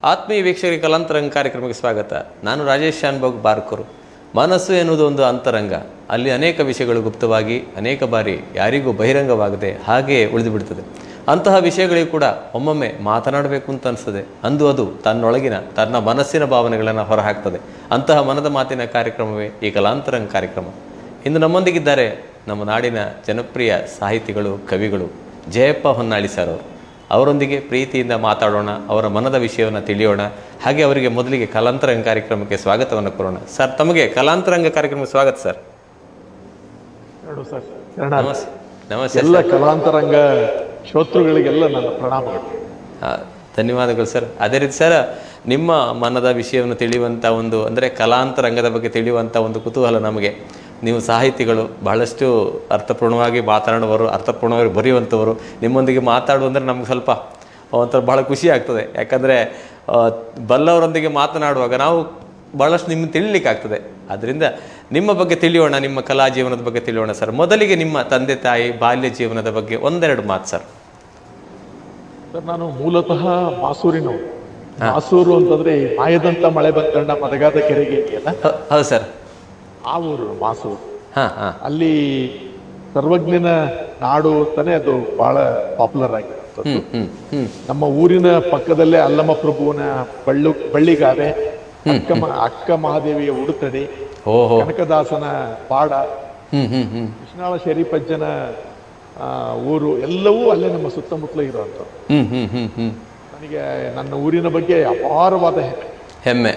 ಆತ್ಮೀಯ ವೀಕ್ಷಕರಿಗೆ ಕಲಾಂತರಂಗ ಕಾರ್ಯಕ್ರಮಕ್ಕೆ ಸ್ವಾಗತ ನಾನು ರಾಜೇಶ್ ಶಾನ್ಭೋಗ್ ಬಾರ್ಕರು ಮನಸ್ಸು ಎನ್ನುವುದು ಒಂದು ಅಂತರಂಗ ಅಲ್ಲಿ ಅನೇಕ ವಿಷಯಗಳು ಗುಪ್ತವಾಗಿ ಅನೇಕ ಬಾರಿ ಯಾರಿಗೂ ಬಹಿರಂಗವಾಗದೆ ಹಾಗೆಯೇ ಉಳಿದು ಬಿಡ್ತದೆ ಅಂತಹ ವಿಷಯಗಳಿಗೂ ಕೂಡ ಒಮ್ಮೊಮ್ಮೆ ಮಾತನಾಡಬೇಕು ಅಂತ ಅನಿಸ್ತದೆ ಅಂದು ಅದು ತನ್ನೊಳಗಿನ ತನ್ನ ಮನಸ್ಸಿನ ಭಾವನೆಗಳನ್ನು ಹೊರಹಾಕ್ತದೆ ಅಂತಹ ಮನದ ಮಾತಿನ ಕಾರ್ಯಕ್ರಮವೇ ಈ ಕಲಾಂತರಂಗ ಕಾರ್ಯಕ್ರಮ ಇಂದು ನಮ್ಮೊಂದಿಗಿದ್ದಾರೆ ನಮ್ಮ ನಾಡಿನ ಜನಪ್ರಿಯ ಸಾಹಿತಿಗಳು ಕವಿಗಳು ಜಯಪ್ಪ ಹೊನ್ನಾಳಿ ಸರ್ ಅವರು ಅವರೊಂದಿಗೆ ಪ್ರೀತಿಯಿಂದ ಮಾತಾಡೋಣ ಅವರ ಮನದ ವಿಷಯವನ್ನು ತಿಳಿಯೋಣ ಹಾಗೆ ಅವರಿಗೆ ಮೊದಲಿಗೆ ಕಲಾಂತರಂಗ ಕಾರ್ಯಕ್ರಮಕ್ಕೆ ಸ್ವಾಗತವನ್ನು ಕೋರೋಣ ಸರ್ ತಮಗೆ ಕಲಾಂತರಂಗ ಕಾರ್ಯಕ್ರಮಕ್ಕೆ ಸ್ವಾಗತ ಸರ್ ನೋಡು ಸರ್ ಶರಣ ನಮಸ್ತೆ ನಮಸ್ತೆ ಎಲ್ಲ ಕಲಾಂತರಂಗ ಶ್ರೋತೃಗಳಿಗೆಲ್ಲ ನನ್ನ ಪ್ರಣಾಮಗಳು ಆ, ಧನ್ಯವಾದಗಳು ಸರ್ ಅದೇ ರೀತಿ ಸರ್ ನಿಮ್ಮ ಮನದ ವಿಷಯವನ್ನು ತಿಳಿಯುವಂಥ ಒಂದು ಅಂದರೆ ಕಲಾಂತರಂಗದ ಬಗ್ಗೆ ತಿಳಿಯುವಂಥ ಒಂದು ಕುತೂಹಲ ನಮಗೆ ನೀವು ಸಾಹಿತಿಗಳು ಬಹಳಷ್ಟು ಅರ್ಥಪೂರ್ಣವಾಗಿ ಮಾತನಾಡುವವರು ಅರ್ಥಪೂರ್ಣವಾಗಿ ಬರೆಯುವಂಥವರು ನಿಮ್ಮೊಂದಿಗೆ ಮಾತಾಡು ಅಂದರೆ ನಮ್ಗೆ ಸ್ವಲ್ಪ ಒಂಥರ ಬಹಳ ಖುಷಿ ಆಗ್ತದೆ ಯಾಕಂದರೆ ಬಲ್ಲವರೊಂದಿಗೆ ಮಾತನಾಡುವಾಗ ನಾವು ಭಾಳಷ್ಟು ನಿಮ್ಗೆ ತಿಳಿಲಿಕ್ಕೆ ಆಗ್ತದೆ ಅದರಿಂದ ನಿಮ್ಮ ಬಗ್ಗೆ ತಿಳಿಯೋಣ ನಿಮ್ಮ ಕಲಾ ಜೀವನದ ಬಗ್ಗೆ ತಿಳಿಯೋಣ ಸರ್ ಮೊದಲಿಗೆ ನಿಮ್ಮ ತಂದೆ ತಾಯಿ ಬಾಲ್ಯ ಜೀವನದ ಬಗ್ಗೆ ಒಂದೆರಡು ಮಾತು ಸರ್ ಸರ್ ನಾನು ಮೂಲತಃ ಮಾಸೂರಿನವರು ಮಾಸೂರು ಅಂತಂದ್ರೆ ಈ ಮಾಯದಂತ ಮಳೆ ಬಂತಣ್ಣ ಮದಗಾದ ಕೆರೆಗೆ ಇದೆಯಲ್ಲ ಹ- ಹೌದು ಸರ್ ಆ ಊರು ಮಾಸೂರು ಹಾಂ ಹಾಂ ಅಲ್ಲಿ ಸರ್ವಜ್ಞನ ನಾಡು ಅಂತಾನೆ ಅದು ಬಹಳ ಪಾಪ್ಯುಲರ್ ಆಗಿರುತ್ತೆ ಹ್ಮ್ ಹ್ಮ್ ಹ್ಮ್ ನಮ್ಮ ಊರಿನ ಪಕ್ಕದಲ್ಲೇ ಅಲ್ಲಮ ಪ್ರಭುವನ ಬಳ್ಳು ಬಳ್ಳಿಗಾವೆ ಅಕ್ಕ ಮ- ಅಕ್ಕ ಮಹಾದೇವಿಯ ಉಡುತಡಿ ಓಹೋ ಕನಕದಾಸನ ಪಾಡ ಹ್ಮ್ ಹ್ಮ್ ಹ್ಮ್ ಕೃಷ್ಣಾಳ ಶರೀಫಜ್ಜನ ಆ, ಊರು ಎಲ್ಲವೂ ಅಲ್ಲೇ ನಮ್ಮ ಸುತ್ತಮುತ್ತಲೂ ಇರುವಂಥದ್ದು ಹ್ಮ್ ಹ್ಮ್ ಹ್ಮ್ ಹ್ಮ್ ನನಗೆ ನನ್ನ ಊರಿನ ಬಗ್ಗೆ ಅಪಾರವಾದ ಹೆಮ್ಮೆ ಹೆಮ್ಮೆ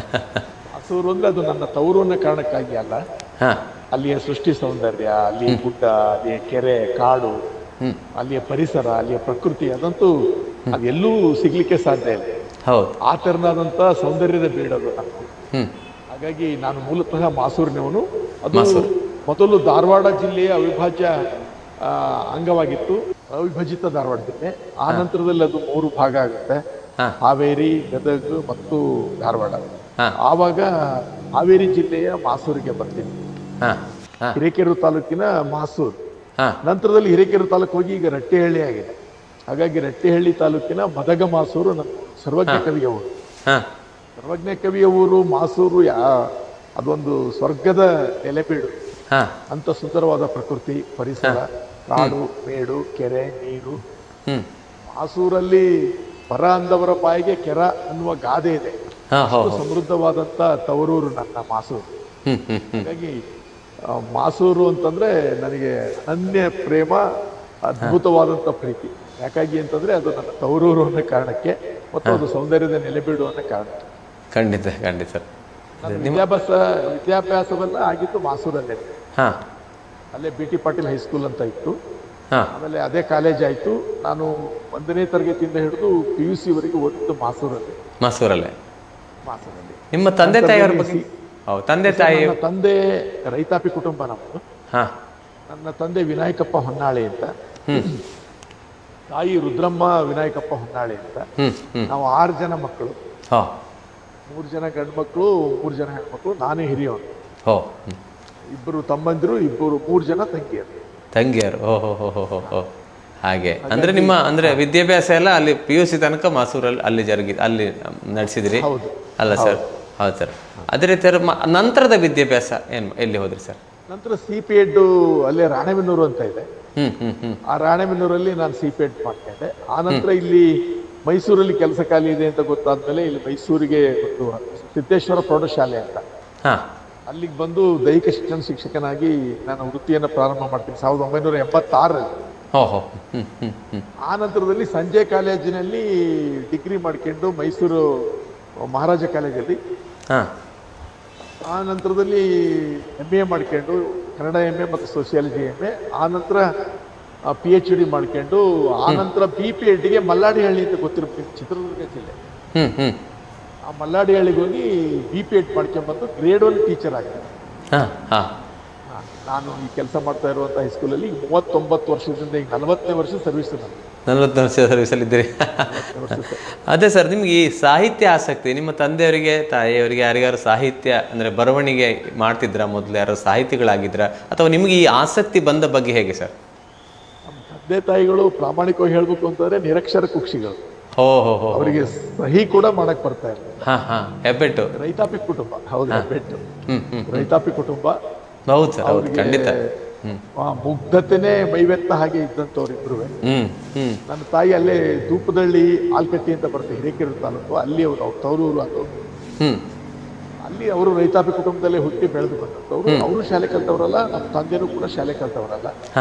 ಹಸೂರು ಅಂದ್ರೆ ಅದು ನನ್ನ ತವರು ಅನ್ನೋ ಕಾರಣಕ್ಕಾಗಿ ಅಲ್ಲ ಹಾ ಅಲ್ಲಿಯ ಸೃಷ್ಟಿ ಸೌಂದರ್ಯ ಅಲ್ಲಿಯ ಗುಡ್ಡ ಅಲ್ಲಿಯ ಕೆರೆ ಕಾಡು ಹ್ಮ್ ಅಲ್ಲಿಯ ಪರಿಸರ ಅಲ್ಲಿಯ ಪ್ರಕೃತಿ ಅದಂತೂ ಅದೆಲ್ಲೂ ಸಿಗ್ಲಿಕ್ಕೆ ಸಾಧ್ಯ ಇಲ್ಲ ಹೌದು ಆ ತೆರನಾದಂಥ ಸೌಂದರ್ಯದ ಬೀಡದು ನಮ್ದು ಹ್ಮ್ ಹಾಗಾಗಿ ನಾನು ಮೂಲತಃ ಮಾಸೂರಿನವನು ಅದು ಮೊದಲು ಧಾರವಾಡ ಜಿಲ್ಲೆಯ ಅವಿಭಾಜ್ಯ ಆ, ಅಂಗವಾಗಿತ್ತು ಅವಿಭಜಿತ ಧಾರವಾಡ ಜಿಲ್ಲೆ ಆ ನಂತರದಲ್ಲಿ ಅದು ಮೂರು ಭಾಗ ಆಗುತ್ತೆ ಹಾ. ಹಾವೇರಿ ಗದಗ ಮತ್ತು ಧಾರವಾಡ ಹಾ. ಆವಾಗ ಹಾವೇರಿ ಜಿಲ್ಲೆಯ ಮಾಸೂರಿಗೆ ಬರ್ತೀನಿ ಹಾ ಹಾ ಹಿರೇಕೆರೂರು ತಾಲೂಕಿನ ಮಾಸೂರು ಹಾ ನಂತರದಲ್ಲಿ ಹಿರೇಕೆರೂರು ತಾಲೂಕು ಹೋಗಿ ಈಗ ರಟ್ಟೆಹಳ್ಳಿ ಆಗಿದೆ ಹಾಗಾಗಿ ರಟ್ಟೆಹಳ್ಳಿ ತಾಲೂಕಿನ ಮದಗ ಮಾಸೂರು ನಮ್ಮ ಸರ್ವಜ್ಞ ಕವಿಯ ಊರು ಹಾ ಸರ್ವಜ್ಞ ಕವಿಯ ಊರು ಮಾಸೂರು ಯಾ ಅದೊಂದು ಸ್ವರ್ಗದ ನೆಲೆಬೀಡು ಹಾ ಅಂತ ಸುಂದರವಾದ ಪ್ರಕೃತಿ ಪರಿಸರ ಕಾಡು ಮೇಡು ಕೆರೆ ನೀರು ಹ್ಮ್ ಮಾಸೂರಲ್ಲಿ ಪರ ಅಂದವರ ಬಾಯಿಗೆ ಕೆರ ಅನ್ನುವ ಗಾದೆ ಇದೆ ಹಾ ಹೋ ಅಷ್ಟು ಸಮೃದ್ಧವಾದಂತ ತವರೂರು ನನ್ನ ಮಾಸೂರು ಹ್ಮ್ ಹ್ಮ್ ಹ್ಮ್ ಹಾಗಾಗಿ ಆ, ಮಾಸೂರು ಅಂತಂದ್ರೆ ನನಗೆ ಅನನ್ಯ ಪ್ರೇಮ ಅದ್ಭುತವಾದಂತ ಪ್ರೀತಿ ಯಾಕಾಗಿ ಅಂತಂದ್ರೆ ಅದು ನನ್ನ ತವರೂರು ಅನ್ನೋ ಕಾರಣಕ್ಕೆ ಮತ್ತು ಅದು ಸೌಂದರ್ಯದ ನೆಲೆಬೀಡು ಅನ್ನೋ ಕಾರಣಕ್ಕೆ ಖಂಡಿತ ಖಂಡಿತ ಸರ್ ನನ್ನ ವಿದ್ಯಾಭ್ಯಾಸ ವಿದ್ಯಾಭ್ಯಾಸವೆಲ್ಲ ಆಗಿತ್ತು ಮಾಸೂರಲ್ಲೇ ಹಾ ಅಲ್ಲೇ ಬಿ ಟಿ ಪಾಟೀಲ್ ಹೈಸ್ಕೂಲ್ ಅಂತ ಇತ್ತು ಹಾ ಆಮೇಲೆ ಅದೇ ಕಾಲೇಜ್ ಆಯಿತು ನಾನು ಒಂದನೇ ತರಗತಿಯಿಂದ ಹಿಡಿದು ಪಿ ಯು ಸಿವರೆಗೆ ಓದಿದ್ದು ಮಾಸೂರಲ್ಲಿ ಮಸೂರಲ್ಲೇ ಮಾಸೂರಲ್ಲಿ ನಿಮ್ಮ ತಂದೆ ತಾಯಿಯವರ ಬಗ್ಗೆ ಹೌದು ತಂದೆ ತಾಯಿ ನನ್ನ ತಂದೆ ರೈತಾಪಿ ಕುಟುಂಬ ನಮ್ಮದು ಹಾ ನನ್ನ ತಂದೆ ವಿನಾಯಕಪ್ಪ ಹೊನ್ನಾಳಿ ಅಂತ ಹ್ಮ್ ತಾಯಿ ರುದ್ರಮ್ಮ ವಿನಾಯಕಪ್ಪ ಹೊನ್ನಾಳಿ ಅಂತ ಹ್ಮ್ ಹ್ಮ್ ನಾವು ಆರು ಜನ ಮಕ್ಕಳು ಹೋ ಮೂರು ಜನ ಗಂಡು ಮಕ್ಕಳು ಮೂರು ಜನ ಹೆಣ್ಮಕ್ಳು ನಾನೇ ಹಿರಿಯವನು ಹೋ ಹ್ಮ್ ಇಬ್ಬರು ತಮ್ಮಂದಿರು ಇಬ್ಬರು ಮೂರು ಜನ ತಂಗಿಯರು ತಂಗಿಯರು ಓ ಹೋ ಹೋ ಹೋ ಹೋ ಹೋ ಹಾಗೆ ಅಂದ್ರೆ ನಿಮ್ಮ ಅಂದ್ರೆ ವಿದ್ಯಾಭ್ಯಾಸ ಎಲ್ಲ ಅಲ್ಲಿ ಪಿ ಯು ಸಿ ತನಕ ಮಾಸೂರಲ್ಲಿ ಅಲ್ಲಿ ಜರುಗಿ ಅಲ್ಲಿ ನಡೆಸಿದಿರಿ ಹೌದು ಅಲ್ಲ ಸರ್ ಹೌದು ಸರ್ ಅದೇ ರೀತಿ ಅವ್ರ ಮ- ನಂತರದ ವಿದ್ಯಾಭ್ಯಾಸ ಏನು ಎಲ್ಲಿ ಹೋದ್ರಿ ಸರ್ ನಂತರ ಸಿ ಪಿ ಎಡ್ ಅಲ್ಲೇ ರಾಣೆಬೆನ್ನೂರು ಅಂತ ಇದೆ ಹ್ಮ್ ಹ್ಮ್ ಹ್ಮ್ ಆ ರಾಣೆಬೆನ್ನೂರಲ್ಲಿ ನಾನು ಸಿ ಪಿ ಎಡ್ ಮಾಡ್ಕೊಂಡೆ ಆ ನಂತರ ಇಲ್ಲಿ ಮೈಸೂರಲ್ಲಿ ಕೆಲಸ ಖಾಲಿ ಇದೆ ಅಂತ ಗೊತ್ತಾದ್ಮೇಲೆ ಇಲ್ಲಿ ಮೈಸೂರಿಗೆ ಒಂದು ಸಿದ್ದೇಶ್ವರ ಪ್ರೌಢಶಾಲೆ ಅಂತ ಹಾ ಅಲ್ಲಿಗೆ ಬಂದು ದೈಹಿಕ ಶಿಕ್ಷಣ ಶಿಕ್ಷಕನಾಗಿ ನಾನು ವೃತ್ತಿಯನ್ನು ಪ್ರಾರಂಭ ಮಾಡ್ತೀನಿ ಸಾವಿರದ ಒಂಬೈನೂರ ಎಂಬತ್ತಾರರಲ್ಲಿ ಹೋ ಹೋ ಹ್ಮ್ ಹ್ಮ್ ಹ್ಮ್ ಆ ನಂತರದಲ್ಲಿ ಸಂಜೆ ಕಾಲೇಜಿನಲ್ಲಿ ಡಿಗ್ರಿ ಮಾಡ್ಕೊಂಡು ಮೈಸೂರು ಮಹಾರಾಜ ಕಾಲೇಜಲ್ಲಿ ಹಾ ಆ ನಂತರದಲ್ಲಿ ಎಮ್ ಎ ಮಾಡ್ಕೊಂಡು ಕನ್ನಡ ಎಮ್ ಎ ಮತ್ತು ಸೋಷಿಯಾಲಜಿ ಎಮ್ ಎ ಆ ನಂತರ ಪಿ ಎಚ್ ಡಿ ಮಾಡ್ಕೊಂಡು ಆ ನಂತರ ಬಿ ಪಿ ಎಡ್ಗೆ ಮಲ್ಲಾಡಿಹಳ್ಳಿ ಅಂತ ಗೊತ್ತಿರ್ಬೇಕು ಚಿತ್ರದುರ್ಗ ಜಿಲ್ಲೆ ಹ್ಮ್ ಹ್ಮ್ ಆ ಮಲ್ಲಾಡಿಹಳ್ಳಿಗೆ ಹೋಗಿ ಬಿ ಪಿ ಎಡ್ ಮಾಡ್ಕೊಂಡ್ಬಂದು ಗ್ರೇಡ್ ಒನ್ ಟೀಚರ್ ಆಗಿದೆ ಹಾ ಹಾ ಹಾ, ನಾನು ಈ ಕೆಲಸ ಮಾಡ್ತಾ ಇರುವಂಥ ಹೈಸ್ಕೂಲಲ್ಲಿ ಈಗ ಮೂವತ್ತೊಂಬತ್ತು ವರ್ಷದಿಂದ ಈಗ ನಲವತ್ತನೇ ವರ್ಷ ಸರ್ವಿಸ್ ನಾನು ನಲ್ವತ್ತು ವರ್ಷ ಸರ್ವಿಸಲ್ಲಿ ಇದ್ದೀರಿ ಅದೇ ಸರ್ ನಿಮ್ಗೆ ಈ ಸಾಹಿತ್ಯ ಆಸಕ್ತಿ ನಿಮ್ಮ ತಂದೆಯವರಿಗೆ ತಾಯಿಯವರಿಗೆ ಯಾರಿಗಾರು ಸಾಹಿತ್ಯ ಅಂದ್ರೆ ಬರವಣಿಗೆ ಮಾಡ್ತಿದ್ರ ಮೊದಲು ಯಾರು ಸಾಹಿತಿಗಳಾಗಿದ್ರ ಅಥವಾ ನಿಮ್ಗೆ ಈ ಆಸಕ್ತಿ ಬಂದ ಬಗ್ಗೆ ಹೇಗೆ ಸರ್ ನಮ್ಮ ತಂದೆ ತಾಯಿಗಳು ಪ್ರಾಮಾಣಿಕವಾಗಿ ಹೇಳ್ಬೇಕು ಅಂತಂದ್ರೆ ನಿರಕ್ಷರ ಕುಕ್ಷಿಗಳು ಹೋ ಹೋ ಹೋ ಅವರಿಗೆ ಸಹಿ ಕೂಡ ಮಾಡಕ್ ಬರ್ತಾ ಇಲ್ಲ ಹಾ ಹಾ ಹೆಬ್ಬೆಟ್ಟು ರೈತಾಪಿ ಕುಟುಂಬ ಹೌದು ಬೆಟ್ಟು ಹ್ಮ್ ಹ್ಮ್ ರೈತಾಪಿ ಕುಟುಂಬ ಹೌದು ಸರ್ ಹೌದು ಅವ್ರಿಗೆ ಖಂಡಿತ ಹ್ಮ್ ಆ ಮುಗ್ಧತೆನೇ ಮೈವೆತ್ತ ಹಾಗೆ ಇದ್ದಂಥವ್ರು ಇಬ್ರು ಹ್ಮ್ ಹ್ಮ್ ನನ್ನ ತಾಯಿ ಅಲ್ಲೇ ಧೂಪದಳ್ಳಿ ಆಲ್ಕಟ್ಟಿ ಅಂತ ಬರುತ್ತೆ ಹಿರೇಕೆರೆ ತಾಲೂಕು ಅಲ್ಲಿ ಅವರು ಅವ್ರ ತವರೂರು ಅದು ಹ್ಮ್ ಅಲ್ಲಿ ಅವರು ರೈತಾಪಿ ಕುಟುಂಬದಲ್ಲೇ ಹುಟ್ಟಿ ಬೆಳೆದು ಬಂದವರು ಅವರು ಶಾಲೆ ಕಲ್ತವರಲ್ಲ ನಮ್ಮ ತಂದೆನೂ ಕೂಡ ಶಾಲೆ ಕಲ್ತವರಲ್ಲ ಹಾ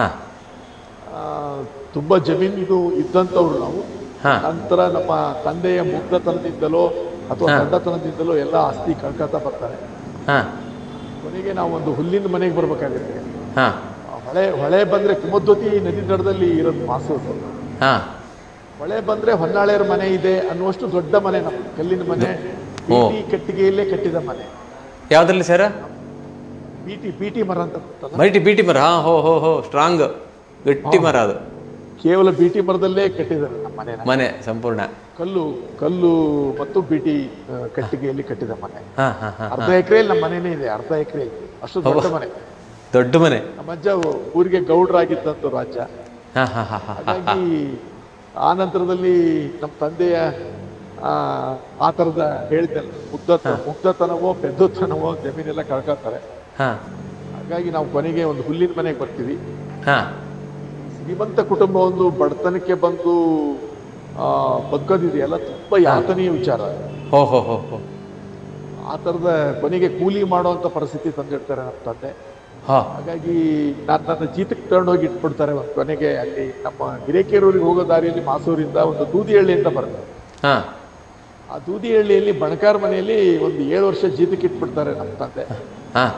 ಆ, ತುಂಬಾ ಜಮೀನು ಇದ್ದಂಥವ್ರು ನಾವು ಹಾ ನಂತರ ನಮ್ಮ ತಂದೆಯ ಮುಗ್ಧತನದಿಂದಲೋ ಅಥವಾ ಗಂಡತನದಿಂದಲೋ ಎಲ್ಲ ಆಸ್ತಿ ಕಳ್ಕೊತಾ ಬರ್ತಾರೆ ಹಾ ಕೊನೆಗೆ ನಾವು ಒಂದು ಹುಲ್ಲಿನ ಮನೆಗೆ ಬರ್ಬೇಕಾಗುತ್ತೆ ಹಾ ಆ ಹೊಳೆ ಹೊಳೆ ಬಂದ್ರೆ ಕುಮದ್ವತಿ ನದಿ ದಡದಲ್ಲಿ ಇರೋದು ಮಾಸೂರು ಹಾ ಹೊಳೆ ಬಂದ್ರೆ ಹೊನ್ನಾಳೆಯರ ಮನೆ ಇದೆ ಅನ್ನುವಷ್ಟು ದೊಡ್ಡ ಮನೆ ನಮ್ಮ ಕಲ್ಲಿನ ಮನೆ ಬೀಟಿ ಕಟ್ಟಿಗೆಯಲ್ಲೇ ಕಟ್ಟಿದ ಮನೆ ಯಾವ್ದ್ರಲ್ಲಿ ಸರ್ ಬೀಟಿ ಬೀಟಿ ಮರ ಅಂತ ಗೊತ್ತಲ್ಲ ಮಲ್ಟಿ ಬೀಟಿ ಮರ ಹಾ ಹೋ ಹೋ ಹೋ ಸ್ಟ್ರಾಂಗ್ ಗಟ್ಟಿ ಮರ ಅದು ಕೇವಲ ಬೀಟಿ ಮರದಲ್ಲೇ ಕಟ್ಟಿದ್ದಾರೆ ನಮ್ಮ ಮನೆನ ಮನೆ ಸಂಪೂರ್ಣ ಕಲ್ಲು ಕಲ್ಲು ಮತ್ತು ಬೀಟಿ ಆ, ಕಟ್ಟಿಗೆಯಲ್ಲಿ ಕಟ್ಟಿದ ಮನೆ ಹಾ ಹಾ ಹಾ ಅರ್ಧ ಎಕರೆಯಲ್ಲಿ ನಮ್ಮ ಮನೆನೇ ಇದೆ ಅರ್ಧ ಎಕರೆ ಅಷ್ಟು ದೊಡ್ಡ ಮನೆ ದೊಡ್ಡ ಮನೆ ನಮ್ಮ ಅಜ್ಜ ಊರಿಗೆ ಗೌಡ್ರಾಗಿದ್ದಂತ ರಾಜ್ಯ ಹಾ ಹಾ ಹಾ ಹಾ ಹಾಗಾಗಿ ಆ ನಂತರದಲ್ಲಿ ನಮ್ಮ ತಂದೆಯ ಆ ಆ ಥರದ ಹೇಳಿದ್ದಲ್ಲ ಮುಗ್ಧತ ಮುಗ್ಧತನವೋ ಪೆದ್ದತನವೋ ಜಮೀನೆಲ್ಲ ಕಳ್ಕೊತಾರೆ ಹಾ ಹಾಗಾಗಿ ನಾವು ಕೊನೆಗೆ ಒಂದು ಹುಲ್ಲಿನ ಮನೆಗೆ ಬರ್ತೀವಿ ಹಾ ಶ್ರೀಮಂತ ಕುಟುಂಬ ಒಂದು ಬಡತನಕ್ಕೆ ಬಂದು ಆ ಬಗ್ಗದಿದೆಯಲ್ಲ ತುಂಬಾ ಯಾತನೆಯ ವಿಚಾರ ಹೋ ಹೋ ಹೋ ಹೋ ಆ ಥರದ ಕೊನೆಗೆ ಕೂಲಿ ಮಾಡುವಂತ ಪರಿಸ್ಥಿತಿ ತಂದಿಡ್ತಾರೆ ನಮ್ಮ ತಂದೆ ಹಾ ಹಾಗಾಗಿ ನಾನು ನನ್ನ ಜೀತಕ್ಕೆ ತಗೊಂಡೋಗಿ ಇಟ್ಬಿಡ್ತಾರೆ ಒಂದು ಕೊನೆಗೆ ಅಲ್ಲಿ ನಮ್ಮ ಹಿರೇಕೆರೂರಿಗೆ ಹೋಗೋ ದಾರಿಯಲ್ಲಿ ಮಾಸೂರಿಂದ ಒಂದು ದೂದಿಹಳ್ಳಿ ಅಂತ ಬರುತ್ತೆ ಹಾ ಆ ದೂದಿಹಳ್ಳಿಯಲ್ಲಿ ಬಣಕಾರ್ ಮನೆಯಲ್ಲಿ ಒಂದು ಏಳು ವರ್ಷ ಜೀತಕ್ಕೆ ಇಟ್ಬಿಡ್ತಾರೆ ನಮ್ಮ ತಂದೆ ಹಾ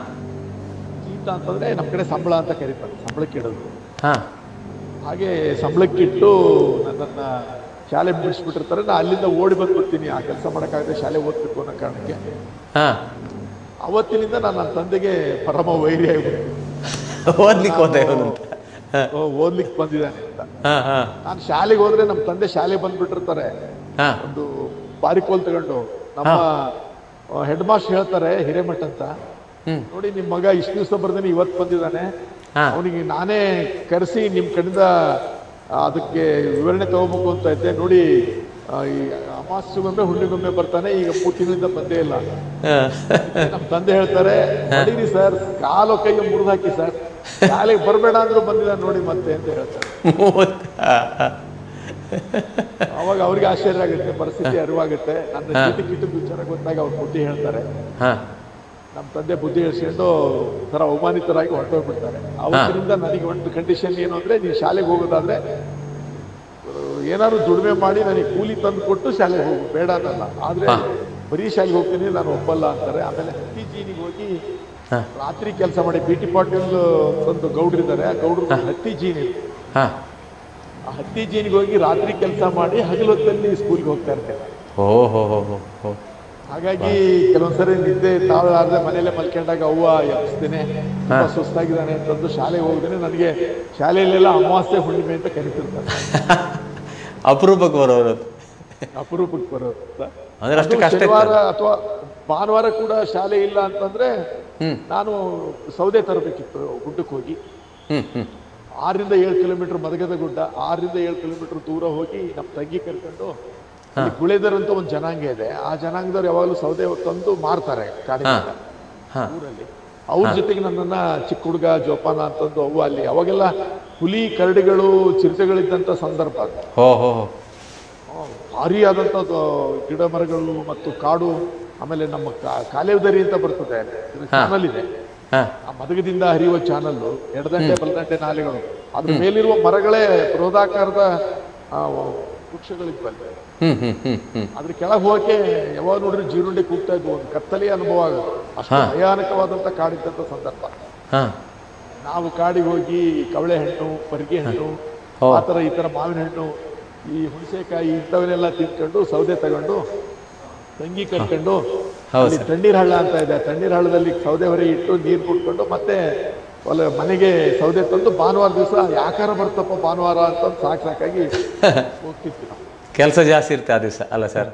ಜೀತ ಅಂತಂದ್ರೆ ನಮ್ಮ ಕಡೆ ಸಂಬಳ ಅಂತ ಕರೀತಾರೆ ಸಂಬಳಕ್ಕೆ ಇಡೋದು ಹಾ ಹಾಗೆ ಸಂಬಳಕ್ಕಿಟ್ಟು ನನ್ನನ್ನ ಶಾಲೆ ಬಿಡಿಸ್ಬಿಟ್ಟಿರ್ತಾರೆ ನಾ ಅಲ್ಲಿಂದ ಓಡಿ ಬಂದ್ಬಿಡ್ತೀನಿ ಆ ಕೆಲಸ ಮಾಡೋಕ್ಕಾಗದೆ ಶಾಲೆ ಓದ್ಬೇಕು ಅನ್ನೋ ಕಾರಣಕ್ಕೆ ಹಾ ಅವತ್ತಿನಿಂದ ನಾನು ನನ್ನ ತಂದೆಗೆ ಪರಮ ವೈರಿ ಆಗಿಬಿಡ್ತೀನಿ ಓದ್ಲಿಕ್ಕೆ ಹೋದೆ ಅವನು ಅಂತ ಹಾ ಓದ್ಲಿಕ್ಕೆ ಬಂದಿದ್ದಾನೆ ಅಂತ ಹಾ ಹಾ ನಾನು ಶಾಲೆಗೆ ಹೋದ್ರೆ ನಮ್ಮ ತಂದೆ ಶಾಲೆ ಬಂದ್ಬಿಟ್ಟಿರ್ತಾರೆ ಹಾ ಒಂದು ಬಾರಿಕೋಲ್ ತಗೊಂಡು ನಮ್ಮ ಹೆಡ್ ಮಾಸ್ಟರ್ ಹೇಳ್ತಾರೆ ಹಿರೇಮಠ ಅಂತ ಹ್ಮ್ ನೋಡಿ ನಿಮ್ಮ ಮಗ ಇಷ್ಟು ದಿವಸ ಬರ್ದೇನೆ ಇವತ್ತು ಬಂದಿದ್ದಾನೆ ಹಾ ಅವನಿಗೆ ನಾನೇ ಕರೆಸಿ ನಿಮ್ಮ ಕಡೆಯಿಂದ ಆ, ಅದಕ್ಕೆ ವಿವರಣೆ ತಗೋಬೇಕು ಅಂತ ಇದ್ದೆ ನೋಡಿ ಆ, ಈ ಅಮಾಸ್ಯಗೊಮ್ಮೆ ಹುಣ್ಣಿಗೊಮ್ಮೆ ಬರ್ತಾನೆ ಈಗ ಮೂರು ತಿಂಗಳಿಂದ ಬಂದೇ ಇಲ್ಲ ಹಾ ನಮ್ಮ ತಂದೆ ಹೇಳ್ತಾರೆ ನಡೀರಿ ಸರ್ ಕಾಲು ಕೈಗೆ ಮುರಿದು ಹಾಕಿ ಸರ್ ಶಾಲೆಗೆ ಬರಬೇಡ ಅಂದ್ರೂ ಬಂದಿಲ್ಲ ನೋಡಿ ಮತ್ತೆ ಅಂತ ಹೇಳ್ತಾರೆ ಮೂವತ್ತ ಅವಾಗ ಅವ್ರಿಗೆ ಆಶ್ಚರ್ಯ ಆಗುತ್ತೆ ಪರಿಸ್ಥಿತಿ ಅರಿವಾಗುತ್ತೆ ನನ್ನ ಜೀತಿ ಕಿಟ್ಟದ ವಿಚಾರ ಗೊತ್ತಾಗ ಅವ್ರು ಬುದ್ಧಿ ಹೇಳ್ತಾರೆ ಹಾ ನಮ್ಮ ತಂದೆ ಬುದ್ಧಿ ಹೇಳ್ಸ್ಕೊಂಡು ಥರ ಅವಮಾನಿತರಾಗಿ ಹೊರಟೋಗ್ಬಿಡ್ತಾರೆ ಅವತ್ತಿನಿಂದ ನನಗೆ ಒಂದು ಕಂಡೀಷನ್ ಏನು ಅಂದ್ರೆ ನೀವು ಶಾಲೆಗೆ ಹೋಗೋದಾದ್ರೆ ಆ, ಏನಾದ್ರು ದುಡಿಮೆ ಮಾಡಿ ನನಗೆ ಕೂಲಿ ತಂದು ಕೊಟ್ಟು ಶಾಲೆಗೆ ಹೋಗು ಬೇಡ ಅನ್ನಲ್ಲ ಆದ್ರೆ ಬರೀ ಶಾಲೆಗೆ ಹೋಗ್ತೀನಿ ನಾನು ಒಪ್ಪಲ್ಲ ಅಂತಾರೆ ಆಮೇಲೆ ಹತ್ತಿ ಜೀನಿಗೆ ಹೋಗಿ ಹಾ. ರಾತ್ರಿ ಕೆಲಸ ಮಾಡಿ ಬಿ ಟಿ ಪಾಟೀಲ್ ಒಂದು ಗೌಡ್ರಿದ್ದಾರೆ ಆ ಗೌಡ್ರು ಹತ್ತಿ ಜೀನಿ ಹಾ ಆ ಹತ್ತಿ ಜೀನಿಗೆ ಹೋಗಿ ರಾತ್ರಿ ಕೆಲಸ ಮಾಡಿ ಹಗಲೊತ್ತಲ್ಲಿ ಸ್ಕೂಲ್ಗೆ ಹೋಗ್ತಾ ಇರ್ತೇನೆ ಓ ಹೋ ಹೋ ಹೋ ಹೋ ಹಾಗಾಗಿ ಕೆಲವೊಂದ್ಸರಿ ನಿದ್ದೆ ತಾಳಾರ್ದೆ ಮನೇಲೆ ಮಲ್ಕೊಂಡಾಗ ಅವ್ವ ಎಬ್ಬಿಸ್ತೇನೆ ತುಂಬಾ ಸುಸ್ತಾಗಿದ್ದಾನೆ ಅಂತಂದು ಶಾಲೆಗೆ ಹೋಗಿದ್ದೇನೆ ನನಗೆ ಶಾಲೆಯಲ್ಲೆಲ್ಲ ಅಮಾವಾಸ್ಯೆ ಹುಣ್ಣಿಮೆ ಅಂತ ಕರಿತಿರ್ತಾರೆ ಅಪರೂಪಕ್ಕೆ ಬರೋರು ಅಪರೂಪಕ್ಕೆ ಬರೋದು ಅಂತ. ಅಂದ್ರೆ ಅಷ್ಟು ಅದು ಕಷ್ಟ ಶನಿವಾರ ಅಥವಾ ಭಾನುವಾರ ಕೂಡ ಶಾಲೆ ಇಲ್ಲ ಅಂತಂದ್ರೆ ಹ್ಮ್ ನಾನು ಸೌದೆ ತರಬೇಕಿತ್ತು ಗುಡ್ಡಕ್ಕೆ ಹೋಗಿ ಹ್ಮ್ ಹ್ಮ್ ಆರರಿಂದ ಏಳು ಕಿಲೋಮೀಟರ್ ಮದಗದ ಗುಡ್ಡ ಆರರಿಂದ ಏಳು ಕಿಲೋಮೀಟರ್ ದೂರ ಹೋಗಿ ನಮ್ಮ ತಂಗಿ ಕರ್ಕೊಂಡು ಅಲ್ಲಿ ಗುಳೇದರ್ ಅಂತ ಒಂದು ಜನಾಂಗ ಇದೆ ಆ ಜನಾಂಗದವ್ರು ಯಾವಾಗಲೂ ಸೌದೆ ತಂದು ಮಾರ್ತಾರೆ ಕಾಡಿನಿಂದ ಹಾ ಊರಲ್ಲಿ ಅವ್ರ ಜೊತೆಗೆ ನನ್ನನ್ನ ಚಿಕ್ಕ ಹುಡುಗ ಜೋಪಾನ ಅಂತಂದು ಅವು ಅಲ್ಲಿ ಅವಾಗೆಲ್ಲ ಹುಲಿ ಕರಡಿಗಳು ಚಿರತೆಗಳಿದ್ದಂಥ ಸಂದರ್ಭ ಅದು. ಹೋ ಹೋ ಹೋ ಭಾರಿ ಆದಂಥ ಗಿಡ ಮರಗಳು ಮತ್ತು ಕಾಡು ಆಮೇಲೆ ನಮ್ಮ ಕಾ- ಕಾಲೇವದರಿ ಅಂತ ಬರ್ತದೆ ಚಾನಲ್ ಇದೆ ಹಾ ಆ ಮದಗದಿಂದ ಹರಿಯುವ ಚಾನಲ್ ಎಡದಂಡೆ ಬಲದಂಡೆ ನಾಲೆಗಳು ಅದ್ರ ಮೇಲಿರುವ ಮರಗಳೇ ಬೃಹದಾಕಾರದ ಆ, ವೃಕ್ಷಗಳಿದ್ವಲ್ಲಿ ಹ್ಮ್ ಹ್ಮ್ ಹ್ಮ್ ಹ್ಮ್ ಅದ್ರ ಕೆಳಗೆ ಹೋಗಕ್ಕೆ ಯಾವಾಗ ನೋಡಿದ್ರೆ ಜೀರುಂಡೆ ಕೂಗ್ತಾ ಇದ್ವು ಒಂದು ಕತ್ತಲೆಯ ಅನುಭವ ಆಗೋದು ಅಷ್ಟು ಭಯಾನಕವಾದಂಥ ಕಾಡಿದ್ದಂಥ ಸಂದರ್ಭ ಹಾ ನಾವು ಕಾಡಿಗೆ ಹೋಗಿ ಕವಳೆ ಹಣ್ಣು ಪರಿಗೆ ಹಣ್ಣು ಹೋ. ಆ ಥರ ಈ ಥರ ಮಾವಿನ ಹಣ್ಣು ಈ ಹುಣಸೆಕಾಯಿ ಇಂಥವನ್ನೆಲ್ಲ ತಿನ್ಕೊಂಡು ಸೌದೆ ತಗೊಂಡು ತಂಗಿ ಕಟ್ಕೊಂಡು ಹೌದು ಅಲ್ಲಿ ತಣ್ಣೀರ್ ಹಳ್ಳ ಅಂತ ಇದೆ ಆ ತಣ್ಣೀರ್ ಹಳ್ಳದಲ್ಲಿ ಸೌದೆ ಹೊರೆ ಇಟ್ಟು ನೀರು ಕುಡ್ಕೊಂಡು ಮತ್ತೆ ಒಲೆ ಮನೆಗೆ ಸೌದೆ ತಂದು ಭಾನುವಾರ ದಿವಸ ಯಾಕಾರ ಬರ್ತಪ್ಪ ಭಾನುವಾರ ಅಂತ ಸಾಕು ಸಾಕಾಗಿ ಹೋಗ್ತಿದ್ವಿ ನಾವು ಕೆಲಸ ಜಾಸ್ತಿ ಇರುತ್ತೆ ಆ ದಿವಸ ಅಲ್ಲ ಸರ್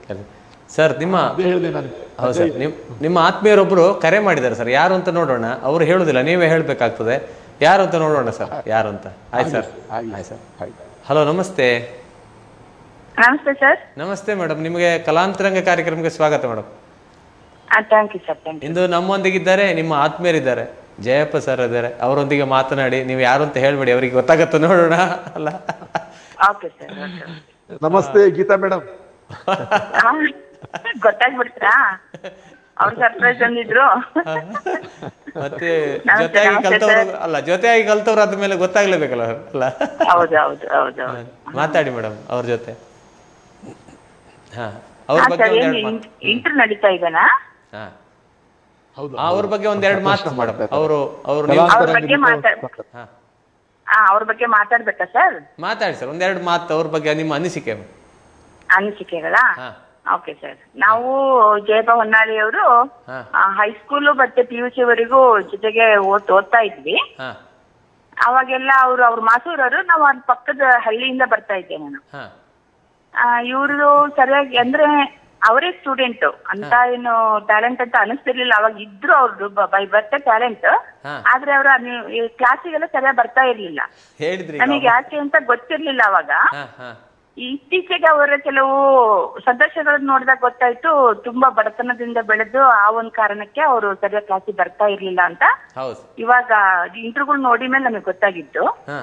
ಸರ್ ನಿಮ್ಮ ಅದೇ ಹೇಳಿದೆ ನಾನು ಹೌದು ಸರ್ ನಿಮ್ ನಿಮ್ಮ ಆತ್ಮೀಯರೊಬ್ಬರು ಕರೆ ಮಾಡಿದ್ದಾರೆ ಸರ್ ಯಾರು ಅಂತ ನೋಡೋಣ ಅವ್ರು ಹೇಳುದಿಲ್ಲ ನೀವೇ ಹೇಳಬೇಕಾಗ್ತದೆ ಯಾರು ಅಂತ ನೋಡೋಣ ಸರ್ ಯಾರು ಅಂತ ಆಯ್ತು ಸರ್ ಆಗ್ಲಿ. ಆಯ್ತು ಸರ್ ಹಾಗೆ ಹಲೋ ನಮಸ್ತೆ ನಮಸ್ತೆ ಸರ್ ನಮಸ್ತೆ ಮೇಡಮ್ ನಿಮಗೆ ಕಲಾಂತರಂಗ ಕಾರ್ಯಕ್ರಮಕ್ಕೆ ಸ್ವಾಗತ madam thank you sir thank you ಇಂದು ನಮ್ಮೊಂದಿಗಿದ್ದಾರೆ ನಿಮ್ಮ ಆತ್ಮೀಯರಿದ್ದಾರೆ ಜಯಪ್ಪ ಸರ್ ಇದ್ದಾರೆ ಅವರೊಂದಿಗೆ ಮಾತನಾಡಿ ನೀವು ಯಾರು ಅಂತ ಹೇಳ್ಬೇಡಿ ಅವರಿಗೆ ಗೊತ್ತಾಗತ್ತೆ ನೋಡೋಣ ಅಲ್ಲ ಓಕೆ ಸರ್ ಓಕೆ ನಮಸ್ತೆ ಗೀತಾ ಮೇಡಮ್ ಗೊತ್ತಾಗ್ಬಿಡ್ತೀರಾ ಅವ್ರು ಸರ್ಪ್ರೈಸ್ ಅಂದಿದ್ರು ಮತ್ತೆ ನಮಸ್ತೆ, ಜೊತೆಯಾಗಿ ನಮಸ್ತೆ ಕಲ್ತವ್ರು ಅಲ್ಲ ಜೊತೆಯಾಗಿ ಕಲ್ತವ್ರು ಆದ್ಮೇಲೆ ಗೊತ್ತಾಗ್ಲೇಬೇಕಲ್ಲ ಅಲ್ಲ ಹೌದು ಹೌದು ಹೌದು ಹೌದು ಮಾತಾಡಿ ಮೇಡಮ್ ಅವ್ರ ಜೊತೆ ಹಾ ಅವ್ರ ಹಾ ಬಗ್ಗೆ ಸರ್ ಒಂದೆರಡು ಏನು ಮಾತು ಇಂಟರ್ ನಡೀತಾ ಇದೆನಾ ಹಾ ಹೌದು ಅವ್ರ ಬಗ್ಗೆ ಒಂದೆರಡು ಮಾತು ಮೇಡಮ್ ಅವರು ಅವರು ಅವ್ರ ಬಗ್ಗೆ ಮಾತಾಡ್ ಹಾ ಹಾ ಅವ್ರ ಬಗ್ಗೆ ಮಾತಾಡ್ಬೇಕಾ ಸರ್ ಮಾತಾಡಿ ಸರ್ ಒಂದೆರಡು ಮಾತು ಅವ್ರ ಬಗ್ಗೆ ನಿಮ್ಮ ಅನಿಸಿಕೆ ಅನಿಸಿಕೆಗಳ ಹಾ ಓಕೆ ಸರ್ ನಾವು ಜಯಪ್ಪ ಹೊನ್ನಾಳಿ ಅವರು ಹಾ ಹೈಸ್ಕೂಲು ಮತ್ತೆ ಪಿ ಯು ಸಿ ವರೆಗೂ ಜೊತೆಗೆ ಓದ್ ಓದ್ತಾ ಇದ್ವಿ ಹಾ ಅವಾಗೆಲ್ಲ ಅವರು ಅವ್ರ ಮಾಸೂರವರು ನಾವು ಅಲ್ಲಿ ಪಕ್ಕದ ಹಳ್ಳಿಯಿಂದ ಬರ್ತಾ ಇದ್ದೆ ನಾನು ಹಾ ಇವ್ರದ್ದು ಸರಿಯಾಗಿ ಅಂದ್ರೆ ಅವರೇ ಸ್ಟೂಡೆಂಟ್ ಅಂತ ಏನು ಟ್ಯಾಲೆಂಟ್ ಅಂತ ಅನಿಸ್ತಿರ್ಲಿಲ್ಲ ಅವಾಗ ಇದ್ರು ಅವ್ರದ್ದು ಬೈ ಬರ್ತೆ ಟ್ಯಾಲೆಂಟ್ ಹಾ ಆದ್ರೆ ಅವ್ರ ಕ್ಲಾಸಿಗೆಲ್ಲ ಸರಿಯಾಗಿ ಬರ್ತಾ ಇರ್ಲಿಲ್ಲ ಹೇಳಿದ್ರಿ ಈಗ ನಮಗೆ ಯಾಕೆ ಅಂತ ಗೊತ್ತಿರ್ಲಿಲ್ಲ ಅವಾಗ ಹಾ ಹಾ ಇತ್ತೀಚೆಗೆ ಅವರ ಕೆಲವು ಸಂದರ್ಶನಗಳನ್ನ ನೋಡಿದಾಗ ಗೊತ್ತಾಯ್ತು ತುಂಬಾ ಬಡತನದಿಂದ ಬೆಳೆದು ಆ ಒಂದ್ ಕಾರಣಕ್ಕೆ ಅವರು ಸರಿಯಾಗಿ ಕ್ಲಾಸಿಗೆ ಬರ್ತಾ ಇರ್ಲಿಲ್ಲ ಅಂತ ಹೌದು ಇವಾಗ ಇಂಟರ್ವ್ಯೂಗಳು ನೋಡಿ ಮೇಲೆ ನಮಗೆ ಗೊತ್ತಾಗಿತ್ತು ಹಾ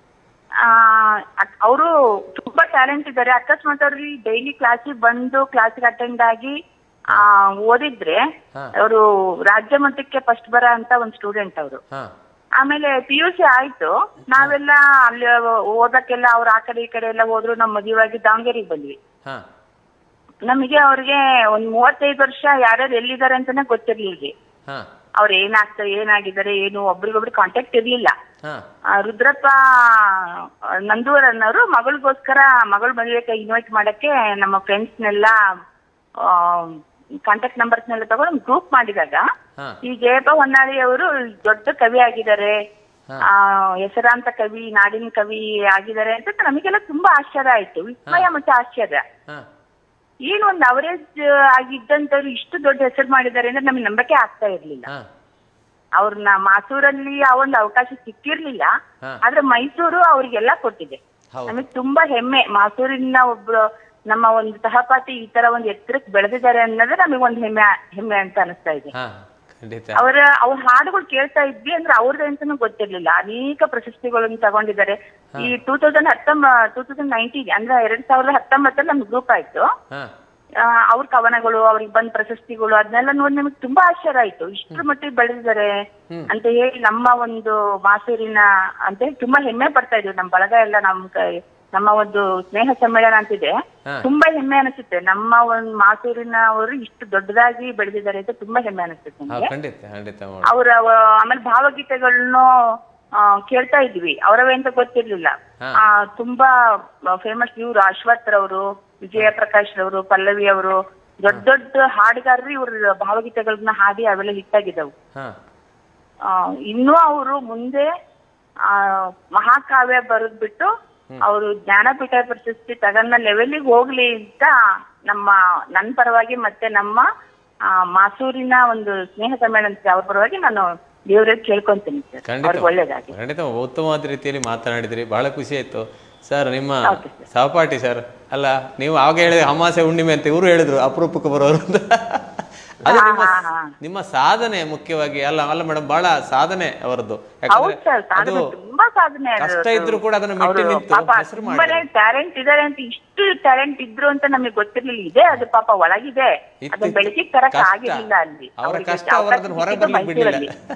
ಅವರು ತುಂಬಾ ಟ್ಯಾಲೆಂಟ್ ಇದ್ದಾರೆ ಅಕಸ್ಮಾತ್ ಅವ್ರಿಗೆ ಡೈಲಿ ಕ್ಲಾಸಿಗೆ ಬಂದು ಕ್ಲಾಸಿಗೆ ಅಟೆಂಡ್ ಆಗಿ ಆ ಓದಿದ್ರೆ ಹಾ. ಅವರು ರಾಜ್ಯ ಮಟ್ಟಕ್ಕೆ ಫಸ್ಟ್ ಬರ ಅಂತ ಒಂದು ಸ್ಟೂಡೆಂಟ್ ಅವರು ಹಾ ಆಮೇಲೆ ಪಿ ಯು ಸಿ ಆಯ್ತು ನಾವೆಲ್ಲ ಅಲ್ಲಿ ಓದಕ್ಕೆಲ್ಲ ಅವ್ರು ಆ ಕಡೆ ಈ ಕಡೆ ಎಲ್ಲ ಹೋದ್ರು ನಮ್ಮ ಮದುವೆಯಾಗಿ ದಾವಣಗೆರೆಗೆ ಬಂದ್ವಿ ಹಾ ನಮಗೆ ಅವ್ರಿಗೆ ಒಂದ್ ಮೂವತ್ತೈದು ವರ್ಷ ಯಾರ್ಯಾರು ಎಲ್ಲಿದ್ದಾರೆ ಅಂತಾನೆ ಗೊತ್ತಿರ್ಲಿಲ್ಲ ಹಾ ಅವ್ರು ಏನಾಗ್ತಾರೆ ಏನಾಗಿದ್ದಾರೆ ಏನು ಒಬ್ರಿಗೊಬ್ರು ಕಾಂಟ್ಯಾಕ್ಟ್ ಇರ್ಲಿಲ್ಲ ಹಾ ಆ, ರುದ್ರಪ್ಪ ನಂದೂರ್ ಅನ್ನೋರು ಮಗಳಿಗೋಸ್ಕರ ಮಗಳ ಮದುವೆಗೆ ಇನ್ವೈಟ್ ಮಾಡಕ್ಕೆ ನಮ್ಮ ಫ್ರೆಂಡ್ಸ್ನೆಲ್ಲ ಕಾಂಟ್ಯಾಕ್ಟ್ ನಂಬರ್ಸ್ನೆಲ್ಲ ತಗೊಂಡು ಗ್ರೂಪ್ ಮಾಡಿದಾಗ ಹಾ ಈ ಜಯಪ್ಪ ಹೊನ್ನಾಳಿ ಅವರು ದೊಡ್ಡ ಕವಿ ಆಗಿದ್ದಾರೆ ಆ ಹೆಸರಾಂತ ಕವಿ ನಾಡಿನ ಕವಿ ಆಗಿದ್ದಾರೆ ಅಂತ ನಮಗೆಲ್ಲ ತುಂಬಾ ಆಶ್ಚರ್ಯ ಆಯ್ತು ವಿಸ್ಮಯ ಮತ್ತೆ ಆಶ್ಚರ್ಯ ಹಾ ಏನು ಒಂದು ಅವರೇಜ್ ಆಗಿದ್ದಂತವ್ರು ಇಷ್ಟು ದೊಡ್ಡ ಹೆಸರು ಮಾಡಿದ್ದಾರೆ ಅಂದ್ರೆ ನಮ್ಗೆ ನಂಬಕ್ಕೆ ಆಗ್ತಾ ಇರ್ಲಿಲ್ಲ ಹಾ ಅವ್ರನ್ನ ಮಾಸೂರಲ್ಲಿ ಆ ಒಂದು ಅವಕಾಶ ಸಿಕ್ಕಿರ್ಲಿಲ್ಲ ಹಾ. ಆದ್ರೆ ಮೈಸೂರು ಅವ್ರಿಗೆಲ್ಲ ಕೊಟ್ಟಿದೆ ಹೌದು ನಮಗೆ ತುಂಬಾ ಹೆಮ್ಮೆ ಮಾಸೂರಿನ ಒಬ್ರು ನಮ್ಮ ಒಂದು ಸಹಪಾಠಿ ಈ ತರ ಒಂದು ಎತ್ತರಕ್ಕೆ ಬೆಳೆದಿದ್ದಾರೆ ಅನ್ನೋದೇ ನಮಗೆ ಒಂದು ಹೆಮ್ಮೆ ಹೆಮ್ಮೆ ಅಂತ ಅನಿಸ್ತಾ ಇದೆ ಹಾ ಖಂಡಿತ ಅವರ ಅವ್ರ ಹಾಡುಗಳು ಕೇಳ್ತಾ ಇದ್ವಿ ಅಂದ್ರೆ ಅವ್ರದ್ದು ಅಂತಾನು ಗೊತ್ತಿರ್ಲಿಲ್ಲ ಅನೇಕ ಪ್ರಶಸ್ತಿಗಳನ್ನು ತಗೊಂಡಿದ್ದಾರೆ ಈ ಟೂ ತೌಸಂಡ್ ಹತ್ತೊಂಬ ಟೂ ತೌಸಂಡ್ ನೈನ್ಟೀನ್ ಅಂದ್ರೆ ಎರಡ್ ಸಾವಿರದ ಹತ್ತೊಂಬತ್ತಲ್ಲಿ ನಮ್ಗೆ ಗ್ರೂಪ್ ಆಯ್ತು ಹಾ ಆ, ಅವ್ರ ಕವನಗಳು ಅವ್ರಿಗೆ ಬಂದ ಪ್ರಶಸ್ತಿಗಳು ಅದನ್ನೆಲ್ಲ ನೋಡಿ ನಮಗೆ ತುಂಬಾ ಆಶ್ಚರ್ಯ ಆಯ್ತು ಇಷ್ಟ್ರ ಮಟ್ಟಿಗೆ ಬೆಳೆದಿದ್ದಾರೆ ಅಂತ ಹೇಳಿ ನಮ್ಮ ಒಂದು ಮಾಸೂರಿನ ಅಂತ ಹೇಳಿ ತುಂಬಾ ಹೆಮ್ಮೆ ಪಡ್ತಾ ಇದ್ವಿ ನಮ್ಮ ಬಳಗ ಎಲ್ಲ ನಮ್ ಕ- ನಮ್ಮ ಒಂದು ಸ್ನೇಹ ಸಮ್ಮೇಳನ ಅಂತಿದೆ ಹಾ. ತುಂಬಾ ಹೆಮ್ಮೆ ಅನಿಸುತ್ತೆ ನಮ್ಮ ಒಂದು ಮಾಸೂರಿನವರು ಇಷ್ಟು ದೊಡ್ಡದಾಗಿ ಬೆಳೆದಿದ್ದಾರೆ ಅಂತ ತುಂಬಾ ಹೆಮ್ಮೆ ಅನಿಸುತ್ತೆ ಹಾ ನಮ್ಗೆ ಖಂಡಿತ ಖಂಡಿತ ಮೇಡಮ್ ಅವರ ಆಮೇಲೆ ಭಾವಗೀತೆಗಳನ್ನು ಆ, ಕೇಳ್ತಾ ಇದ್ವಿ ಅವರವೇ ಅಂತ ಗೊತ್ತಿರ್ಲಿಲ್ಲ ಹಾ. ಆ, ತುಂಬಾ ಫೇಮಸ್ ಇವ್ರು ಅಶ್ವಥ್ ರವರು ವಿಜಯ ಪ್ರಕಾಶ್ ರವರು ಪಲ್ಲವಿ ಅವರು ದೊಡ್ಡ ದೊಡ್ಡ ಹಾಡುಗಾರರು ಇವ್ರ ಭಾವಗೀತೆಗಳನ್ನ ಹಾಡಿ ಅವೆಲ್ಲ ಹಿಟ್ಟಾಗಿದ್ದವು ಹಾ ಆ, ಇನ್ನೂ ಅವರು ಮುಂದೆ ಆ ಮಹಾಕಾವ್ಯ ಬರೆದ್ಬಿಟ್ಟು ಅವರು ಜ್ಞಾನಪೀಠ ಪ್ರಶಸ್ತಿ ತಗೊಂಡ ಲೆವೆಲಿಗೆ ಹೋಗ್ಲಿ ಅಂತ ನಮ್ಮ ನನ್ನ ಪರವಾಗಿ ಮತ್ತೆ ನಮ್ಮ ಆ, ಮಾಸೂರಿನ ಒಂದು ಸ್ನೇಹ ಸಮ್ಮೇಳನಕ್ಕೆ ಅವ್ರ ಪರವಾಗಿ ನಾನು ದೇವರಲ್ಲಿ ಕೇಳ್ಕೊಂತೀನಿ ಸರ್ ಖಂಡಿತ ಅವ್ರಿಗೆ ಒಳ್ಳೇದಾಗಿ ಖಂಡಿತ ಉತ್ತಮವಾದ ರೀತಿಯಲ್ಲಿ ಮಾತನಾಡಿದ್ರಿ ಬಹಳ ಖುಷಿ ಆಯ್ತು ಸರ್ ನಿಮ್ಮ ಓಕೆ ಸರ್. ಸಹಪಾಠಿ ಸರ್ ಅಲ್ಲ ನೀವು ಆವಾಗ ಹೇಳಿದ್ರೆ ಅಮಾಸೆ ಹುಣ್ಣಿಮೆ ಅಂತ ಇವರು ಹೇಳಿದ್ರು ಅಪರೂಪಕ್ಕೆ ಬರೋರು ಅಂತ ಅದು ನಿಮ್ಮ ಹಾ, ಹಾ. ನಿಮ್ಮ ಸಾಧನೆ ಮುಖ್ಯವಾಗಿ ಅಲ್ಲ ಅಲ್ಲ ಮೇಡಮ್ ಬಹಳ ಸಾಧನೆ ಅವರದ್ದು ಹೌದು ಸರ್ ಅದು ಸಾಧನೆ ತುಂಬಾ ಸಾಧನೆ ಅದು. ಕಷ್ಟ ಇದ್ರೂ ಕೂಡ ಅದನ್ನ ಮೆಟ್ಟಿ ಅವ್ರು ನಿಂತು ಪಾಪ ಹೆಸರು ತುಂಬಾನೇ ಮಾಡಿದ್ರು. ಟ್ಯಾಲೆಂಟ್ ಇದಾರೆ ಅಂತ ಇಷ್ಟು ಟ್ಯಾಲೆಂಟ್ ಇದ್ರು ಅಂತ ನಮಗೆ ಗೊತ್ತಿರ್ಲಿಲ್ಲ ಇದೆ ಅದು ಪಾಪ ಒಳಗಿದೆ ಇತ್ತು, ಅದನ್ನ ಇತ್ತು. ಬೆಳಕಿಗೆ ತರಕ್ ಕಷ್ಟ. ಆಗಿರ್ಲಿಲ್ಲ ಅಲ್ಲಿ ಅವರ ಅವ್ರಿಗೆ ಕಷ್ಟ ಅವಕಾಶ ಅವರದನ್ನ ಹೊರ ಸಿಕ್ಕಿದ್ದು ಬರ್ಲಿಕ್ಕೆ ಬಿಡ್ಲಿಲ್ಲ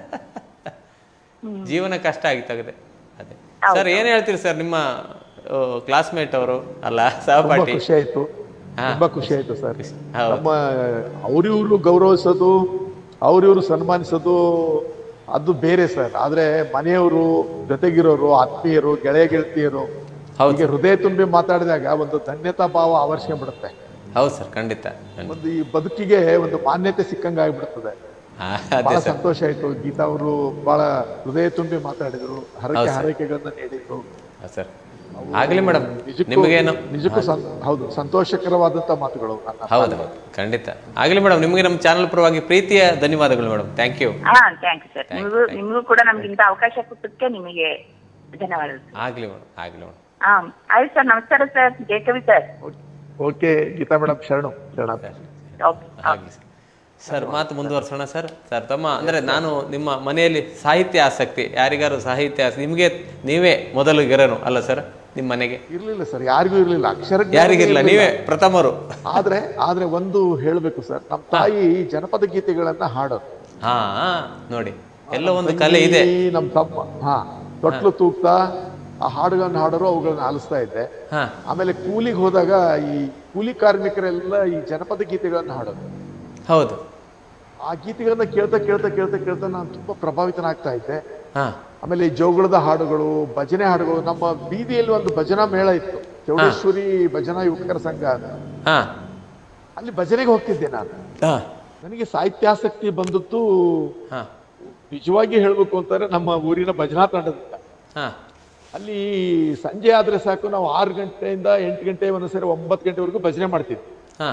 ಮೈಸೂರಲ್ಲಿ. ಜೀವನ ಕಷ್ಟ ಆಗಿತ್ತಾಗದೆ ಅದೇ ಹೌದು. ಸರ್ ಏನ್ ಹೇಳ್ತೀರಿ ಸರ್ ನಿಮ್ಮ ಕ್ಲಾಸ್ಮೇಟ್ ಅವರು ಅಲ್ಲ ತುಂಬಾ ಸಹಪಾಠಿ ಖುಷಿ ಆಯ್ತು ಹಾ. ತುಂಬಾ ಖುಷಿ ಆಯ್ತು ಸರ್ ಹೌದು. ನಮ್ಮ ಅವ್ರಿವ್ರು ಗೌರವಿಸೋದು ಅವ್ರಿವ್ರು ಸನ್ಮಾನಿಸೋದು ಅದು ಬೇರೆ ಸರ್ ಆದ್ರೆ ಮನೆಯವರು ಜೊತೆಗಿರೋರು ಆತ್ಮೀಯರು ಗೆಳೆಯ ಗೆಳತಿಯರು ಹೌದು ಹೀಗೆ ಹೃದಯ ತುಂಬಿ ಮಾತಾಡಿದಾಗ ಒಂದು ಧನ್ಯತಾ ಭಾವ ಆವರಿಸ್ಕೊಂಡ್ಬಿಡುತ್ತೆ ಹೌದು ಸರ್ ಖಂಡಿತ ಖಂಡಿತ. ಒಂದು ಈ ಬದುಕಿಗೆ ಒಂದು ಮಾನ್ಯತೆ ಸಿಕ್ಕಂಗ ಆಗ್ಬಿಡ್ತದೆ ಹಾ, ಬಹಳ ಅದೇ ಸರ್ ಸಂತೋಷ ಆಯ್ತು ಗೀತಾ ಅವರು ಬಹಳ ಹೃದಯ ತುಂಬಿ ಮಾತಾಡಿದ್ರು ಹರಕೆ ಹೌದು ಸರ್. ಹಾರೈಕೆಗಳನ್ನ ನೀಡಿದ್ರು ಹಾ, ಸರ್ ಆಗ್ಲಿ ಮೇಡಮ್ ನಿಜಕ್ಕೂ ನಿಮಗೇನು ನಿಜಕ್ಕೂ ಸಂ- ಹೌದು ಸಂತೋಷಕರವಾದಂತ ಮಾತುಗಳು ನನ್ನ ಹೌದು ಹೌದು ಖಂಡಿತ ಆಗ್ಲಿ ಮೇಡಮ್ ನಿಮಗೆ ನಮ್ಮ ಚಾನಲ್ ಪರವಾಗಿ ಪ್ರೀತಿಯ ಧನ್ಯವಾದಗಳು ಮೇಡಮ್ ಥ್ಯಾಂಕ್ ಯು ಹಾ ಥ್ಯಾಂಕ್ ಯು ಸರ್ ನಿಮಗೂ ನಿಮಗೂ ಕೂಡ ನಮ್ಗೆ ಇಂಥ ಅವಕಾಶ ಕೊಟ್ಟಕ್ಕೆ ನಿಮಗೆ ಧನ್ಯವಾದಗಳು ಆಗ್ಲಿ ಮೇಡಮ್ ಆಗ್ಲಿ ಮೇಡಮ್ ಹಾ ಆಯ್ತು ಸರ್ ನಮಸ್ಕಾರ ಸರ್ ಜಯ ಕವಿ ಸರ್ ಓಕೆ ಗೀತಾ ಮೇಡಮ್ ಶರಣು ಶರಣ ಓಕೆ ಆಗಲಿ ಸರ್ ಸರ್ ಮಾತು ಮುಂದುವರ್ಸೋಣ ಸರ್ ಸರ್ ತಮ್ಮ ಅಂದರೆ ನಾನು ನಿಮ್ಮ ಮನೆಯಲ್ಲಿ ಸಾಹಿತ್ಯ ಆಸಕ್ತಿ ಯಾರಿಗಾರು ಸಾಹಿತ್ಯ ಆಸಕ್ತಿ ನಿಮಗೆ ನೀವೇ ಮೊದಲು ಗೆರನು ಅಲ್ಲ ಸರ್ ನಿಮ್ಮ ಮನೆಗೆ ಇರ್ಲಿಲ್ಲ ಸರ್ ಯಾರಿಗೂ ಇರ್ಲಿಲ್ಲ ಅಕ್ಷರ ಜ್ಞಾನ ಯಾರಿಗಿರಲಿಲ್ಲ ನೀವೇ ಪ್ರಥಮರು ಆದ್ರೆ ಆದ್ರೆ ಒಂದು ಹೇಳ್ಬೇಕು ಸರ್ ನಮ್ಮ ತಾಯಿ ಜನಪದ ಗೀತೆಗಳನ್ನ ಹಾಡೋರು ಹಾ ನೋಡಿ ಎಲ್ಲ ಒಂದು ಕಲೆ ಇದೆ ಈ ನಮ್ ತಮ್ಮ ಹಾ ತೊಟ್ಲು ತೂಗ್ತಾ ಆ ಹಾಡುಗಳನ್ನ ಹಾಡೋರು ಅವುಗಳನ್ನ ಆಲಿಸ್ತಾ ಇದ್ದೆ ಹಾ ಆಮೇಲೆ ಕೂಲಿಗೆ ಹೋದಾಗ ಈ ಕೂಲಿ ಕಾರ್ಮಿಕರೆಲ್ಲ ಈ ಜನಪದ ಗೀತೆಗಳನ್ನ ಹಾಡೋರು ಹೌದು ಆ ಗೀತೆಗಳನ್ನ ಕೇಳ್ತಾ ಕೇಳ್ತಾ ಕೇಳ್ತಾ ಕೇಳ್ತಾ ನಾನು ತುಂಬಾ ಪ್ರಭಾವಿತನಾಗ್ತಾ ಇದ್ದೆ ಹಾ ಆಮೇಲೆ ಈ ಜೋಗುಳದ ಹಾಡುಗಳು ಭಜನೆ ಹಾಡುಗಳು ನಮ್ಮ ಬೀದಿಯಲ್ಲಿ ಒಂದು ಭಜನಾ ಮೇಳ ಇತ್ತು ಚೌಡೇಶ್ವರಿ ಭಜನಾ ಯುವಕರ ಸಂಘ ಅಂತ ಹಾ ಅಲ್ಲಿ ಭಜನೆಗೆ ಹೋಗ್ತಿದ್ದೆ ನಾನು ಹಾ ನನಗೆ ಸಾಹಿತ್ಯಾಸಕ್ತಿ ಬಂದದ್ದು ಹಾ ನಿಜವಾಗಿ ಹೇಳ್ಬೇಕು ಅಂತಾರೆ ನಮ್ಮ ಊರಿನ ಭಜನಾ ತಂಡದಿಂದ ಹಾ ಅಲ್ಲಿ ಸಂಜೆ ಆದ್ರೆ ಸಾಕು ನಾವು ಆರು ಗಂಟೆಯಿಂದ ಎಂಟು ಗಂಟೆ ಒಂದೊಂದ್ಸರಿ ಒಂಬತ್ತು ಗಂಟೆವರೆಗೂ ಭಜನೆ ಮಾಡ್ತಿದ್ವಿ ಹಾ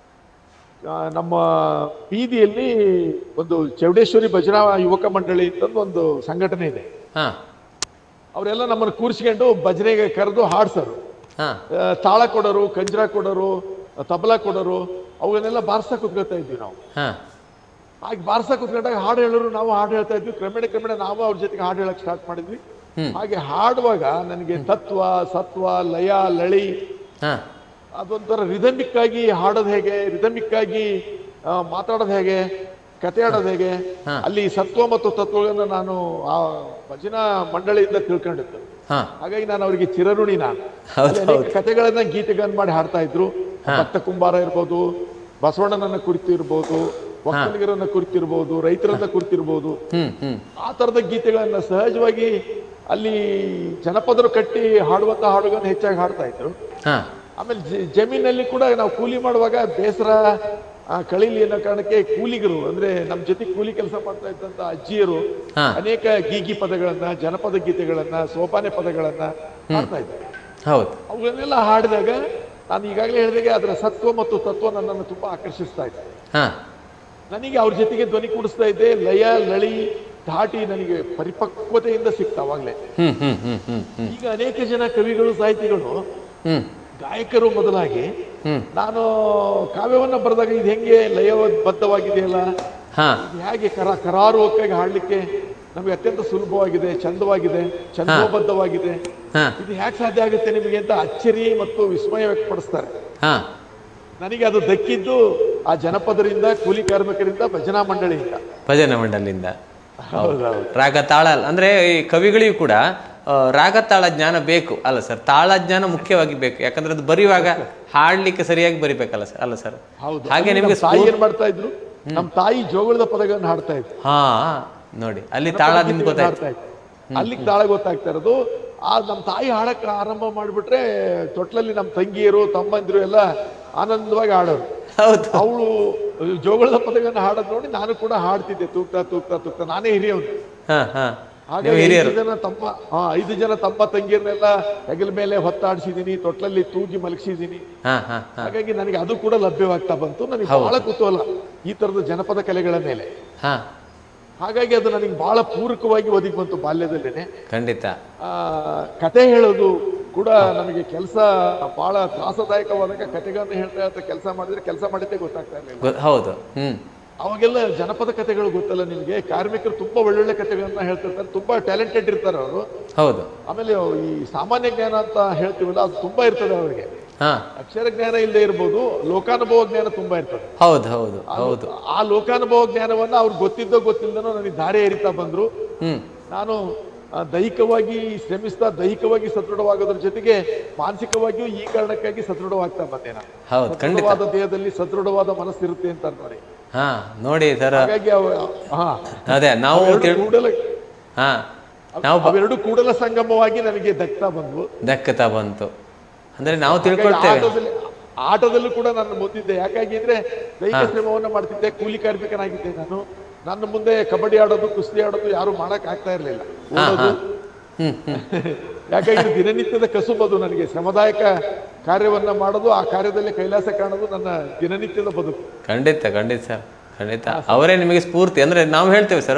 ಆ, ನಮ್ಮ ಬೀದಿಯಲ್ಲಿ ಒಂದು ಚೌಡೇಶ್ವರಿ ಭಜನಾ ಯುವಕ ಮಂಡಳಿ ಅಂತಂದು ಒಂದು ಸಂಘಟನೆ ಇದೆ ಹಾ ಅವರೆಲ್ಲ ನಮ್ಮನ್ನು ಕೂರಿಸ್ಕೊಂಡು ಭಜನೆಗೆ ಕರೆದು ಹಾಡ್ಸರು ಹಾ ಆ, ತಾಳ ಕೊಡೋರು ಕಂಜ್ರ ಕೊಡೋರು ತಬಲಾ ಕೊಡೋರು ಅವನ್ನೆಲ್ಲ ಬಾರ್ಸಾ ಕುತ್ಕೊಳ್ತಾ ಇದ್ವಿ ನಾವು ಹಾ ಹಾಗೆ ಬಾರ್ಸಾ ಕುತ್ಕೊಂಡಾಗ ಹಾಡು ಹೇಳೋರು ನಾವು ಹಾಡು ಹೇಳ್ತಾ ಇದ್ವಿ ಕ್ರಮೇಣ ಕ್ರಮೇಣ ನಾವು ಅವ್ರ ಜೊತೆಗೆ ಹಾಡು ಹೇಳಕ್ ಸ್ಟಾರ್ಟ್ ಮಾಡಿದ್ವಿ ಹ್ಮ್. ಹಾಗೆ ಹಾಡುವಾಗ ನನಗೆ ತತ್ವ ಸತ್ವ ಲಯ ಲಳಿ ಹಾ ಅದೊಂಥರ ರಿದಮಿಕ್ ಆಗಿ ಹಾಡೋದು ಹೇಗೆ ರಿದಮಿಕ್ ಆಗಿ ಆ, ಮಾತಾಡೋದು ಹೇಗೆ ಕತೆ ಆಡೋದು ಹೇಗೆ ಹಾ. ಅಲ್ಲಿ ಸತ್ವ ಮತ್ತು ತತ್ವಗಳನ್ನ ನಾನು ಆ ಭಜನಾ ಮಂಡಳಿಯಿಂದ ತಿಳ್ಕೊಂಡಿದ್ದು ಹಾ ಹಾಗಾಗಿ ನಾನು ಅವರಿಗೆ ಚಿರಋಣಿ ನಾನು ಹೌದು, ಅಲ್ಲಿ ಅನೇಕ ಕತೆಗಳನ್ನ ಗೀತೆಗಳನ್ನ ಮಾಡಿ ಹಾಡ್ತಾ ಇದ್ರು ಭಕ್ತ ಕುಂಬಾರ ಇರ್ಬೋದು ಬಸವಣ್ಣನನ್ನ ಕುರಿತು ಇರ್ಬೋದು ಒಕ್ಕಲಿಗರನ್ನ ಕುರಿತಿರ್ಬೋದು ರೈತರನ್ನ ಕುರಿತಿರ್ಬೋದು ಹ್ಮ್ ಹ್ಮ್ ಆ ತರದ ಗೀತೆಗಳನ್ನ ಸಹಜವಾಗಿ ಅಲ್ಲಿ ಜನಪದರು ಕಟ್ಟಿ ಹಾಡುವಂತ ಹಾಡುಗಳನ್ನ ಹೆಚ್ಚಾಗಿ ಹಾಡ್ತಾ ಇದ್ರು ಹಾ ಆಮೇಲೆ ಜ- ಜಮೀನಲ್ಲಿ ಕೂಡ ನಾವು ಕೂಲಿ ಮಾಡುವಾಗ ಬೇಸರ ಆ, ಕಳೀಲಿ ಅನ್ನೋ ಕಾರಣಕ್ಕೆ ಕೂಲಿಗರು ಅಂದ್ರೆ ನಮ್ಮ ಜೊತೆ ಕೂಲಿ ಕೆಲಸ ಮಾಡ್ತಾ ಇದ್ದಂತ ಅಜ್ಜಿಯರು ಹಾ. ಅನೇಕ ಗೀಗಿ ಪದಗಳನ್ನ ಜನಪದ ಗೀತೆಗಳನ್ನ ಸೋಪಾನೆ ಪದಗಳನ್ನ ಹಾಡ್ತಾ ಇದ್ದಾರೆ ಹೌದು ಅವುಗಳನ್ನೆಲ್ಲ ಹಾಡಿದಾಗ ನಾನು ಈಗಾಗಲೇ ಹೇಳಿದಾಗೆ ಅದರ ಸತ್ವ ಮತ್ತು ತತ್ವ ನನ್ನನ್ನು ತುಂಬಾ ಆಕರ್ಷಿಸ್ತಾ ಇದೆ ಹಾ ನನಗೆ ಅವ್ರ ಜೊತೆಗೆ ಧ್ವನಿ ಕೂಡಿಸ್ತಾ ಇದ್ದೆ ಲಯ ಲಳಿ ಧಾಟಿ ನನಗೆ ಪರಿಪಕ್ವತೆಯಿಂದ ಸಿಕ್ತ ಅವಾಗಲೇ ಹ್ಮ್ ಹ್ಮ್ ಹ್ಮ್ ಹ್ಮ್ ಹ್ಮ್ ಈಗ ಅನೇಕ ಜನ ಕವಿಗಳು ಸಾಹಿತಿಗಳು ಹ್ಮ್ ಗಾಯಕರು ಮೊದಲಾಗಿ ಹ್ಮ್ ನಾನು ಕಾವ್ಯವನ್ನ ಬರೆದಾಗ ಇದು ಹೆಂಗೆ ಲಯಬದ್ಧವಾಗಿದೆಯಲ್ಲ ಹಾ ಇದು ಹೇಗೆ ಕರ ಕರಾರುವಕ್ಕಾಗಿ ಹಾಡ್ಲಿಕ್ಕೆ ನಮಗೆ ಅತ್ಯಂತ ಸುಲಭವಾಗಿದೆ ಚಂದವಾಗಿದೆ ಚಂದೋಬದ್ಧವಾಗಿದೆ ಹಾ ಇದು ಹೇಗೆ ಸಾಧ್ಯ ಆಗುತ್ತೆ ನಿಮಗೆ ಅಂತ ಅಚ್ಚರಿ ಮತ್ತು ವಿಸ್ಮಯ ವ್ಯಕ್ತಪಡಿಸ್ತಾರೆ ಹಾ ನನಗೆ ಅದು ದಕ್ಕಿದ್ದು ಆ ಜನಪದರಿಂದ ಕೂಲಿ ಕಾರ್ಮಿಕರಿಂದ ಭಜನಾ ಮಂಡಳಿಯಿಂದ ಭಜನೆ ಮಂಡಲಿಂದ ಹೌದೌದು ರಾಗ ತಾಳ ಅಂದ್ರೆ ಈ ಕವಿಗಳಿಗೂ ಕೂಡ ಆ, ರಾಗ ತಾಳ ಜ್ಞಾನ ಬೇಕು ಅಲ್ಲ ಸರ್ ತಾಳ ಜ್ಞಾನ ಮುಖ್ಯವಾಗಿ ಬೇಕು ಯಾಕಂದ್ರೆ ಅದು ಬರೆಯುವಾಗ ಹಾಡ್ಲಿಕ್ಕೆ ಸರಿಯಾಗಿ ಬರಿಬೇಕಲ್ಲ ಸರ್ ಅಲ್ಲ ಸರ್ ಹೌದು ಹಾಗೆ ಅಲ್ಲಿ ನಿಮಗೆ ನಮ್ಮ ತಾಯಿ ಏನ್ ಮಾಡ್ತಾ ಇದ್ರು ನಮ್ಮ ತಾಯಿ ಜೋಗಳದ ಪದಗಳನ್ನ ಹಾಡ್ತಾ ಇದ್ರು ಹಾ ನೋಡಿ ಅಲ್ಲಿ ತಾಳ ನಿಮ್ಗೆ ಗೊತ್ತಾಯ್ತು ಹಾಡ್ತಾ ಇದ್ರು ಅಲ್ಲಿಗೆ ತಾಳ ಗೊತ್ತಾಗ್ತಾ ಇರೋದು ಆ ನಮ್ಮ ತಾಯಿ ಹಾಡಕ್ ಆರಂಭ ಮಾಡ್ಬಿಟ್ರೆ ತೊಟ್ಲಲ್ಲಿ ನಮ್ಮ ತಂಗಿಯರು ತಮ್ಮಂದಿರು ಎಲ್ಲ ಆನಂದವಾಗಿ ಹಾಡೋರು ಹೌದು ಅವಳು ಜೋಗಳದ ಪದಗಳನ್ನ ಹಾಡೋದ್ ನೋಡಿ ನಾನು ಕೂಡ ಹಾಡ್ತಿದ್ದೆ ತೂಗ್ತಾ ತೂಗ್ತಾ ತೂಗ್ತಾ ನಾನೇ ಹಿರಿಯವನು ಹಾ ಹಾ ನೀವು ಹಾಗಾಗಿ ಹಿರಿಯರು ಐದು ಜನ ತಮ್ಮ ಹಾ ಐದು ಜನ ತಮ್ಮ ತಂಗಿಯರನ್ನೆಲ್ಲ ಹೆಗಲ ಮೇಲೆ ಹೊತ್ತಾಡಿಸಿದೀನಿ ತೊಟ್ಲಲ್ಲಿ ತೂಗಿ ಮಲಗಿಸಿದೀನಿ ಹಾ ಹಾ ಹಾ ಹಾಗಾಗಿ ನನಗೆ ಅದು ಕೂಡ ಲಭ್ಯವಾಗ್ತಾ ಬಂತು ನನಗೆ ಬಹಳ ಕುತೂಹಲ ಈ ತರದ ಜನಪದ ಕಲೆಗಳ ಮೇಲೆ ಹಾ ಹಾಗಾಗಿ ಅದು ನನಗೆ ಬಹಳ ಪೂರಕವಾಗಿ ಒದಗಿ ಬಂತು ಬಾಲ್ಯದಲ್ಲೇನೆ ಖಂಡಿತ ಆ, ಕತೆ ಹೇಳೋದು ಕೂಡ ನಮಗೆ ಕೆಲಸ ಬಹಳ ತ್ರಾಸದಾಯಕವಾದಾಗ ಕತೆಗಳನ್ನ ಹೇಳ್ತಾ ಹೇಳ್ತಾ ಕೆಲಸ ಮಾಡಿದ್ರೆ ಕೆಲಸ ಮಾಡಿದ್ದೇ ಗೊತ್ತಾಗ್ತಾ ಇರಲಿಲ್ಲ ಗೊ- ಹೌದು ಹ್ಮ್ ಅವಾಗೆಲ್ಲ ಜನಪದ ಕಥೆಗಳು ಗೊತ್ತಲ್ಲ ನಿಮಗೆ ಕಾರ್ಮಿಕರು ತುಂಬಾ ಒಳ್ಳೊಳ್ಳೆ ಕಥೆಗಳನ್ನ ಹೇಳ್ತಿರ್ತಾರೆ ತುಂಬಾ ಟ್ಯಾಲೆಂಟೆಡ್ ಇರ್ತಾರೆ ಅವರು ಹೌದು ಆಮೇಲೆ ಈ ಸಾಮಾನ್ಯ ಜ್ಞಾನ ಅಂತ ಹೇಳ್ತೀವಲ್ಲ ಅದು ತುಂಬಾ ಇರ್ತದೆ ಅವರಿಗೆ ಹಾ ಅಕ್ಷರ ಜ್ಞಾನ ಇಲ್ಲದೆ ಇರ್ಬೋದು ಲೋಕಾನುಭವ ಜ್ಞಾನ ತುಂಬಾ ಇರ್ತದೆ ಹೌದು ಹೌದು ಹೌದು ಆ ಲೋಕಾನುಭವ ಜ್ಞಾನವನ್ನ ಅವ್ರು ಗೊತ್ತಿದ್ದೋ ಗೊತ್ತಿಲ್ಲದನೋ ನನಗೆ ದಾರಿ ಎರಿತಾ ಬಂದ್ರು ಹ್ಮ್ ನಾನು ಆ, ದೈಹಿಕವಾಗಿ ಶ್ರಮಿಸ್ತಾ ದೈಹಿಕವಾಗಿ ಸದೃಢವಾಗೋದ್ರ ಜೊತೆಗೆ ಮಾನಸಿಕವಾಗಿಯೂ ಈ ಕಾರಣಕ್ಕಾಗಿ ಸದೃಢವಾಗ್ತಾ ಬಂದೆ ನಾನು ಹೌದು ಖಂಡಿತ ಸದೃಢವಾದ ದೇಹದಲ್ಲಿ ಸದೃಢವಾದ ಮನಸ್ಸಿರುತ್ತೆ ಅಂತ ನೋಡಿ ಹಾ ನೋಡಿ ಸರ್ ಹಾಗಾಗಿ ಅವ ಹಾ ಅದೇ ನಾವು ಅವೆರಡು ತಿಳ್ ಕೂಡಲ ಹಾ ನಾವು ಬ- ಅವೆರಡು ಕೂಡಲ ಸಂಗಮವಾಗಿ ನನಗೆ ದಕ್ತಾ ಬಂದ್ವು ದಕ್ಕತಾ ಬಂತು ಅಂದ್ರೆ ನಾವು ಹಾಗಾಗಿ ತಿಳ್ಕೊಳ್ತೇವೆ ಆಟದಲ್ಲಿ ಆಟದಲ್ಲೂ ಕೂಡ ನಾನು ಮುಂದಿದ್ದೆ ಯಾಕಾಗಿ ಅಂದ್ರೆ ದೈಹಿಕ ಶ್ರಮವನ್ನ ಮಾಡ್ತಿದ್ದೆ ಕೂಲಿ ಕಾರ್ಮಿಕನಾಗಿದ್ದೆ ನಾನು ನನ್ನ ಮುಂದೆ ಕಬಡ್ಡಿ ಆಡೋದು ಕುಸ್ತಿ ಆಡೋದು ಯಾರು ಮಾಡಕ್ ಆಗ್ತಾ ಇರ್ಲಿಲ್ಲ ಓದೋದು ಹ್ಮ್ ಹ್ಮ್ ಯಾಕಾಗಿ ಇದು ದಿನನಿತ್ಯದ ಕಸುಬದು ನನಗೆ ಶ್ರಮದಾಯಕ ಕಾರ್ಯವನ್ನ ಮಾಡೋದು ಆ ಕಾರ್ಯದಲ್ಲಿ ಕೈಲಾಸ ಕಾಣೋದು ನನ್ನ ದಿನನಿತ್ಯದ ಬದುಕು ಖಂಡಿತ ಖಂಡಿತ ಸರ್ ಖಂಡಿತ ಅವರೇ ನಿಮಗೆ ಸ್ಫೂರ್ತಿ ಅಂದ್ರೆ ನಾವು ಹೇಳ್ತೇವೆ ಸರ್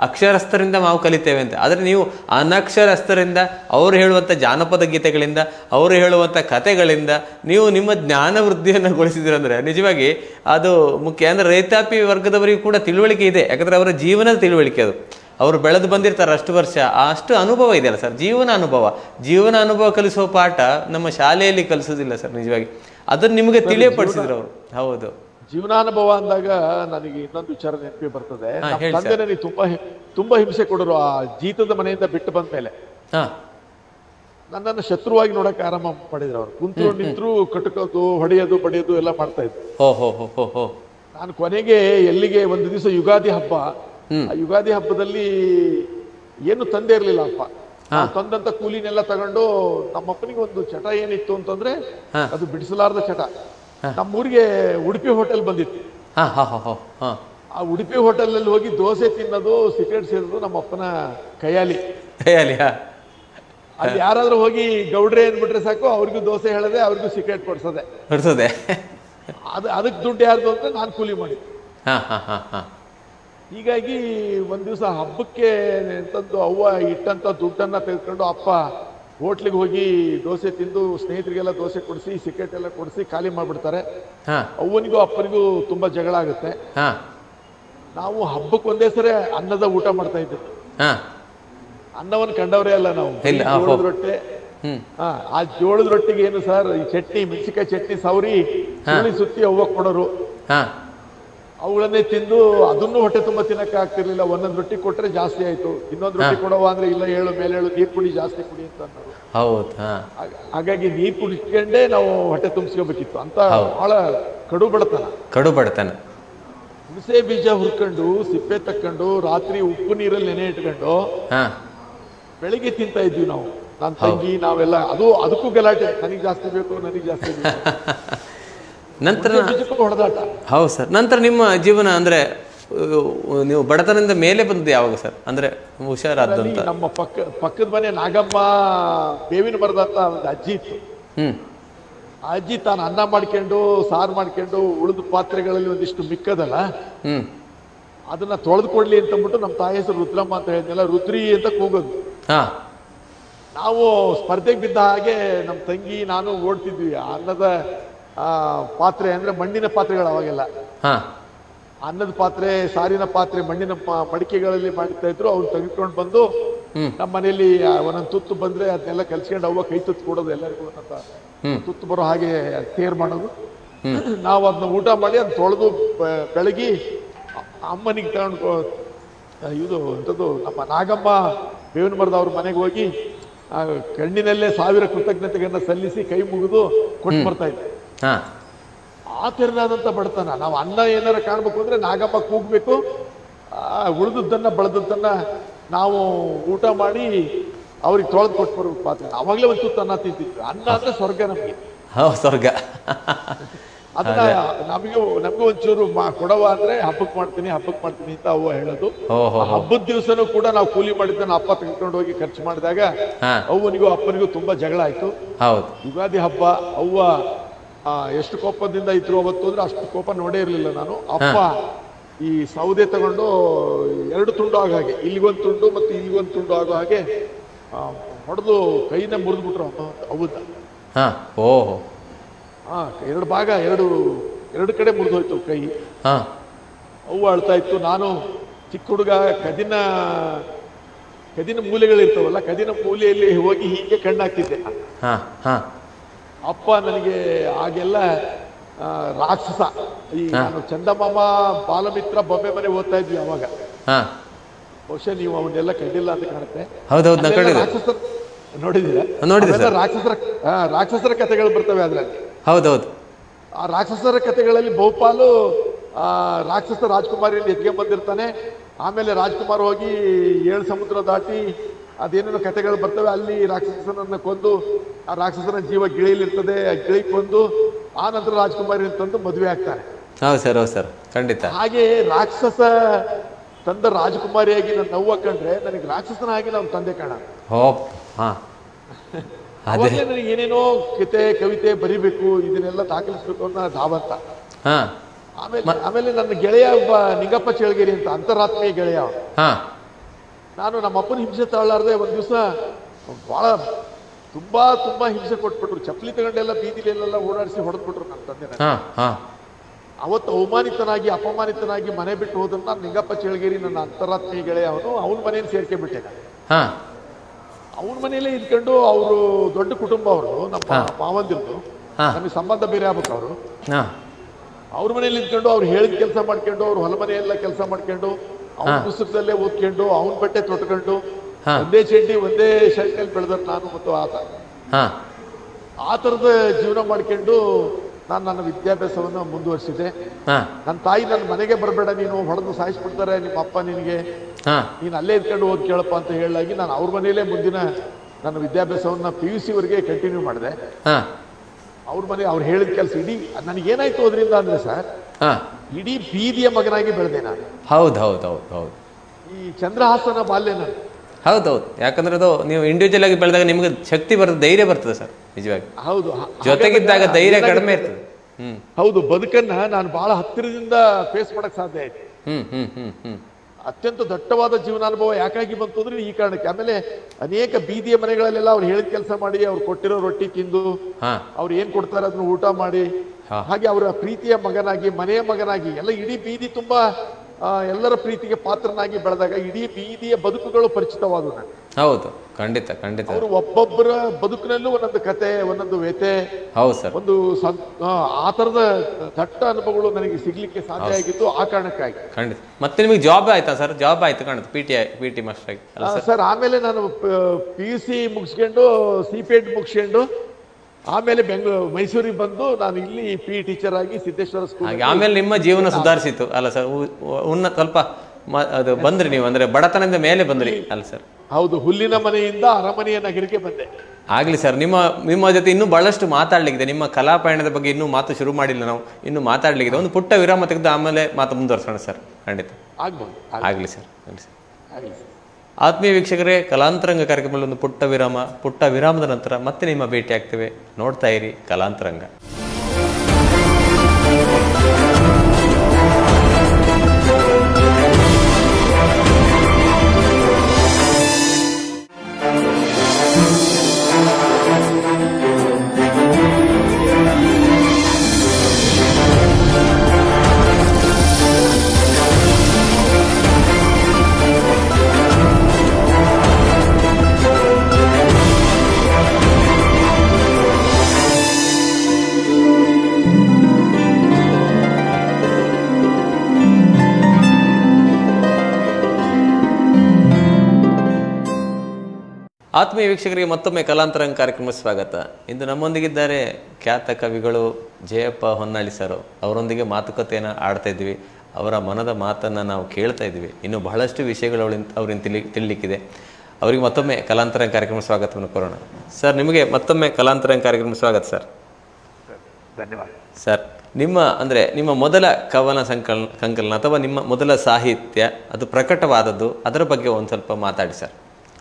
ಅಕ್ಷರಸ್ಥರಿಂದ ನಾವು ಕಲಿತೇವೆ ಅಂತ ಆದರೆ ನೀವು ಅನಕ್ಷರಸ್ಥರಿಂದ ಅವರು ಹೇಳುವಂಥ ಜಾನಪದ ಗೀತೆಗಳಿಂದ ಅವರು ಹೇಳುವಂಥ ಕಥೆಗಳಿಂದ ನೀವು ನಿಮ್ಮ ಜ್ಞಾನ ವೃದ್ಧಿಯನ್ನು ಗೊಳಿಸಿದಿರಂದ್ರೆ ನಿಜವಾಗಿ ಅದು ಮುಖ್ಯ ಅಂದರೆ ರೈತಾಪಿ ವರ್ಗದವರಿಗೂ ಕೂಡ ತಿಳುವಳಿಕೆ ಇದೆ ಯಾಕಂದರೆ ಅವರ ಜೀವನದ ತಿಳುವಳಿಕೆ ಅದು ಅವರು ಬೆಳೆದು ಬಂದಿರ್ತಾರೆ ಅಷ್ಟು ವರ್ಷ ಆ ಅಷ್ಟು ಅನುಭವ ಇದೆಯಲ್ಲ ಸರ್ ಜೀವನ ಅನುಭವ ಜೀವನ ಅನುಭವ ಕಲಿಸುವ ಪಾಠ ನಮ್ಮ ಶಾಲೆಯಲ್ಲಿ ಕಲಿಸೋದಿಲ್ಲ ಸರ್ ನಿಜವಾಗಿ ಅದನ್ನು ನಿಮಗೆ ತಿಳಿಯಪಡಿಸಿದ್ರು ಅವರು ಹೌದು ಜೀವನಾನುಭವ ಅಂದಾಗ ನನಗೆ ಇನ್ನೊಂದು ವಿಚಾರ ನೆನಪಿ ಬರ್ತದೆ ಹಾ, ನಮ್ಮ ಹೇಳಿ ತಂದೆ ನನಗೆ ತುಂಬಾ ಹಿ- ತುಂಬಾ ಹಿಂಸೆ ಕೊಡರು ಆ ಜೀತದ ಮನೆಯಿಂದ ಬಿಟ್ಟು ಬಂದ ಮೇಲೆ ಹಾಂ ನನ್ನನ್ನು ಶತ್ರುವಾಗಿ ನೋಡಕ್ಕೆ ಆರಂಭ ಮಾಡಿದ್ರು ಅವರು ಕುಂತ್ರು ನಿಂತ್ರು ಕಟ್ಕೋದು ಹೊಡೆಯೋದು ಬಡಿಯೋದು ಎಲ್ಲ ಮಾಡ್ತಾ ಇದ್ರು ಹೋ ಹೋ ಹೋ ಹೋ ಹೋ ನಾನು ಕೊನೆಗೆ ಎಲ್ಲಿಗೆ ಒಂದು ದಿವಸ ಯುಗಾದಿ ಹಬ್ಬ ಹ್ಮ್. ಆ ಯುಗಾದಿ ಹಬ್ಬದಲ್ಲಿ ಏನು ತಂದೆ ಇರ್ಲಿಲ್ಲ ಅಪ್ಪ ಹಾ. ಆ ತಂದಂತ ಕೂಲಿನೆಲ್ಲ ತಗೊಂಡು ನಮ್ಮಪ್ಪನಿಗೆ ಒಂದು ಚಟ ಏನಿತ್ತು ಅಂತಂದ್ರೆ ಹಾ. ಅದು ಬಿಡಿಸಲಾರದ ಚಟ ನಮ್ಮೂರಿಗೆ ಉಡುಪಿ ಹೋಟೆಲ್ ಬಂದಿತ್ತು ಹಾಂ ಹಾಂ ಹಾಂ ಹಾಂ ಹಾಂ ಆ ಉಡುಪಿ ಹೋಟೆಲಲ್ಲಿ ಹೋಗಿ ದೋಸೆ ತಿನ್ನೋದು ಸಿಗರೇಟ್ ಸೇರೋದು ನಮ್ಮ ಅಪ್ಪನ ಕೈಯಾಲಿ ಕೈಯಲ್ಲಿ ಹಾಂ ಅಲ್ಲಿ ಯಾರಾದ್ರೂ ಹೋಗಿ ಗೌಡ್ರೆ ಅಂದ್ಬಿಟ್ರೆ ಸಾಕು ಅವ್ರಿಗೂ ದೋಸೆ ಹೇಳದೆ ಅವ್ರಿಗೂ ಸಿಗರೇಟ್ ಕೊಡ್ಸೋದೆ ಹೊಡ್ಸೋದೆ ಅದು ಅದಕ್ಕೆ ದುಡ್ಡು ಯಾರ್ದು ಅಂತ ನಾನು ಕೂಲಿ ಮಾಡಿದ್ದೆ ಹಾಂ ಹಾಂ ಹಾಂ ಹಾಂ ಹೀಗಾಗಿ ಒಂದ್ ದಿವಸ ಹಬ್ಬಕ್ಕೆ ತಂದು ಅವ್ವ ಇಟ್ಟಂತ ದುಡ್ಡನ್ನ ತೆಗೆದುಕೊಂಡು ಅಪ್ಪ ಹೋಟ್ಲಿಗೆ ಹೋಗಿ ದೋಸೆ ತಿಂದು ಸ್ನೇಹಿತರಿಗೆಲ್ಲ ದೋಸೆ ಕೊಡಿಸಿ ಸಿಕೆಟ್ ಎಲ್ಲ ಕೊಡಿಸಿ ಖಾಲಿ ಮಾಡ್ಬಿಡ್ತಾರೆ ಹಾಂ ಅವ್ವನಿಗೂ ಅಪ್ಪನಿಗೂ ತುಂಬಾ ಜಗಳ ಆಗುತ್ತೆ ಹಾಂ ನಾವು ಹಬ್ಬಕ್ಕೆ ಒಂದೇ ಸರಿ ಅನ್ನದ ಊಟ ಮಾಡ್ತಾ ಇದ್ವಿ ಹಾಂ ಅನ್ನವನ್ನು ಕಂಡವರೇ ಅಲ್ಲ ನಾವು ಈ ಇಲ್ಲ, ಆ, ಹೋ. ಜೋಳದ ರೊಟ್ಟೆ ಹ್ಞೂ ಹಾ ಆ ಜೋಳದ ರೊಟ್ಟಿಗೆ ಏನು ಸರ್ ಈ ಚಟ್ನಿ ಮೆಣಸಿಕಾಯಿ ಚಟ್ನಿ ಸೌರಿ ಸುಳಿ ಸುತ್ತಿ ಅವ್ವ ಕೊಡೋರು ಹಾಂ ಅವುಗಳನ್ನೇ ತಿಂದು ಅದನ್ನು ಹೊಟ್ಟೆ ತುಂಬಾ ತಿನ್ನಕ್ಕೆ ಆಗ್ತಿರ್ಲಿಲ್ಲ ಒಂದೊಂದು ರೊಟ್ಟಿ ಕೊಟ್ರೆ ಜಾಸ್ತಿ ಆಯ್ತು ಇನ್ನೊಂದು ರೊಟ್ಟಿ ಕೊಡವ ಅಂದ್ರೆ ಇಲ್ಲ ಹೇಳು ಮೇಲೆ ಹೇಳು ನೀರ್ ಕುಡಿ ಜಾಸ್ತಿ ಕುಡಿ ಅಂತ ಅನ್ನೋರು ಹೌದು ಹಾಂ ಹಾಗ- ಹಾಗಾಗಿ ನೀರ್ ಕುಡಿಸ್ಕೊಂಡೇ ನಾವು ಹೊಟ್ಟೆ ತುಂಬಿಸ್ಕೋಬೇಕಿತ್ತು ಅಂತ ಬಹಳ ಕಡು ಬಡತನ ಕಡು ಬಡತನ ಹುಣಸೆ ಬೀಜ ಹುರ್ಕೊಂಡು ಸಿಪ್ಪೆ ತಕ್ಕೊಂಡು ರಾತ್ರಿ ಉಪ್ಪು ನೀರಲ್ಲಿ ನೆನೆ ಇಟ್ಕೊಂಡು ಹಾಂ ಬೆಳಿಗ್ಗೆ ತಿಂತಾ ಇದ್ವಿ ನಾವು ನನ್ನ ತಂಗಿ ನಾವೆಲ್ಲ ಅದು ಅದಕ್ಕೂ ಗಲಾಟೆ ನನಗೆ ಜಾಸ್ತಿ ಬೇಕು ನನಗೆ ಜಾಸ್ತಿ ಬೇಕು ನಂತರ ಹುಣಸೆ ಬೀಜಕ್ಕೂ ಹೊಡೆದಾಟ ಹೌದು ಸರ್ ನಂತರ ನಿಮ್ಮ ಜೀವನ ಅಂದರೆ ನೀವು ಬಡತನದಿಂದ ಮೇಲೆ ಬಂದದ್ದು ಯಾವಾಗ ಸರ್ ಅಂದರೆ ಹುಷಾರಾದಂತ ಅಲ್ಲಿ ನಮ್ಮ ಪಕ್ಕ ಪಕ್ಕದ ಮನೆ ನಾಗಮ್ಮ ಬೇವಿನ ಮರದ ಅಂತ ಒಂದು ಅಜ್ಜಿ ಇತ್ತು ಹ್ಞೂ ಆ ಅಜ್ಜಿ ತಾನು ಅನ್ನ ಮಾಡ್ಕೊಂಡು ಸಾರು ಮಾಡ್ಕೊಂಡು ಉಳಿದ ಪಾತ್ರೆಗಳಲ್ಲಿ ಒಂದಿಷ್ಟು ಮಿಕ್ಕದಲ್ಲ ಹ್ಞೂ ಅದನ್ನ ತೊಳೆದು ಕೊಡ್ಲಿ ಅಂತ ಅಂದ್ಬಿಟ್ಟು ನಮ್ಮ ತಾಯಿ ಹೆಸರು ರುದ್ರಮ್ಮ ಅಂತ ಹೇಳಿದ್ನಲ್ಲ ರುದ್ರಿ ಅಂತ ಕೂಗೋದು ಹಾಂ ನಾವು ಸ್ಪರ್ಧೆಗೆ ಬಿದ್ದ ಹಾಗೆ ನಮ್ಮ ತಂಗಿ ನಾನು ಓಡ್ತಿದ್ವಿ ಆ ಅನ್ನದ ಆ, ಪಾತ್ರೆ ಅಂದ್ರೆ ಮಣ್ಣಿನ ಪಾತ್ರೆಗಳು ಅವಾಗೆಲ್ಲ ಹಾಂ ಅನ್ನದ ಪಾತ್ರೆ ಸಾರಿನ ಪಾತ್ರೆ ಮಣ್ಣಿನ ಪ- ಮಡಿಕೆಗಳಲ್ಲಿ ಮಾಡ್ತಾ ಇದ್ರು ಅವ್ರು ತೆಗೆದುಕೊಂಡು ಬಂದು ನಮ್ಮ ಮನೆಯಲ್ಲಿ ಆ ಒಂದೊಂದು ತುತ್ತು ಬಂದ್ರೆ ಅದನ್ನೆಲ್ಲ ಕಲ್ಸ್ಕೊಂಡು ಅವ್ವ ಕೈ ತುತ್ತು ಕೊಡೋದು ಎಲ್ಲರಿಗೂ ಒಂದೊಂದು ಹ್ಮ್. ತುತ್ತು ಬರೋ ಹಾಗೆ ತೇರ್ ಮಾಡೋದು ನಾವು ಅದನ್ನ ಊಟ ಮಾಡಿ ಅದನ್ನ ತೊಳೆದು ಬ- ಬೆಳಗಿ ಅ- ಅಮ್ಮನಿಗೆ ತಗೊಂಡು ಕೊ- ಆ, ಇದು ಎಂಥದ್ದು ನಮ್ಮ ನಾಗಮ್ಮ ಬೇವಿನ ಮರದ ಅವ್ರ ಮನೆಗೆ ಹೋಗಿ ಆ ಕಣ್ಣಿನಲ್ಲೇ ಸಾವಿರ ಕೃತಜ್ಞತೆಗಳನ್ನ ಸಲ್ಲಿಸಿ ಕೈ ಮುಗಿದು ಕೊಟ್ಟು ಬರ್ತಾ ಇದ್ದೆ ಹಾಂ ಆ ತೆರನಾದಂಥ ಬಡತನ ನಾವು ಅನ್ನ ಏನಾರ ಕಾಣ್ಬೇಕು ಅಂದ್ರೆ ನಾಗಮ್ಮ ಕೂಗ್ಬೇಕು ಆ ಉಳಿದದ್ದನ್ನ ಬಳದದ್ದನ್ನ ನಾವು ಊಟ ಮಾಡಿ ಅವ್ರಿಗೆ ತೊಳೆದು ಕೊಟ್ಟು ಬರ್ಬೇಕು ಪಾತ್ರೆ ಅವಾಗಲೇ ಒಂದು ತುತ್ತು ಅನ್ನ ತಿಂತಿದ್ವಿ ಅನ್ನ ಅಂದ್ರೆ ಸ್ವರ್ಗ ನಮಗೆ ಹೌದು ಸ್ವರ್ಗ ಅದನ್ನ ನಮಗೆ ನಮಗೂ ಒಂಚೂರು ಮಾ ಕೊಡವ ಅಂದ್ರೆ ಹಬ್ಬಕ್ಕೆ ಮಾಡ್ತೀನಿ ಹಬ್ಬಕ್ಕೆ ಮಾಡ್ತೀನಿ ಅಂತ ಅವ್ವ ಹೇಳೋದು ಓಹೋ ಆ ಹಬ್ಬದ ದಿವಸನೂ ಕೂಡ ನಾವು ಕೂಲಿ ಮಾಡಿದ್ದನ್ನ ಅಪ್ಪ ತೆಗೆದುಕೊಂಡು ಹೋಗಿ ಖರ್ಚು ಮಾಡಿದಾಗ ಹಾಂ ಅವ್ವನಿಗೂ ಅಪ್ಪನಿಗೂ ತುಂಬಾ ಜಗಳ ಆಯ್ತು ಹೌದು ಯುಗಾದಿ ಹಬ್ಬ ಅವ್ವ ಆ, ಎಷ್ಟು ಕೋಪದಿಂದ ಇದ್ರು ಅವತ್ತು ಅಂದ್ರೆ ಅಷ್ಟು ಕೋಪ ನೋಡೇ ಇರಲಿಲ್ಲ ನಾನು ಅಪ್ಪ ಈ ಸೌದೆ ತಗೊಂಡು ಎರಡು ತುಂಡು ಆಗೋ ಹಾಗೆ ಇಲ್ಲಿಗೊಂದು ತುಂಡು ಮತ್ತು ಇಲ್ಲಿಗೊಂದು ತುಂಡು ಆಗೋ ಹಾಗೆ ಹೊಡೆದು ಕೈನ ಮುರಿದ್ಬಿಟ್ರು ಅಮ್ಮ ಅವನ್ನ ಹಾಂ ಓಹೋ ಹಾ ಎರಡು ಭಾಗ ಎರಡು ಎರಡು ಕಡೆ ಮುರಿದೋಯ್ತು ಕೈ ಹಾಂ ಅವ್ವ ಅಳ್ತಾ ಇತ್ತು ನಾನು ಚಿಕ್ಕ ಹುಡುಗ ಕದಿನ ಕದಿನ ಮೂಲೆಗಳಿರ್ತಾವಲ್ಲ ಕದಿನ ಮೂಲೆಯಲ್ಲಿ ಹೋಗಿ ಹೀಗೆ ಕಣ್ಣಾಕ್ತಿದ್ದೆ ಹಾಂ ಹಾಂ ಅಪ್ಪ ನನಗೆ ಆಗೆಲ್ಲ ಆ, ರಾಕ್ಷಸ ಈ ನಾನು ಚಂದಮಾಮ ಬಾಲಮಿತ್ರ ಬೊಬ್ಬೆ ಮನೆ ಓದ್ತಾ ಇದ್ವಿ ಅವಾಗ ಹಾಂ ಬಹುಶಃ ನೀವು ಅವನ್ನೆಲ್ಲ ಕಂಡಿಲ್ಲ ಅಂತ ಕಾಣುತ್ತೆ ಹೌದೌದು ನಾ ಅಲ್ಲೆಲ್ಲ ಕಂಡಿದ್ದೆ ರಾಕ್ಷಸರ ನೋಡಿದ್ದೀರಾ ನೋಡಿದೆ ಅವೆಲ್ಲ ರಾಕ್ಷಸರ ಆ, ರಾಕ್ಷಸರ ಕಥೆಗಳು ಬರ್ತವೆ ಅದ್ರಲ್ಲಿ ಹೌದೌದು ಆ ರಾಕ್ಷಸರ ಕಥೆಗಳಲ್ಲಿ ಬಹುಪಾಲು ಆ ರಾಕ್ಷಸ ರಾಜ್ಕುಮಾರಿಯಲ್ಲಿ ಎತ್ಕೊಂಡ್ ಬಂದಿರ್ತಾನೆ ಆಮೇಲೆ ರಾಜ್ಕುಮಾರ್ ಹೋಗಿ ಏಳು ಸಮುದ್ರ ದಾಟಿ ಅದೇನೇನೋ ಕಥೆಗಳು ಬರ್ತವೆ ಅಲ್ಲಿ ರಾಕ್ಷಸನನ್ನ ಕೊಂದು ಆ ರಾಕ್ಷಸನ ಜೀವ ಗಿಳಿಯಲ್ಲಿರ್ತದೆ ಆ ಗಿಳಿ ಕೊಂದು ಆ ನಂತರ ರಾಜ್ಕುಮಾರಿ ತಂದು ಮದುವೆ ಆಗ್ತಾರೆ ಹೌದು ಸರ್ ಹೌದು ಸರ್ ಖಂಡಿತ ಹಾಗೆ ರಾಕ್ಷಸ ತಂದ ರಾಜಕುಮಾರಿಯಾಗಿ ನನ್ನ ನೋವು ಕಂಡ್ರೆ ನನಗೆ ರಾಕ್ಷಸನಾಗಿ ನಮ್ಮ ತಂದೆ ಕಾಣ ಹೋ ಹಾಂ ಅದೇ ಅವಾಗಲೇ ನನಗೆ ಏನೇನೋ ಕತೆ ಕವಿತೆ ಬರಿಬೇಕು ಇದನ್ನೆಲ್ಲ ದಾಖಲಿಸ್ಬೇಕು ಅನ್ನೋ ಧಾವಂತ ಹಾಂ ಆಮೇಲೆ ಆಮೇಲೆ ನನ್ನ ಗೆಳೆಯ ಒಬ್ಬ ನಿಂಗಪ್ಪ ಚೇಳಗೇರಿ ಅಂತ ಅಂತರಾತ್ಮೀಯ ಗೆಳೆಯ ಅವ್ನು. ಹಾಂ ನಾನು ನಮ್ಮ ಅಪ್ಪನ ಹಿಂಸೆ ತಾಳಾರ್ದೆ ಒಂದು ದಿವಸ ಭಾಳ ತುಂಬಾ ತುಂಬಾ ಹಿಂಸೆ ಕೊಟ್ಬಿಟ್ರು ಚಪ್ಪಲಿ ತಗೊಂಡೆಲ್ಲ ಬೀದಿಲೆಲ್ಲ ಓಡಾಡಿಸಿ ಹೊಡೆದ್ಬಿಟ್ರು ನನ್ನ ತಂದೆ ನನ್ನ. ಹಾ ಹಾ ಅವತ್ತು ಅವಮಾನಿತನಾಗಿ ಅಪಮಾನಿತನಾಗಿ ಮನೆ ಬಿಟ್ಟು ಹೋದ್ರೆ ನಾನು ನಿಂಗಪ್ಪ ಚೇಳಗೇರಿ ನನ್ನ ಅಂತರಾತ್ಮೀಯ ಗೆಳೆಯ ಅವನು ಅವನ ಮನೆಯಲ್ಲಿ ಸೇರ್ಕೊಂಡ್ಬಿಟ್ಟೆ ನಾನು ಹಾ ಅವ್ರ ಮನೆಯಲ್ಲೇ ಇದ್ಕೊಂಡು ಅವರು ದೊಡ್ಡ ಕುಟುಂಬ ಅವರು ನಮ್ಮ ಮಾವಂದಿರ್ದು ಹಾ. ನಮಗೆ ಸಂಬಂಧ ಬೇರೆ ಆಗ್ಬೇಕು ಅವರು ಹಾ ಅವ್ರ ಮನೇಲಿ ನಿಂತ್ಕೊಂಡು ಅವ್ರು ಹೇಳಿದ ಕೆಲಸ ಮಾಡ್ಕೊಂಡು ಅವ್ರ ಹೊಲ ಮನೆಯೆಲ್ಲ ಕೆಲಸ ಮಾಡ್ಕೊಂಡು ಅವ್ನ ಪುಸ್ತಕದಲ್ಲೇ ಓದ್ಕೊಂಡು ಅವನ ಬಟ್ಟೆ ತೊಟ್ಕೊಂಡು ಹಾ. ಒಂದೇ ಚಡ್ಡಿ ಒಂದೇ ಶರ್ಟಲ್ಲಿ ಬೆಳೆದದ್ದು ನಾನು ಮತ್ತು ಆತ ಹಾ ಆ ಥರದ ಜೀವನ ಮಾಡ್ಕೊಂಡು ನಾನು ನನ್ನ ವಿದ್ಯಾಭ್ಯಾಸವನ್ನು ಮುಂದುವರಿಸಿದೆ ಹಾ ನನ್ನ ತಾಯಿ ನನ್ನ ಮನೆಗೆ ಬರಬೇಡ ನೀನು ಹೊಡೆದು ಸಾಯಿಸ್ಬಿಡ್ತಾರೆ ನಿಮ್ಮ ಅಪ್ಪ ನಿನಗೆ ಹಾ ನೀನು ಅಲ್ಲೇ ಇದ್ಕೊಂಡು ಓದ್ ಕೇಳಪ್ಪ ಅಂತ ಹೇಳಾಗಿ ನಾನು ಅವ್ರ ಮನೆಯಲ್ಲೇ ಮುಂದಿನ ನನ್ನ ವಿದ್ಯಾಭ್ಯಾಸವನ್ನು ಪಿ ಯು ಸಿವರೆಗೆ ಕಂಟಿನ್ಯೂ ಮಾಡಿದೆ ಹಾ ಅವ್ರ ಮನೆ ಅವ್ರು ಹೇಳಿದ ಕೆಲಸ ಇಡೀ ನನಗೇನಾಯ್ತು ಅದರಿಂದ ಅಂದರೆ ಸರ್ ಹಾ ಇಡೀ ಬೀದಿಯ ಮಗನಾಗಿ ಬೆಳೆದೆ ನಾನು ಹೌದು ಹೌದು ಹೌದು ಹೌದು ಈ ಚಂದ್ರಹಾಸನ ಬಾಲ್ಯ ನಾನು ಹೌದೌದು ಯಾಕಂದ್ರೆ ಅದು ನೀವು ಇಂಡಿವಿಜುವಲ್ ಆಗಿ ಬೆಳೆದಾಗ ನಿಮ್ಗೆ ಶಕ್ತಿ ಬರ್ತದೆ ಧೈರ್ಯ ಬರ್ತದೆ ಸರ್ ನಿಜವಾಗಿ ಹೌದು ಹ- ಜೊತೆಗಿದ್ದಾಗ ಹಾಗಾದ್ರೆ ಧೈರ್ಯ ಏನಾಗುತ್ತೆ? ಕಡಿಮೆ ಇರ್ತದೆ ಹ್ಮ್ ಹೌದು ಬದುಕನ್ನ ನಾನು ಬಹಳ ಹತ್ತಿರದಿಂದ ಫೇಸ್ ಮಾಡಕ್ ಸಾಧ್ಯ ಆಯ್ತು ಹ್ಮ್ ಹ್ಮ್ ಹ್ಮ್ ಹ್ಮ್ ಅತ್ಯಂತ ದಟ್ಟವಾದ ಜೀವನಾನುಭವ ಯಾಕಾಗಿ ಬಂತು ಅಂದ್ರೆ ಈ ಕಾರಣಕ್ಕೆ ಆಮೇಲೆ ಅನೇಕ ಬೀದಿಯ ಮನೆಗಳಲ್ಲೆಲ್ಲ ಅವ್ರು ಹೇಳಿದ ಕೆಲಸ ಮಾಡಿ ಅವ್ರು ಕೊಟ್ಟಿರೋ ರೊಟ್ಟಿ ತಿಂದು ಹಾ ಅವ್ರು ಏನ್ ಕೊಡ್ತಾರೆ ಅದನ್ನ ಊಟ ಮಾಡಿ ಹಾ. ಹಾಗೆ ಅವರ ಪ್ರೀತಿಯ ಮಗನಾಗಿ ಮನೆಯ ಮಗನಾಗಿ ಎಲ್ಲ ಇಡೀ ಬೀದಿ ತುಂಬಾ ಆ, ಎಲ್ಲರ ಪ್ರೀತಿಗೆ ಪಾತ್ರನಾಗಿ ಬೆಳೆದಾಗ ಇಡೀ ಬೀದಿಯ ಬದುಕುಗಳು ಪರಿಚಿತವಾದವು ನನಗೆ ಹೌದು ಖಂಡಿತ ಖಂಡಿತ ಅವರು ಒಬ್ಬೊಬ್ಬರ ಬದುಕಿನಲ್ಲೂ ಒಂದೊಂದು ಕತೆ ಒಂದೊಂದು ವ್ಯತೆ ಹೌದು ಸರ್ ಒಂದು ಸಂ- ಆ, ಆ ತರದ ದಟ್ಟ ಅನುಭವಗಳು ನನಗೆ ಸಿಗ್ಲಿಕ್ಕೆ ಸಾಧ್ಯ ಆಗಿದ್ದು ಆ ಕಾರಣಕ್ಕಾಗಿ ಖಂಡಿತ ಮತ್ತೆ ನಿಮಗೆ ಜಾಬ್ ಆಯ್ತಾ ಸರ್ ಜಾಬ್ ಆಯ್ತು ಕಾಣುತ್ತೆ P T P T master ಆಗಿ ಅಲ್ಲ ಆ, ಸರ್ ಸರ್ ಆಮೇಲೆ ನಾನು ಪಿ ಯು ಸಿ ಮುಗಿಸ್ಕೊಂಡು ಸಿ ಪಿ ಎಡ್ ಮುಗಿಸ್ಕೊಂಡು ಆಮೇಲೆ ಬೆಂಗಳೂರು ಮೈಸೂರಿಗೆ ಬಂದು ನಾನು ಇಲ್ಲಿ ಪಿ ಟೀಚರ್ ಆಗಿ ಸಿದ್ದೇಶ್ವರ ಸ್ಕೂಲ್ ಹಾಗೆ ಆಮೇಲೆ ನಿಮ್ಮ ಜೀವನ ಸುಧಾರಿಸಿತು ಅಲ್ಲ ಸರ್ ಉನ್ನ ಸ್ವಲ್ಪ ಮ- ಅದು ಬಂದ್ರಿ ನೀವು ಅಂದ್ರೆ ಬಡತನದ ಮೇಲೆ ಬಂದ್ರಿ ಅಲ್ಲ ಸರ್ ಹೌದು ಹುಲ್ಲಿನ ಮನೆಯಿಂದ ಅರಮನೆಯ ನಗರಕ್ಕೆ ಬಂದೆ ಆಗ್ಲಿ ಸರ್ ನಿಮ್ಮ ನಿಮ್ಮ ಜೊತೆ ಇನ್ನೂ ಬಹಳಷ್ಟು ಮಾತಾಡ್ಲಿಕ್ಕಿದೆ ನಿಮ್ಮ ಕಲಾ ಪಯಣದ ಬಗ್ಗೆ ಇನ್ನೂ ಮಾತು ಶುರು ಮಾಡಿಲ್ಲ ನಾವು ಇನ್ನೂ ಮಾತಾಡ್ಲಿಕ್ಕಿದೆ ಒಂದು ಪುಟ್ಟ ವಿರಾಮ ತೆಗೆದು ಆಮೇಲೆ ಮಾತು ಮುಂದುವರ್ಸೋಣ ಸರ್ ಖಂಡಿತ ಆಗ್ಬೋದು ಆಗ್ಲಿ ಸರ್ ಆಗ್ಲಿ ಸರ್ ಆಗಲಿ ಸರ್ ಆತ್ಮೀಯ ವೀಕ್ಷಕರೇ ಕಲಾಂತರಂಗ ಕಾರ್ಯಕ್ರಮದಲ್ಲಿ ಒಂದು ಪುಟ್ಟ ವಿರಾಮ ಪುಟ್ಟ ವಿರಾಮದ ನಂತರ ಮತ್ತೆ ನಿಮ್ಮ ಭೇಟಿ ಆಗ್ತೇವೆ ನೋಡ್ತಾ ಇರಿ ಕಲಾಂತರಂಗ ಆತ್ಮೀಯ ವೀಕ್ಷಕರಿಗೆ ಮತ್ತೊಮ್ಮೆ ಕಲಾಂತರಂಗ ಕಾರ್ಯಕ್ರಮ ಸ್ವಾಗತ ಇಂದು ನಮ್ಮೊಂದಿಗಿದ್ದಾರೆ ಖ್ಯಾತ ಕವಿಗಳು ಜಯಪ್ಪ ಹೊನ್ನಾಳಿ ಸರ್ ಅವರೊಂದಿಗೆ ಮಾತುಕತೆಯನ್ನು ಆಡ್ತಾ ಇದ್ವಿ ಅವರ ಮನದ ಮಾತನ್ನು ನಾವು ಕೇಳ್ತಾ ಇದ್ವಿ ಇನ್ನು ಬಹಳಷ್ಟು ವಿಷಯಗಳು ಅವಳಿಂದ ಅವರಿಂದ ತಿಳಿ ತಿಳಲಿಕ್ಕಿದೆ ಅವರಿಗೆ ಮತ್ತೊಮ್ಮೆ ಕಲಾಂತರಂಗ ಕಾರ್ಯಕ್ರಮ ಸ್ವಾಗತವನ್ನು ಕೋರೋಣ ಸರ್ ನಿಮಗೆ ಮತ್ತೊಮ್ಮೆ ಕಲಾಂತರಂಗ ಕಾರ್ಯಕ್ರಮ ಸ್ವಾಗತ ಸರ್ ಧನ್ಯವಾದ ಸರ್ ನಿಮ್ಮ ಅಂದರೆ ನಿಮ್ಮ ಮೊದಲ ಕವನ ಸಂಕಲನ ಸಂಕಲನ ಅಥವಾ ನಿಮ್ಮ ಮೊದಲ ಸಾಹಿತ್ಯ ಅದು ಪ್ರಕಟವಾದದ್ದು ಅದರ ಬಗ್ಗೆ ಒಂದು ಸ್ವಲ್ಪ ಮಾತಾಡಿ ಸರ್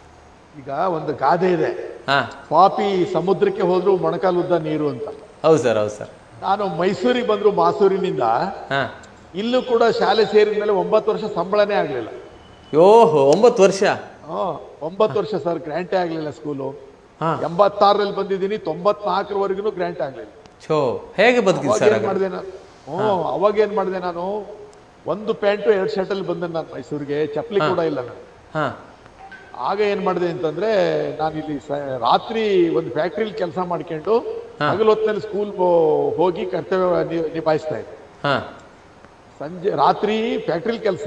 ಈಗ ಒಂದು ಗಾದೆ ಇದೆ ಹಾಂ ಪಾಪಿ ಸಮುದ್ರಕ್ಕೆ ಹೋದ್ರು ಮೊಣಕಾಲುದ್ದ ನೀರು ಅಂತ ಹೌದು ಸರ್ ಹೌದು ಸರ್ ನಾನು ಮೈಸೂರಿಗೆ ಬಂದ್ರು ಮಾಸೂರಿನಿಂದ ಹಾಂ ಇಲ್ಲೂ ಕೂಡ ಶಾಲೆ ಸೇರಿದ ಮೇಲೆ ಒಂಬತ್ತು ವರ್ಷ ಸಂಬಳನೇ ಆಗಲಿಲ್ಲ ಓಹೋ ಒಂಬತ್ತು ವರ್ಷ ಒಂಬತ್ತು ವರ್ಷ ಸರ್ ಗ್ರ್ಯಾಂಟೇ ಆಗಲಿಲ್ಲ ಸ್ಕೂಲು ಹಾ. ಎಂಬತ್ತಾರರಲ್ಲಿ ಬಂದಿದ್ದೀನಿ ತೊಂಬತ್ನಾಲ್ಕರವರೆಗೂ ಗ್ರ್ಯಾಂಟ್ ಆಗಲಿಲ್ಲ ಛೋ ಹೇಗೆ ಬದುಕಿದ್ ಅವಾಗ ಸರ್ ಏನ್ ಮಾಡಿದೆ ನಾನು ಹ್ಞೂ ಅವಾಗ ಏನ್ ಮಾಡಿದೆ ನಾನು ಒಂದು ಪ್ಯಾಂಟು ಎರಡು ಶರ್ಟಲ್ಲಿ ಬಂದೆ ನಾನು ಮೈಸೂರಿಗೆ ಚಪ್ಪಲಿ ಕೂಡ ಇಲ್ಲ ನಾನು ಹಾಂ ಆಗ ಏನ್ ಮಾಡಿದೆ ಅಂತಂದ್ರೆ ನಾನು ಇಲ್ಲಿ ಸ- ರಾತ್ರಿ ಒಂದು ಫ್ಯಾಕ್ಟ್ರಿಲಿ ಕೆಲಸ ಮಾಡ್ಕೊಂಡು ಹಗಲು ಹೊತ್ತಿನಲ್ಲಿ ಸ್ಕೂಲ್ ಹೋಗಿ ಕರ್ತವ್ಯ ನಿ- ನಿಭಾಯಿಸ್ತಾ ಇದ್ದೆ ಹಾಂ ಸಂಜೆ ರಾತ್ರಿ ಫ್ಯಾಕ್ಟ್ರಿಲಿ ಕೆಲಸ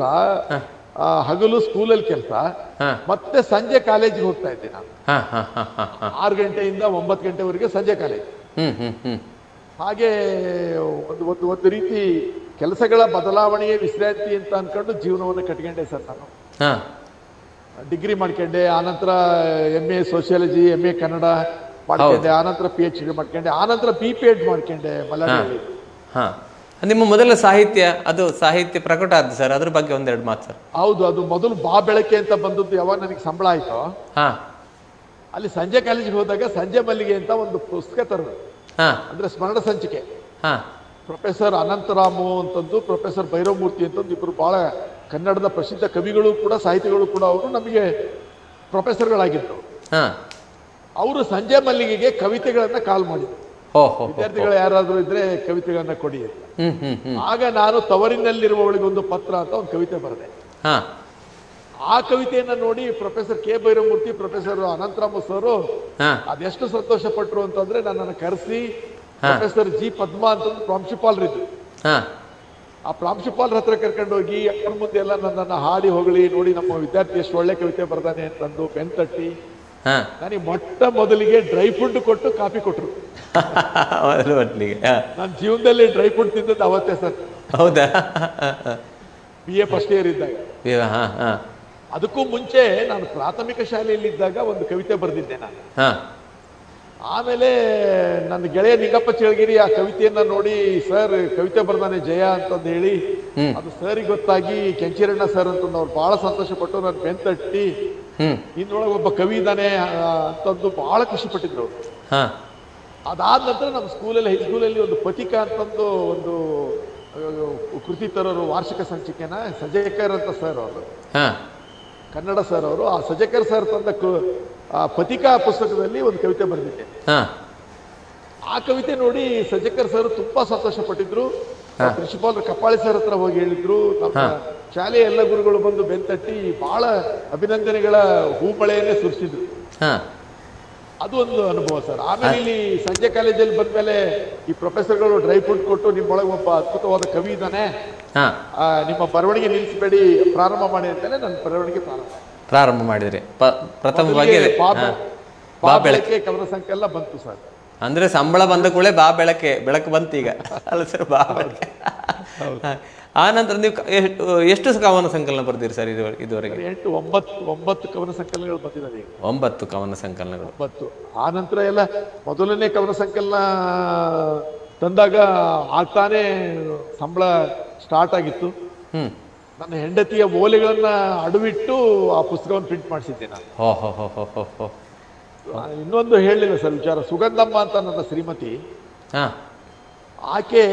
ಹಗಲು ಸ್ಕೂಲಲ್ಲಿ ಕೆಲಸ ಹಾಂ ಮತ್ತೆ ಸಂಜೆ ಕಾಲೇಜಿಗೆ ಹೋಗ್ತಾ ಇದ್ದೆ ನಾನು ಹಾಂ ಹಾಂ ಹಾಂ ಹಾಂ ಹಾಂ ಆರು ಗಂಟೆಯಿಂದ ಒಂಬತ್ತು ಗಂಟೆವರೆಗೆ ಸಂಜೆ ಕಾಲೇಜ್ ಹ್ಞೂ ಹ್ಞೂ ಹ್ಞೂ ಹಾಗೆ ಒಂದು ಒಂದು ಒಂದು ರೀತಿ ಕೆಲಸಗಳ ಬದಲಾವಣೆಯೇ ವಿಶ್ರಾಂತಿ ಅಂತ ಅನ್ಕೊಂಡು ಜೀವನವನ್ನು ಕಟ್ಕೊಂಡೆ ಸರ್ ನಾನು ಹಾಂ ಡಿಗ್ರಿ ಮಾಡ್ಕೊಂಡೆ ಆನಂತರ M A sociology M A Kannada ಮಾಡ್ಕೊಂಡೆ ಆನಂತರ ಪಿ ಎಚ್ ಡಿ ಮಾಡ್ಕೊಂಡೆ ಆನಂತರ ಬಿ ಪಿ ಎಡ್ ಮಾಡ್ಕೊಂಡೆ ಮಲಯಾಳಿ ಹಾಂ ನಿಮ್ಮ ಮೊದಲ ಸಾಹಿತ್ಯ ಅದು ಸಾಹಿತ್ಯ ಪ್ರಕಟ ಆದ್ದು ಸರ್ ಅದ್ರ ಬಗ್ಗೆ ಒಂದೆರಡು ಮಾತು ಸರ್ ಹೌದು ಅದು ಮೊದಲು ಬಾ ಬೆಳಕೆ ಅಂತ ಬಂದದ್ದು ಯಾವಾಗ ನನಗೆ ಸಂಬಳ ಆಯ್ತೋ ಹಾಂ ಅಲ್ಲಿ ಸಂಜೆ ಕಾಲೇಜಿಗೆ ಹೋದಾಗ ಸಂಜೆ ಮಲ್ಲಿಗೆ ಅಂತ ಒಂದು ಪುಸ್ತಕ ತರೋದು ಹಾಂ ಅಂದ್ರೆ ಸ್ಮರಣ ಸಂಚಿಕೆ ಹಾಂ ಪ್ರೊಫೆಸರ್ ಅನಂತರಾಮು ಅಂತಂದು ಪ್ರೊಫೆಸರ್ ಭೈರವಮೂರ್ತಿ ಅಂತಂದು ಇಬ್ಬರು ಬಹಳ ಕನ್ನಡದ ಪ್ರಸಿದ್ಧ ಕವಿಗಳು ಕೂಡ ಸಾಹಿತಿಗಳು ಕೂಡ ಅವರು ನಮಗೆ ಪ್ರೊಫೆಸರ್ಗಳಾಗಿದ್ದರು ಹಾ ಅವರು ಸಂಜೆ ಮಲ್ಲಿಗೆಗೆ ಕವಿತೆಗಳನ್ನ ಕಾಲ್ ಮಾಡಿದ್ರು ಹೋ ಹೋ ಹೋ. ವಿದ್ಯಾರ್ಥಿಗಳು ಯಾರಾದರೂ ಇದ್ರೆ ಕವಿತೆಗಳನ್ನ ಕೊಡಿ ಅಂತ. ಹ್ಮ್ ಹ್ಮ್ ಹ್ಮ್ ಆಗ ನಾನು ತವರಿನಲ್ಲಿರುವವಳಿಗೆ ಒಂದು ಪತ್ರ ಅಂತ ಒಂದು ಕವಿತೆ ಬರೆದೆ ಹಾ ಆ ಕವಿತೆಯನ್ನ ನೋಡಿ professor K Bhairamurthy professor Anantharama sir ಹಾ ಅದೆಷ್ಟು ಸಂತೋಷ ಪಟ್ರು ಅಂತಂದ್ರೆ ನನ್ನನ್ನು ಕರೆಸಿ ಪ್ರೊಫೆಸರ್ ಜಿ ಪದ್ಮಾ ಅಂತ ಪ್ರಾಂಶುಪಾಲರಿದ್ರು ಹಾ ಆ ಪ್ರಾಂಶುಪಾಲರ ಹತ್ರ ಕರ್ಕೊಂಡು ಹೋಗಿ ಅವ್ರ ಮುಂದೆ ಎಲ್ಲ ನನ್ನನ್ನು ಹಾಡಿ ಹೊಗಳಿ ನೋಡಿ ನಮ್ಮ ವಿದ್ಯಾರ್ಥಿ ಎಷ್ಟು ಒಳ್ಳೆ ಕವಿತೆ ಬರ್ದಾನೆ ಅಂತಂದು ಬೆನ್ ತಟ್ಟಿ ಹಾ ನನಗೆ ಮೊಟ್ಟ ಮೊದಲಿಗೆ ಡ್ರೈ ಫುಡ್ ಕೊಟ್ಟು ಕಾಫಿ ಕೊಟ್ರು ಮೊದಲು ಮಟ್ಲಿಗೆ ಹಾ ನನ್ನ ಜೀವನದಲ್ಲಿ ಡ್ರೈ ಫುಡ್ ತಿಂದದ್ದು ಅವತ್ತೇ ಸರ್ ಹೌದಾ ಬಿ ಎ ಫಸ್ಟ್ ಇಯರ್ ಇದ್ದಾಗ ಇವ- ಹಾ ಹಾ ಅದಕ್ಕೂ ಮುಂಚೆ ನಾನು ಪ್ರಾಥಮಿಕ ಶಾಲೆಯಲ್ಲಿ ಇದ್ದಾಗ ಒಂದು ಕವಿತೆ ಬರೆದಿದ್ದೆ ನಾನು ಹಾ ಆಮೇಲೆ ನನ್ನ ಗೆಳೆಯ ನಿಂಗಪ್ಪ ಚಳಗಿರಿ ಆ ಕವಿತೆಯನ್ನ ನೋಡಿ ಸರ್ ಕವಿತೆ ಬರ್ದಾನೆ ಜಯ ಅಂತಂದು ಹೇಳಿ ಹ್ಮ್. ಅದು ಸರಿಗೆ ಗೊತ್ತಾಗಿ ಕೆಂಚೀರಣ್ಣ ಸರ್ ಅಂತಂದು ಅವ್ರು ಬಹಳ ಸಂತೋಷ ಪಟ್ಟು ನಾನು ಬೆನ್ ತಟ್ಟಿ ಹ್ಮ್ ಇನ್ನೊಳಗೆ ಒಬ್ಬ ಕವಿ ಇದ್ದಾನೆ ಆ, ಅಂತಂದು ಬಹಳ ಖುಷಿ ಪಟ್ಟಿದ್ರು ಅವ್ರು. ಹಾ ಅದಾದ ನಂತರ ನಮ್ಮ ಸ್ಕೂಲಲ್ಲಿ ಹೈಸ್ಕೂಲಲ್ಲಿ ಒಂದು ಪತಿಕ ಅಂತಂದು ಒಂದು ಆ, ಕೃತಿ ತರೋರು ವಾರ್ಷಿಕ ಸಂಚಿಕೆನ ಸಜಯಕರ್ ಅಂತ ಸರ್ ಅವರು ಹಾ ಕನ್ನಡ ಸರ್ ಅವರು ಆ ಸಜಕರ್ ಸರ್ ತಂದ ಕು- ಆ ಪತಿಕಾ ಪುಸ್ತಕದಲ್ಲಿ ಒಂದು ಕವಿತೆ ಬರೆದಿದ್ದೆ ಹಾ ಆ ಕವಿತೆ ನೋಡಿ ಸಜಕರ್ ಸರ್ ತುಂಬಾ ಸಂತೋಷ ಪಟ್ಟಿದ್ರು ಪ್ರಿನ್ಸಿಪಾಲ್ ಕಪ್ಪಾಳಿ ಸರ್ ಹತ್ರ ಹೋಗಿ ಹೇಳಿದ್ರು ನಮ್ಮ ಶಾಲೆಯ ಎಲ್ಲ ಗುರುಗಳು ಬಂದು ಬೆಂತಟ್ಟಿ ಬಹಳ ಅಭಿನಂದನೆಗಳ ಹೂಮಳೆಯನ್ನೇ ಸುರಿಸಿದ್ರು ಹಾ ಅದು ಒಂದು ಅನುಭವ ಸರ್ ಆಮೇಲೆ ಇಲ್ಲಿ ಸಂಜೆ ಕಾಲೇಜಲ್ಲಿ ಬಂದ್ಮೇಲೆ ಈ ಪ್ರೊಫೆಸರ್ಗಳು ಡ್ರೈ ಫುಡ್ ಕೊಟ್ಟು ನಿಮ್ಮೊಳಗೆ ಒಬ್ಬ ಅದ್ಭುತವಾದ ಕವಿ ಇದ್ದಾನೆ ಹಾ ಆ, ನಿಮ್ಮ ಬರವಣಿಗೆ ನಿಲ್ಲಿಸಬೇಡಿ ಪ್ರಾರಂಭ ಮಾಡಿ ಅಂತಾನೆ ನನ್ನ ಬರವಣಿಗೆ ಪ್ರಾರಂಭ ಪ್ರಾರಂಭ ಮಾಡಿದ್ರಿ ಪ- ಪ್ರಥಮವಾಗಿ ಮೊದಲಿಗೆ ಅದೇ. ಪಾಪ ಹಾ. ಬಾ ಬಾ ಬೆಳಕೆ ಬೆಳಕೆ ಕವನ ಸಂಕಲನ ಬಂತು ಸರ್ ಅಂದ್ರೆ ಸಂಬಳ ಬಂದ ಕೂಡಲೇ ಬಾ ಬೆಳಕೆ ಬೆಳಕು ಬಂತು ಈಗ ಅಲ್ಲ ಸರ್ ಬಾ ಬೆಳಕೆ ಹಾ. ಆ ನಂತರ ನೀವು ಕ- ಎಷ್ಟು ಎಷ್ಟು ಕವನ ಸಂಕಲನ ಬರ್ತೀರಿ ಸರ್ ಇದು ಇದುವರೆಗೆ ಎಂಟು ಒಂಬತ್ತು ಒಂಬತ್ತು ಕವನ ಸಂಕಲನಗಳು ಬಂದಿದ್ದಾವೆ ಈಗ ಒಂಬತ್ತು ಕವನ ಸಂಕಲನಗಳು ಒಂಬತ್ತು ಆ ನಂತರ ಎಲ್ಲ ಮೊದಲನೇ ಕವನ ಸಂಕಲನ ತಂದಾಗ ಆಗ್ತಾನೆ ಸಂಬಳ ಸ್ಟಾರ್ಟ್ ಆಗಿತ್ತು ಹ್ಮ್ ನನ್ನ ಹೆಂಡತಿಯ ಓಲೆಗಳನ್ನ ಅಡವಿಟ್ಟು ಆ ಪುಸ್ತಕವನ್ನು ಪ್ರಿಂಟ್ ಮಾಡಿಸಿದ್ದೆ ನಾನು ಹೋ ಹೋ ಹೋ ಹೋ ಹೋ ಹೋ ಆ, ಇನ್ನೊಂದು ಹೇಳಲಿಲ್ಲ ಸರ್ ವಿಚಾರ ಸುಗಂಧಮ್ಮ ಅಂತ ನನ್ನ ಶ್ರೀಮತಿ ಹಾ ಆಕೆ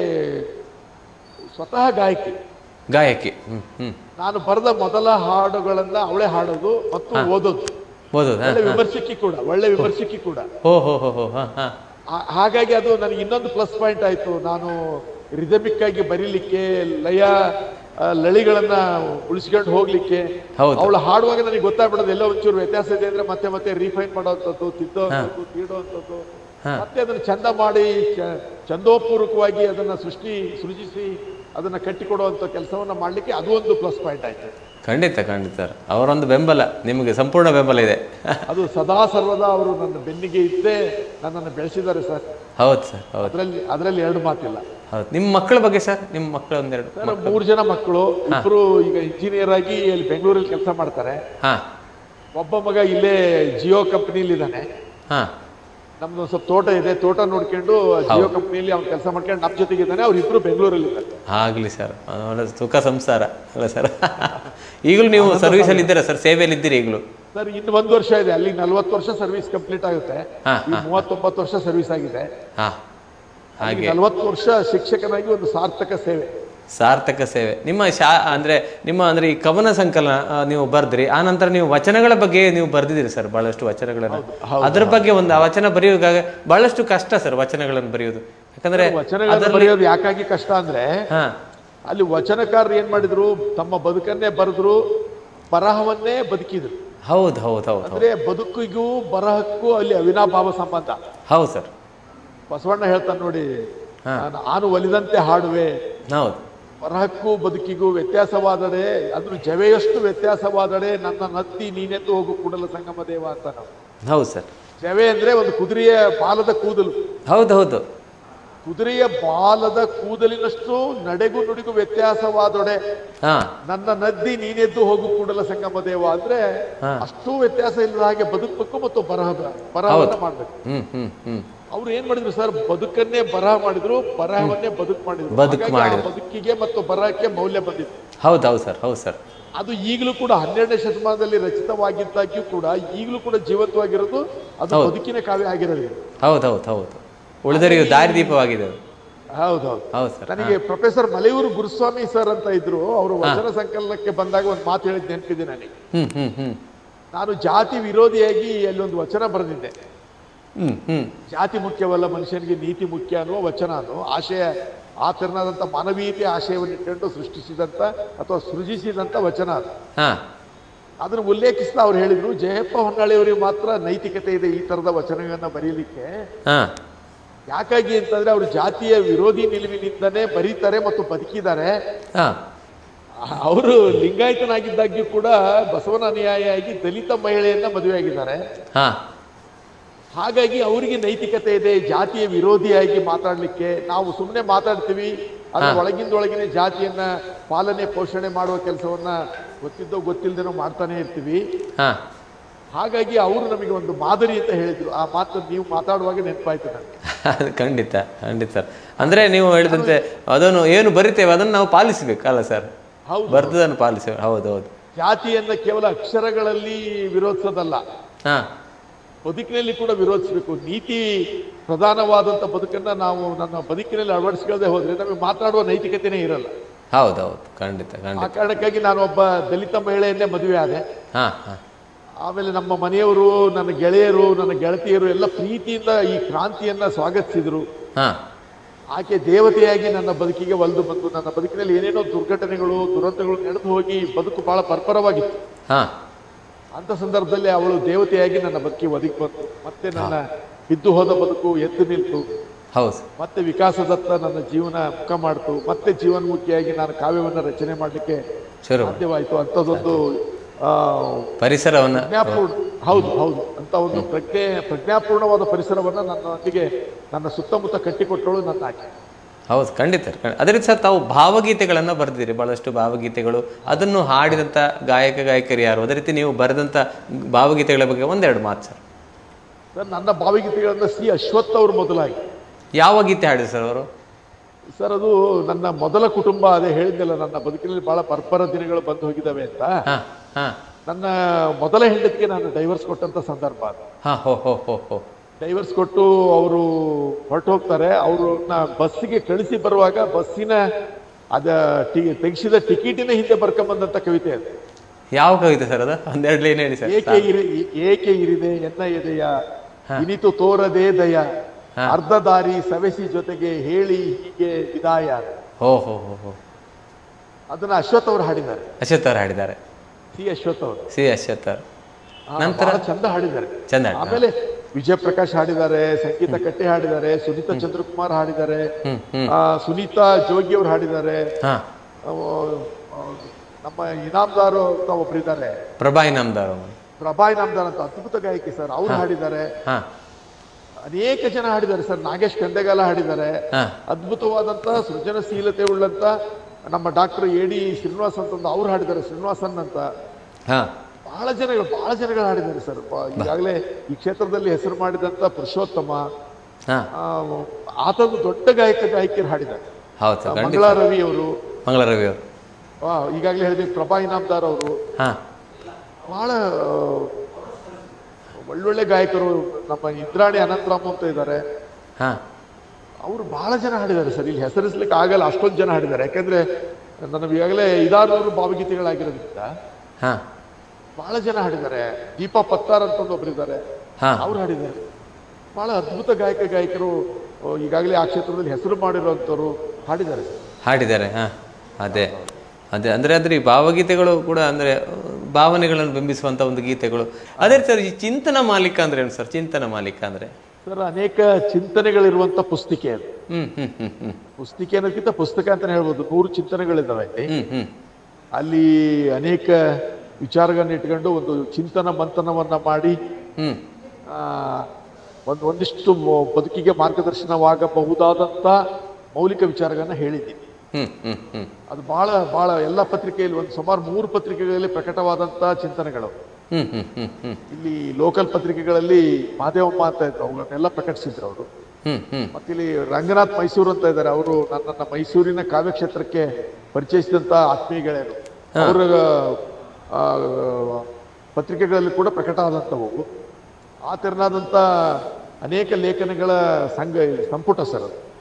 ಸ್ವತಃ ಗಾಯಕಿ ಗಾಯಕಿ ಹ್ಮ್ ಹ್ಮ್ ನಾನು ಬರೆದ ಮೊದಲ ಹಾಡುಗಳನ್ನ ಅವಳೇ ಹಾಡೋದು ಮತ್ತು ಓದೋದು ಓದೋದು ಹಾ ಒಳ್ಳೆ ವಿಮರ್ಶಕಿ ಕೂಡ ಒಳ್ಳೆ ವಿಮರ್ಶಕಿ ಕೂಡ ಹೋ ಹೋ ಹೋ ಹೋ ಹಾ ಹಾ ಆ- ಹಾಗಾಗಿ ಅದು ನನಗೆ ಇನ್ನೊಂದು ಪ್ಲಸ್ ಪಾಯಿಂಟ್ ಆಯ್ತು ನಾನು ರಿದಮಿಕ್ ಆಗಿ ಬರೀಲಿಕ್ಕೆ ಲಯ ಆ, ಲಳಿಗಳನ್ನ ಉಳಿಸ್ಕೊಂಡು ಹೋಗ್ಲಿಕ್ಕೆ ಹೌದು. ಅವಳು ಹಾಡುವಾಗ ನನಗೆ ಗೊತ್ತಾಗ್ಬಿಡೋದು ಎಲ್ಲ ಒಂಚೂರು ವ್ಯತ್ಯಾಸ ಇದೆ ಅಂದ್ರೆ ಮತ್ತೆ ಮತ್ತೆ ರೀಫೈನ್ ಮಾಡೋವಂಥದ್ದು ತಿದ್ದೋವಂಥದ್ದು ತೀಡೋವಂಥದ್ದು ಹಾ. ಮತ್ತೆ ಅದನ್ನ ಚಂದ ಮಾಡಿ ಚ- ಚಂದೋಪೂರ್ವಕವಾಗಿ ಅದನ್ನ ಸೃಷ್ಟಿ ಸೃಜಿಸಿ ಅದನ್ನ ಕಟ್ಟಿಕೊಡುವಂತ ಕೆಲಸವನ್ನ ಮಾಡ್ಲಿಕ್ಕೆ ಅದು ಒಂದು ಪ್ಲಸ್ ಪಾಯಿಂಟ್ ಆಯ್ತು ಖಂಡಿತ ಖಂಡಿತ ಅವರೊಂದು ಬೆಂಬಲ ನಿಮಗೆ ಸಂಪೂರ್ಣ ಬೆಂಬಲ ಇದೆ ಅದು ಸದಾ ಸರ್ವದಾ ಅವರು ನನ್ನ ಬೆನ್ನಿಗೆ ಇದ್ದೇ ನನ್ನನ್ನು ಬೆಳೆಸಿದ್ದಾರೆ ಸರ್ ಹೌದು ಸರ್ ಹೌದು ಅದರಲ್ಲಿ ಅದರಲ್ಲಿ ಎರಡು ಮಾತಿಲ್ಲ ಹೌದು ನಿಮ್ಮ ಮಕ್ಕಳ ಬಗ್ಗೆ ಸರ್ ನಿಮ್ಮ ಮಕ್ಕಳು ಒಂದೆರಡು ಸರ್ ಮೂರು ಜನ ಮಕ್ಕಳು ಇಬ್ರು ಈಗ ಇಂಜಿನಿಯರ್ ಆಗಿ ಅಲ್ಲಿ ಬೆಂಗಳೂರಲ್ಲಿ ಕೆಲಸ ಮಾಡ್ತಾರೆ ಹಾ ಒಬ್ಬ ಮಗ ಇಲ್ಲೇ ಜಿಯೋ ಕಂಪ್ನಿಲಿ ಇದ್ದಾನೆ ಹಾ ನಮ್ದು ಒಂದ್ ಸ್ವಲ್ಪ ತೋಟ ಇದೆ ತೋಟ ನೋಡ್ಕೊಂಡು ಜಿಯೋ ಕಂಪ್ನಿಲಿ ಅವ್ನು ಕೆಲಸ ಮಾಡ್ಕೊಂಡು ನಮ್ಮ ಜೊತೆಗೆ ಇದ್ದಾನೆ ಅವ್ರು ಇಬ್ರು ಬೆಂಗಳೂರಲ್ಲಿ ಇದ್ದಾರೆ ಆಗಲಿ ಸರ್ ಒಳ್ಳೆ ಸುಖ ಸಂಸಾರ ಅಲ್ಲ ಸರ್ ಈಗಲೂ ನೀವು ಸರ್ವಿಸಲ್ಲಿ ಇದ್ದೀರಾ ಸರ್ ಸೇವೆಯಲ್ಲಿ ಇದ್ದೀರಿ ಈಗಲೂ ಸರ್ ಇನ್ನು ಒಂದು ವರ್ಷ ಇದೆ ಅಲ್ಲಿ ನಲ್ವತ್ತು ವರ್ಷ ಸರ್ವಿಸ್ ಕಂಪ್ಲೀಟ್ ಆಗುತ್ತೆ ಹಾ, ಈ ಮೂವತ್ತೊಂಬತ್ತು ವರ್ಷ ಸರ್ವಿಸ್ ಆಗಿದೆ ಹಾ ಹಾಗೆ ನಲ್ವತ್ತು ವರ್ಷ ಶಿಕ್ಷಕನಾಗಿ ಒಂದು ಸಾರ್ಥಕ ಸೇವೆ ಸಾರ್ಥಕ ಸೇವೆ ನಿಮ್ಮ ಶಾ ಅಂದ್ರೆ ನಿಮ್ಮ ಅಂದ್ರೆ ಈ ಕವನ ಸಂಕಲನ ಆ, ನೀವು ಬರ್ದ್ರಿ ಆ ನಂತರ ನೀವು ವಚನಗಳ ಬಗ್ಗೆ ನೀವು ಬರ್ದಿದ್ದೀರಿ ಸರ್ ಬಹಳಷ್ಟು ವಚನಗಳನ್ನ ಅದ್ರ ಬಗ್ಗೆ ಒಂದು ಆ ವಚನ ಬರೆಯುವಾಗ ಬಹಳಷ್ಟು ಕಷ್ಟ ಸರ್ ವಚನಗಳನ್ನು ಬರೆಯೋದು ಯಾಕಂದ್ರೆ ವಚನಗಳನ್ನು ಬರೆಯೋದು ಯಾಕಾಗಿ ಕಷ್ಟ ಅಂದ್ರೆ ಹಾ ಅಲ್ಲಿ ವಚನಕಾರರು ಏನ್ ಮಾಡಿದ್ರು ತಮ್ಮ ಬದುಕನ್ನೇ ಬರೆದ್ರು ಬರಹವನ್ನೇ ಬದುಕಿದ್ರು ಹೌದು ಹೌದು ಹೌದು ಹೌದು ಅಂದ್ರೆ ಬದುಕಿಗೂ ಬರಹಕ್ಕೂ ಅಲ್ಲಿ ಅವಿನಾಭಾವ ಸಂಬಂಧ ಹೌದು ಸರ್ ಬಸವಣ್ಣ ಹೇಳ್ತಾನೆ ನೋಡಿ ನಾನು ಆನು ಒಲಿದಂತೆ ಹಾಡುವೆ ಹೌದು ಬರಹಕ್ಕೂ ಬದುಕಿಗೂ ವ್ಯತ್ಯಾಸವಾದಡೆ ಅದ್ರ ಜವೆಯಷ್ಟು ವ್ಯತ್ಯಾಸವಾದಡೆ ನನ್ನ ನತ್ತಿ ನೀನೆದ್ದು ಹೋಗು ಕೂಡಲ ಸಂಗಮ ದೇವ ಅಂತ ನಾವು ಹೌದು ಸರ್ ಜವೆ ಅಂದ್ರೆ ಒಂದು ಕುದುರೆಯ ಬಾಲದ ಕೂದಲು ಹೌದು ಹೌದು ಕುದುರೆಯ ಬಾಲದ ಕೂದಲಿನಷ್ಟು ನಡೆಗೂ ನುಡಿಗೂ ವ್ಯತ್ಯಾಸವಾದೊಡೆ ಹಾ ನನ್ನ ನದ್ದಿ ನೀನೆದ್ದು ಹೋಗು ಕೂಡಲ ಸಂಗಮ ದೇವ ಅಂದ್ರೆ ಅಷ್ಟು ವ್ಯತ್ಯಾಸ ಇಲ್ಲದ ಹಾಗೆ ಬದುಕಬೇಕು ಮತ್ತು ಬರಹ ಬರಹವನ್ನ ಮಾಡ್ಬೇಕು ಹ್ಮ್ ಹ್ಮ್ ಹ್ಮ್ ಅವ್ರು ಏನ್ ಮಾಡಿದ್ರು ಸರ್ ಬದುಕನ್ನೇ ಬರಹ ಮಾಡಿದ್ರು ಬರಹವನ್ನೇ ಬದುಕು ಮಾಡಿದ್ರು ಬದುಕು ಹಾಗಾಗಿ ಆ ಮಾಡಿದ್ರು. ಬದುಕಿಗೆ ಮತ್ತು ಬರಹಕ್ಕೆ ಮೌಲ್ಯ ಬಂದಿತ್ತು ಹೌದು ಹೌದು ಸರ್ ಹೌದು ಸರ್ ಅದು ಈಗಲೂ ಕೂಡ ಹನ್ನೆರಡನೇ ಶತಮಾನದಲ್ಲಿ ರಚಿತವಾಗಿದ್ದಾಗ್ಯೂ ಕೂಡ ಈಗಲೂ ಕೂಡ ಜೀವಂತವಾಗಿರೋದು ಅದು ಬದುಕಿನ ಕಾವ್ಯ ಆಗಿರೋದು ಹೌದು ಹೌದು ಹೌದು ಉಳಿದರಿಗೂ ದಾರಿದೀಪವಾಗಿದೆ ಅದು ಹೌದೌದು ಹೌದು ಸರ್ ನನಗೆ ಪ್ರೊಫೆಸರ್ ಮಲೆಯೂರು ಗುರುಸ್ವಾಮಿ ಸರ್ ಅಂತ ಇದ್ರು ಅವರು ವಚನ ಸಂಕಲನಕ್ಕೆ ಬಂದಾಗ ಒಂದು ಮಾತು ಹೇಳಿದ್ ನೆನಪಿದೆ ನನಗೆ ಹ್ಮ್ ಹ್ಮ್ ಹ್ಮ್ ನಾನು ಜಾತಿ ವಿರೋಧಿಯಾಗಿ ಅಲ್ಲೊಂದು ವಚನ ಬರೆದಿದ್ದೆ ಹ್ಮ್ ಹ್ಮ್ ಜಾತಿ ಮುಖ್ಯವಲ್ಲ ಮನುಷ್ಯನಿಗೆ ನೀತಿ ಮುಖ್ಯ ಅನ್ನುವ ವಚನ ಅದು ಆಶಯ ಆ ತೆರನಾದಂಥ ಮಾನವೀಯತೆ ಆಶಯವನ್ನು ಇಟ್ಕೊಂಡು ಸೃಷ್ಟಿಸಿದಂಥ ಅಥವಾ ಸೃಜಿಸಿದಂಥ ವಚನ ಅದು ಹಾ ಅದನ್ನು ಉಲ್ಲೇಖಿಸ್ತಾ ಅವ್ರು ಹೇಳಿದ್ರು ಜಯಪ್ಪ ಹೊನ್ನಾಳಿಯವರಿಗೆ ಮಾತ್ರ ನೈತಿಕತೆ ಇದೆ ಈ ತರದ ವಚನಗಳನ್ನ ಬರೀಲಿಕ್ಕೆ ಹಾ ಯಾಕಾಗಿ ಅಂತಂದ್ರೆ ಅವರು ಜಾತಿಯ ವಿರೋಧಿ ನಿಲುವಿನಿಂದನೇ ಬರೀತಾರೆ ಮತ್ತು ಬದುಕಿದ್ದಾರೆ ಹಾ ಅವರು ಲಿಂಗಾಯತನಾಗಿದ್ದಾಗ್ಯೂ ಕೂಡ ಬಸವನ ಅನುಯಾಯಿಯಾಗಿ ದಲಿತ ಮಹಿಳೆಯನ್ನ ಮದುವೆಯಾಗಿದ್ದಾರೆ ಹಾ ಹಾಗಾಗಿ ಅವರಿಗೆ ನೈತಿಕತೆ ಇದೆ ಜಾತಿಯ ವಿರೋಧಿಯಾಗಿ ಮಾತಾಡ್ಲಿಕ್ಕೆ ನಾವು ಸುಮ್ಮನೆ ಮಾತಾಡ್ತೀವಿ ಅದ್ರ ಒಳಗಿಂದ ಒಳಗಿನ ಜಾತಿಯನ್ನ ಪಾಲನೆ ಪೋಷಣೆ ಮಾಡುವ ಕೆಲಸವನ್ನ ಗೊತ್ತಿದ್ದೋ ಗೊತ್ತಿಲ್ಲದೇನೋ ಮಾಡ್ತಾನೆ ಇರ್ತೀವಿ ಹಾ ಹಾಗಾಗಿ ಅವರು ನಮಗೆ ಒಂದು ಮಾದರಿ ಅಂತ ಹೇಳಿದ್ರು ಆ ಮಾತು ನೀವು ಮಾತಾಡುವಾಗ ನೆನಪಾಯ್ತು ನನಗೆ ಅದು ಖಂಡಿತ ಖಂಡಿತ ಸರ್ ಅಂದ್ರೆ ನೀವು ಹೇಳಿದಂತೆ ಅದನ್ನು ಏನು ಬರಿತೇವೆ ಅದನ್ನು ನಾವು ಪಾಲಿಸಬೇಕಲ್ಲ ಸರ್ ಹೌದು. ಬರ್ದದನ್ನು ಪಾಲಿಸ ಹೌದು ಹೌದು ಜಾತಿಯನ್ನ ಕೇವಲ ಅಕ್ಷರಗಳಲ್ಲಿ ವಿರೋಧಿಸೋದಲ್ಲ ಹಾ ಬದುಕಿನಲ್ಲಿ ಕೂಡ ವಿರೋಧಿಸಬೇಕು ನೀತಿ ಪ್ರಧಾನವಾದಂಥ ಬದುಕನ್ನ ನಾವು ನನ್ನ ಬದುಕಿನಲ್ಲಿ ಅಳವಡಿಸ್ಕೊಳ್ಳದೆ ಹೋದ್ರೆ ನಮಗೆ ಮಾತಾಡುವ ನೈತಿಕತೆನೇ ಇರಲ್ಲ ಹೌದು ಹೌದು ಖಂಡಿತ ಆ ಖಂಡಿತ ಕಾರಣಕ್ಕಾಗಿ ನಾನು ಒಬ್ಬ ದಲಿತ ಮಹಿಳೆಯನ್ನೇ ಮದುವೆ ಆದೆ ಹಾ ಹಾ ಆಮೇಲೆ ನಮ್ಮ ಮನೆಯವರು ನನ್ನ ಗೆಳೆಯರು ನನ್ನ ಗೆಳತಿಯರು ಎಲ್ಲ ಪ್ರೀತಿಯಿಂದ ಈ ಕ್ರಾಂತಿಯನ್ನ ಸ್ವಾಗತಿಸಿದ್ರು ಹಾ ಆಕೆ ದೇವತೆಯಾಗಿ ನನ್ನ ಬದುಕಿಗೆ ಒಲ್ದು ಬಂದು ನನ್ನ ಬದುಕಿನಲ್ಲಿ ಏನೇನೋ ದುರ್ಘಟನೆಗಳು ದುರಂತಗಳು ನಡೆದು ಹೋಗಿ ಬದುಕು ಬಹಳ ಪರ್ಪರವಾಗಿತ್ತು ಹಾ ಅಂತ ಸಂದರ್ಭದಲ್ಲಿ ಅವಳು ದೇವತೆಯಾಗಿ ನನ್ನ ಬದುಕಿ ಒದಗಿ ಬಂತು ಮತ್ತೆ ನನ್ನ ಬಿದ್ದು ಹೋದ ಬದುಕು ಎದ್ದು ನಿಲ್ತು ಹೌದು ಮತ್ತೆ ವಿಕಾಸದತ್ತ ನನ್ನ ಜೀವನ ಮುಖ ಮಾಡ್ತು ಮತ್ತೆ ಜೀವನ್ಮುಖಿಯಾಗಿ ನಾನು ಕಾವ್ಯವನ್ನು ರಚನೆ ಮಾಡಲಿಕ್ಕೆ ಶುರು ಮಾಡಿ. ಸಾಧ್ಯವಾಯಿತು ಅಂಥದ್ದೊಂದು ಆ, ಪರಿಸರವನ್ನ ಪ್ರಜ್ಞಾಪೂರ್ಣ ಹೌದು ಹೌದು ಅಂತ ಒಂದು ಪ್ರಜ್ಞೆ ಪ್ರಜ್ಞಾಪೂರ್ಣವಾದ ಪರಿಸರವನ್ನ ನನ್ನೊಂದಿಗೆ ನನ್ನ ಸುತ್ತಮುತ್ತ ಕಟ್ಟಿಕೊಟ್ಟಳು ನನ್ನ ಆಕೆ ಹೌದು ಖಂಡಿತ ಖಂಡಿತ. ಅದೇ ರೀತಿ ಸರ್ ತಾವು ಭಾವಗೀತೆಗಳನ್ನು ಬರೆದಿರಿ ಬಹಳಷ್ಟು ಭಾವಗೀತೆಗಳು ಅದನ್ನು ಹಾಡಿದಂಥ ಗಾಯಕ ಗಾಯಕರು ಯಾರು ಅದೇ ರೀತಿ ನೀವು ಬರೆದಂಥ ಭಾವಗೀತೆಗಳ ಬಗ್ಗೆ ಒಂದೆರಡು ಮಾತು ಸರ್ ಸರ್ ನನ್ನ ಭಾವಗೀತೆಗಳನ್ನ ಸಿ ಅಶ್ವಥ್ ಅವರು ಮೊದಲಾಗಿ ಯಾವ ಗೀತೆ ಹಾಡಿದ್ರು ಸರ್ ಅವರು ಸರ್ ಅದು ನನ್ನ ಮೊದಲ ಕುಟುಂಬ ಅದೇ ಹೇಳಿದ್ದೆಲ್ಲ ನನ್ನ ಬದುಕಿನಲ್ಲಿ ಬಹಳ ಪರ್ಪರ ದಿನಗಳು ಬಂದು ಹೋಗಿದ್ದಾವೆ ಅಂತ ಹಾ ಹಾ ನನ್ನ ಮೊದಲ ಹೆಂಡತಿಗೆ ನಾನು ಡೈವರ್ಸ್ ಕೊಟ್ಟಂತ ಸಂದರ್ಭ ಅದು ಹಾ ಹೋ ಹೋ ಹೋ ಹೋ ಡೈವರ್ಸ್ ಕೊಟ್ಟು ಅವರು ಹೊರಟು ಹೋಗ್ತಾರೆ ಅವ್ರನ್ನ ಬಸ್ಸಿಗೆ ಕಳಿಸಿ ಬರುವಾಗ ಬಸ್ಸಿನ ಅದ ಟಿ ತೆಗೆಸಿದ ಟಿಕೆಟಿನ ಹಿಂದೆ ಬರ್ಕೊಂಬಂದಂತ ಕವಿತೆ ಅದು ಯಾವ ಕವಿತೆ ಸರ್ ಅದು ಒಂದೆರಡು ಲೈನ್ ಹೇಳಿ ಸರ್ ಏಕೆ ಇರಿ ಏಕೆ ಇರಿದೆ ಎನ್ನ ಎದೆಯ ಇನಿತು ತೋರದೆ ದಯ ಅರ್ಧ ದಾರಿ ಸವೆಸಿ ಜೊತೆಗೆ ಹೇಳಿ ಹೀಗೆ ವಿದಾಯ ಹೋ ಹೋ ಹೋ ಹೋ ಅದನ್ನ ಅಶ್ವಥ್ ಅವರು ಹಾಡಿದ್ದಾರೆ ಅಶ್ವಥ್ ಅವರು ಹಾಡಿದ್ದಾರೆ ಸಿ ಅಶ್ವಥ್ ಅವರು ಸಿ ಅಶ್ವಥ್ ಅವರು ಆ, ನಂತರ? ಬಹಳ ಚಂದ ಹಾಡಿದ್ದಾರೆ ಚಂದ ಹಾಡಿದ್ದಾರೆ. ಆಮೇಲೆ ವಿಜಯ ಪ್ರಕಾಶ್ ಹಾಡಿದ್ದಾರೆ ಸಂಗೀತ ಕಟ್ಟೆ ಹಾಡಿದ್ದಾರೆ ಸುನೀತಾ ಚಂದ್ರಕುಮಾರ್ ಹಾಡಿದ್ದಾರೆ ಹ್ಮ್ ಹ್ಮ್ ಆ, ಸುನೀತಾ ಜೋಗಿ ಅವರು ಹಾಡಿದ್ದಾರೆ ಹಾ ಅವು, ಆ, ನಮ್ಮ ಇನಾಮ್ದಾರು ಅಂತ ಒಬ್ರಿದ್ದಾರೆ ಪ್ರಭಾ ಇನಾಮ್ದಾರ್ ಅವರು ಪ್ರಭಾ ಇನಾಮ್ದಾರ್ ಅಂತ ಅದ್ಭುತ ಗಾಯಕಿ ಸರ್ ಅವ್ರು ಹಾಡಿದ್ದಾರೆ ಹಾ ಅನೇಕ ಜನ ಹಾಡಿದ್ದಾರೆ ಸರ್ ನಾಗೇಶ್ ಕಂದೆಗಾಲ ಹಾಡಿದ್ದಾರೆ ಹಾ ಅದ್ಭುತವಾದಂತ ಸೃಜನಶೀಲತೆ ಉಳ್ಳಂತ ನಮ್ಮ ಡಾಕ್ಟರ್ ಎ ಡಿ ಶ್ರೀನಿವಾಸ್ ಅಂತ ಒಂದು ಅವ್ರು ಹಾಡಿದ್ದಾರೆ ಶ್ರೀನಿವಾಸನ್ ಅಂತ ಹಾ ಬಹಳ ಜನಗಳು ಬಹಳ ಜನಗಳು ಹಾಡಿದ್ದಾರೆ ಸರ್ ಬ- ಈಗಾಗಲೇ ಈ ಕ್ಷೇತ್ರದಲ್ಲಿ ಹೆಸರು ಮಾಡಿದಂತ ಪುರುಷೋತ್ತಮ ಹಾ ಆ, ಆತನು ದೊಡ್ಡ ಗಾಯಕ ಗಾಯಕಿಯರು ಹಾಡಿದ್ದಾರೆ ಹೌದು ಸರ್ ಖಂಡಿತ ಮಂಗಳಾ ರವಿ ಅವರು ಮಂಗಳ ರವಿ ಅವರು ಆ, ಈಗಾಗಲೇ ಹೇಳಿದ್ವಿ ಪ್ರಭಾ ಇನಾಮ್ದಾರ್ ಅವರು ಹಾ ಬಹಳ ಆ, ಒಳ್ಳೊಳ್ಳೆ ಗಾಯಕರು ನಮ್ಮ ಇಂದ್ರಾಣಿ ಅನಂತರಾಮ್ ಅಂತ ಇದ್ದಾರೆ ಹಾ ಅವರು ಬಹಳ ಜನ ಹಾಡಿದ್ದಾರೆ ಸರ್ ಇಲ್ಲಿ ಹೆಸರಿಸ್ಲಿಕ್ಕೆ ಆಗಲ್ಲ ಅಷ್ಟೊಂದು ಜನ ಹಾಡಿದ್ದಾರೆ ಯಾಕಂದ್ರೆ ನನಗೆ ಈಗಾಗಲೇ ಐದಾರು ಭಾವಗೀತೆಗಳಾಗಿರೋದ್ರಿಂದ ಹಾ ಬಹಳ ಜನ ಹಾಡಿದ್ದಾರೆ ದೀಪಾ ಪತ್ತಾರ್ ಅಂತ ಒಂದು ಒಬ್ರಿದ್ದಾರೆ ಹಾ ಅವ್ರು ಹಾಡಿದ್ದಾರೆ ಬಹಳ ಅದ್ಭುತ ಗಾಯಕ ಗಾಯಕರು ಆ, ಈಗಾಗಲೇ ಆ ಕ್ಷೇತ್ರದಲ್ಲಿ ಹೆಸರು ಮಾಡಿರುವಂಥವ್ರು ಹಾಡಿದ್ದಾರೆ ಸರ್ ಹಾಡಿದ್ದಾರೆ ಹಾ ಅದೇ ಅದೇ ಅಂದ್ರೆ ಅಂದ್ರೆ ಈ ಭಾವಗೀತೆಗಳು ಕೂಡ ಅಂದ್ರೆ ಆ, ಭಾವನೆಗಳನ್ನು ಬಿಂಬಿಸುವಂತ ಒಂದು ಗೀತೆಗಳು ಅದೇ ಸರ್ ಈ ಚಿಂತನ ಮಾಲೀಕ ಅಂದ್ರೆ ಏನು ಸರ್ ಚಿಂತನ ಮಾಲೀಕ ಅಂದ್ರೆ ಸರ್ ಅನೇಕ ಚಿಂತನೆಗಳಿರುವಂತ ಪುಸ್ತಿಕೆ ಅದು ಹ್ಮ್ ಹ್ಮ್ ಹ್ಮ್ ಹ್ಮ್ ಪುಸ್ತಿಕೆ ಅನ್ನೋದಕ್ಕಿಂತ ಪುಸ್ತಕ ಅಂತಾನೆ ಹೇಳ್ಬೋದು ನೂರು ಚಿಂತನೆಗಳಿದ್ದಾವೆ ಅಲ್ಲಿ ಹ್ಮ್ ಹ್ಮ್ ಅಲ್ಲಿ ಅನೇಕ ವಿಚಾರಗಳನ್ನ ಇಟ್ಕೊಂಡು ಒಂದು ಚಿಂತನ ಮಂಥನವನ್ನ ಮಾಡಿ ಹ್ಮ್ ಆ, ಒಂದು ಒಂದಿಷ್ಟು ಮೊ- ಬದುಕಿಗೆ ಮಾರ್ಗದರ್ಶನವಾಗಬಹುದಾದಂತ ಮೌಲಿಕ ವಿಚಾರಗಳನ್ನ ಹೇಳಿದ್ದೀನಿ ಹ್ಮ್ ಹ್ಮ್ ಹ್ಮ್ ಅದು ಬಹಳ ಬಹಳ ಎಲ್ಲ ಪತ್ರಿಕೆಯಲ್ಲಿ ಒಂದು ಸುಮಾರು ಮೂರು ಪತ್ರಿಕೆಗಳಲ್ಲಿ ಪ್ರಕಟವಾದಂತ ಚಿಂತನೆಗಳು ಹ್ಮ್ ಹ್ಮ್ ಹ್ಮ್ ಹ್ಮ್ ಇಲ್ಲಿ ಲೋಕಲ್ ಪತ್ರಿಕೆಗಳಲ್ಲಿ ಮಾದೇವಮ್ಮ ಅಂತ ಇದ್ರು ಅವುಗಳನ್ನೆಲ್ಲ ಪ್ರಕಟಿಸಿದ್ರು ಅವರು ಹ್ಮ್ ಹ್ಮ್ ಮತ್ತೆ ಇಲ್ಲಿ ರಂಗನಾಥ್ ಮೈಸೂರು ಅಂತ ಇದ್ದಾರೆ ಅವರು ನನ್ನನ್ನ ಮೈಸೂರಿನ ಕಾವ್ಯ ಕ್ಷೇತ್ರಕ್ಕೆ ಪರಿಚಯಿಸಿದಂತ ಆತ್ಮೀಯ ಗೆಳೆಯರು ಅವರ ಆ, ಪತ್ರಿಕೆಗಳಲ್ಲಿ ಕೂಡ ಪ್ರಕಟ ಆದಂಥವು ಆ ತೆರನಾದಂಥ ಅನೇಕ ಲೇಖನಗಳ ಸಂಘ ಸಂಪುಟ ಸರ್ ಅದು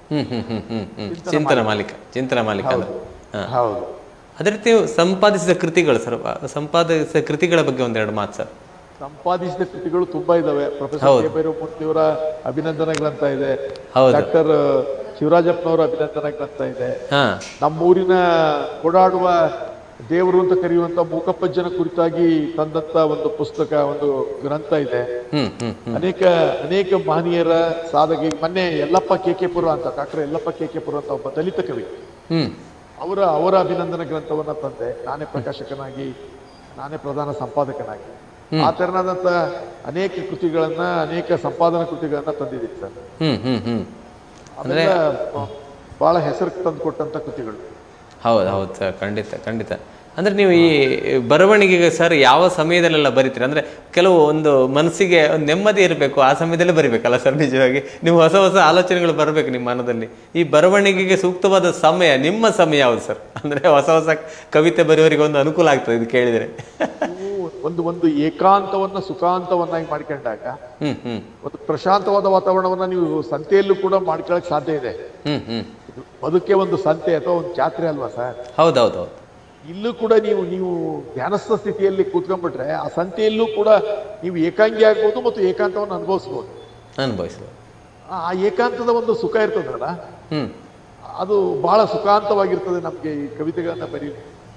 ಹ್ಮ್ ಹ್ಮ್ ಹ್ಮ್ ಹ್ಮ್ ಹ್ಮ್ ಚಿಂತನ ಮಾಲೀಕ ಚಿಂತನ ಮಾಲೀಕ ಅಂದ್ರೆ ಹಾ ಹೌದು ಅದೇ ರೀತಿ ನೀವು ಸಂಪಾದಿಸಿದ ಕೃತಿಗಳು ಸರ್ ಸಂಪಾದಿಸಿದ ಕೃತಿಗಳ ಬಗ್ಗೆ ಒಂದೆರಡು ಮಾತು ಸರ್ ಸಂಪಾದಿಸಿದ ಕೃತಿಗಳು ತುಂಬಾ ಇದಾವೆ ಪ್ರೊಫೆಸರ್ ಕೆ ಭೈರವಮೂರ್ತಿಯವರ ಅಭಿನಂದನಾ ಗ್ರಂಥ ಇದೆ ಹೌದು. ಡಾಕ್ಟರ್ ಶಿವರಾಜಪ್ಪನವರ ಅಭಿನಂದನಾ ಗ್ರಂಥ ಇದೆ ಹಾ ನಮ್ಮೂರಿನ ಓಡಾಡುವ ದೇವರು ಅಂತ ಕರೆಯುವಂತ ಮೂಕಪ್ಪಜ್ಜನ ಕುರಿತಾಗಿ ತಂದಂತ ಒಂದು ಪುಸ್ತಕ ಒಂದು ಗ್ರಂಥ ಇದೆ ಹ್ಮ್ ಹ್ಮ್ ಹ್ಮ್ ಅನೇಕ ಅನೇಕ ಮಹನೀಯರ ಸಾಧಕ ಈಗ ಮೊನ್ನೆ ಯಲ್ಲಪ್ಪ ಕೇಕೆಪುರ ಅಂತ ಡಾಕ್ಟರ್ ಯಲ್ಲಪ್ಪ ಕೇಕೆಪುರ ಅಂತ ಒಬ್ಬ ದಲಿತ ಕವಿ ಹ್ಮ್ ಅವರ ಅವರ ಅಭಿನಂದನಾ ಗ್ರಂಥವನ್ನ ತಂದೆ ನಾನೇ ಪ್ರಕಾಶಕನಾಗಿ ನಾನೇ ಪ್ರಧಾನ ಸಂಪಾದಕನಾಗಿ ಆ ತೆರನಾದಂತ ಅನೇಕ ಕೃತಿಗಳನ್ನ ಅನೇಕ ಸಂಪಾದನಾ ಕೃತಿಗಳನ್ನ ತಂದಿದ್ದೀನಿ ಸರ್ ಹ್ಮ್ ಹ್ಮ್ ಹ್ಮ್ ಅವೆಲ್ಲ ಬ- ಬಹಳ ಹೆಸರು ತಂದುಕೊಟ್ಟಂತ ಕೃತಿಗಳು ಹೌದು ಹೌದು ಸರ್ ಖಂಡಿತ ಖಂಡಿತ ಅಂದ್ರೆ ನೀವು ಈ ಬರವಣಿಗೆಗೆ ಸರ್ ಯಾವ ಸಮಯದಲ್ಲೆಲ್ಲ ಬರಿತೀರಿ ಅಂದ್ರೆ ಕೆಲವು ಒಂದು ಮನಸ್ಸಿಗೆ ಒಂದು ನೆಮ್ಮದಿ ಇರಬೇಕು ಆ ಸಮಯದಲ್ಲೇ ಬರಿಬೇಕಲ್ಲ ಸರ್ ನಿಜವಾಗಿ ನೀವು ಹೊಸ ಹೊಸ ಆಲೋಚನೆಗಳು ಬರಬೇಕು ನಿಮ್ಮ ಮನದಲ್ಲಿ ಈ ಬರವಣಿಗೆಗೆ ಸೂಕ್ತವಾದ ಸಮಯ ನಿಮ್ಮ ಸಮಯ ಯಾವುದು ಸರ್ ಅಂದ್ರೆ ಹೊಸ ಹೊಸ ಕವಿತೆ ಬರೆಯೋರಿಗೆ ಒಂದು ಅನುಕೂಲ ಆಗ್ತದೆ ಇದು ಕೇಳಿದರೆ ನೀವು ಒಂದು ಒಂದು ಏಕಾಂತವನ್ನ ಸುಖಾಂತವನ್ನಾಗಿ ಮಾಡ್ಕೊಂಡಾಗ ಹ್ಮ್ ಹ್ಮ್ ಒಂದು ಪ್ರಶಾಂತವಾದ ವಾತಾವರಣವನ್ನ ನೀವು ಸಂತೆಯಲ್ಲೂ ಕೂಡ ಮಾಡ್ಕೊಳಕ್ ಸಾಧ್ಯ ಇದೆ ಹ್ಮ್ ಹ್ಮ್ ಇದು ಬದುಕೆ ಒಂದು ಸಂತೆ ಅಥವಾ ಒಂದು ಜಾತ್ರೆ ಅಲ್ವಾ ಸರ್ ಹೌದೌದು ಹೌದು ಇಲ್ಲೂ ಕೂಡ ನೀವು ನೀವು ಧ್ಯಾನಸ್ಥ ಸ್ಥಿತಿಯಲ್ಲಿ ಕೂತ್ಕೊಂಡ್ಬಿಟ್ರೆ ಆ ಸಂತೆಯಲ್ಲೂ ಕೂಡ ನೀವು ಏಕಾಂಗಿ ಆಗ್ಬೋದು ಮತ್ತು ಏಕಾಂತವನ್ನು ಅನುಭವಿಸ್ಬೋದು ಅನುಭವಿಸುವ ಆ ಆ ಏಕಾಂತದ ಒಂದು ಸುಖ ಇರ್ತದಲ್ಲ ಹ್ಮ್ ಅದು ಬಹಳ ಸುಖಾಂತವಾಗಿರ್ತದೆ ನಮಗೆ ಈ ಕವಿತೆಗಳನ್ನ ಬರೀ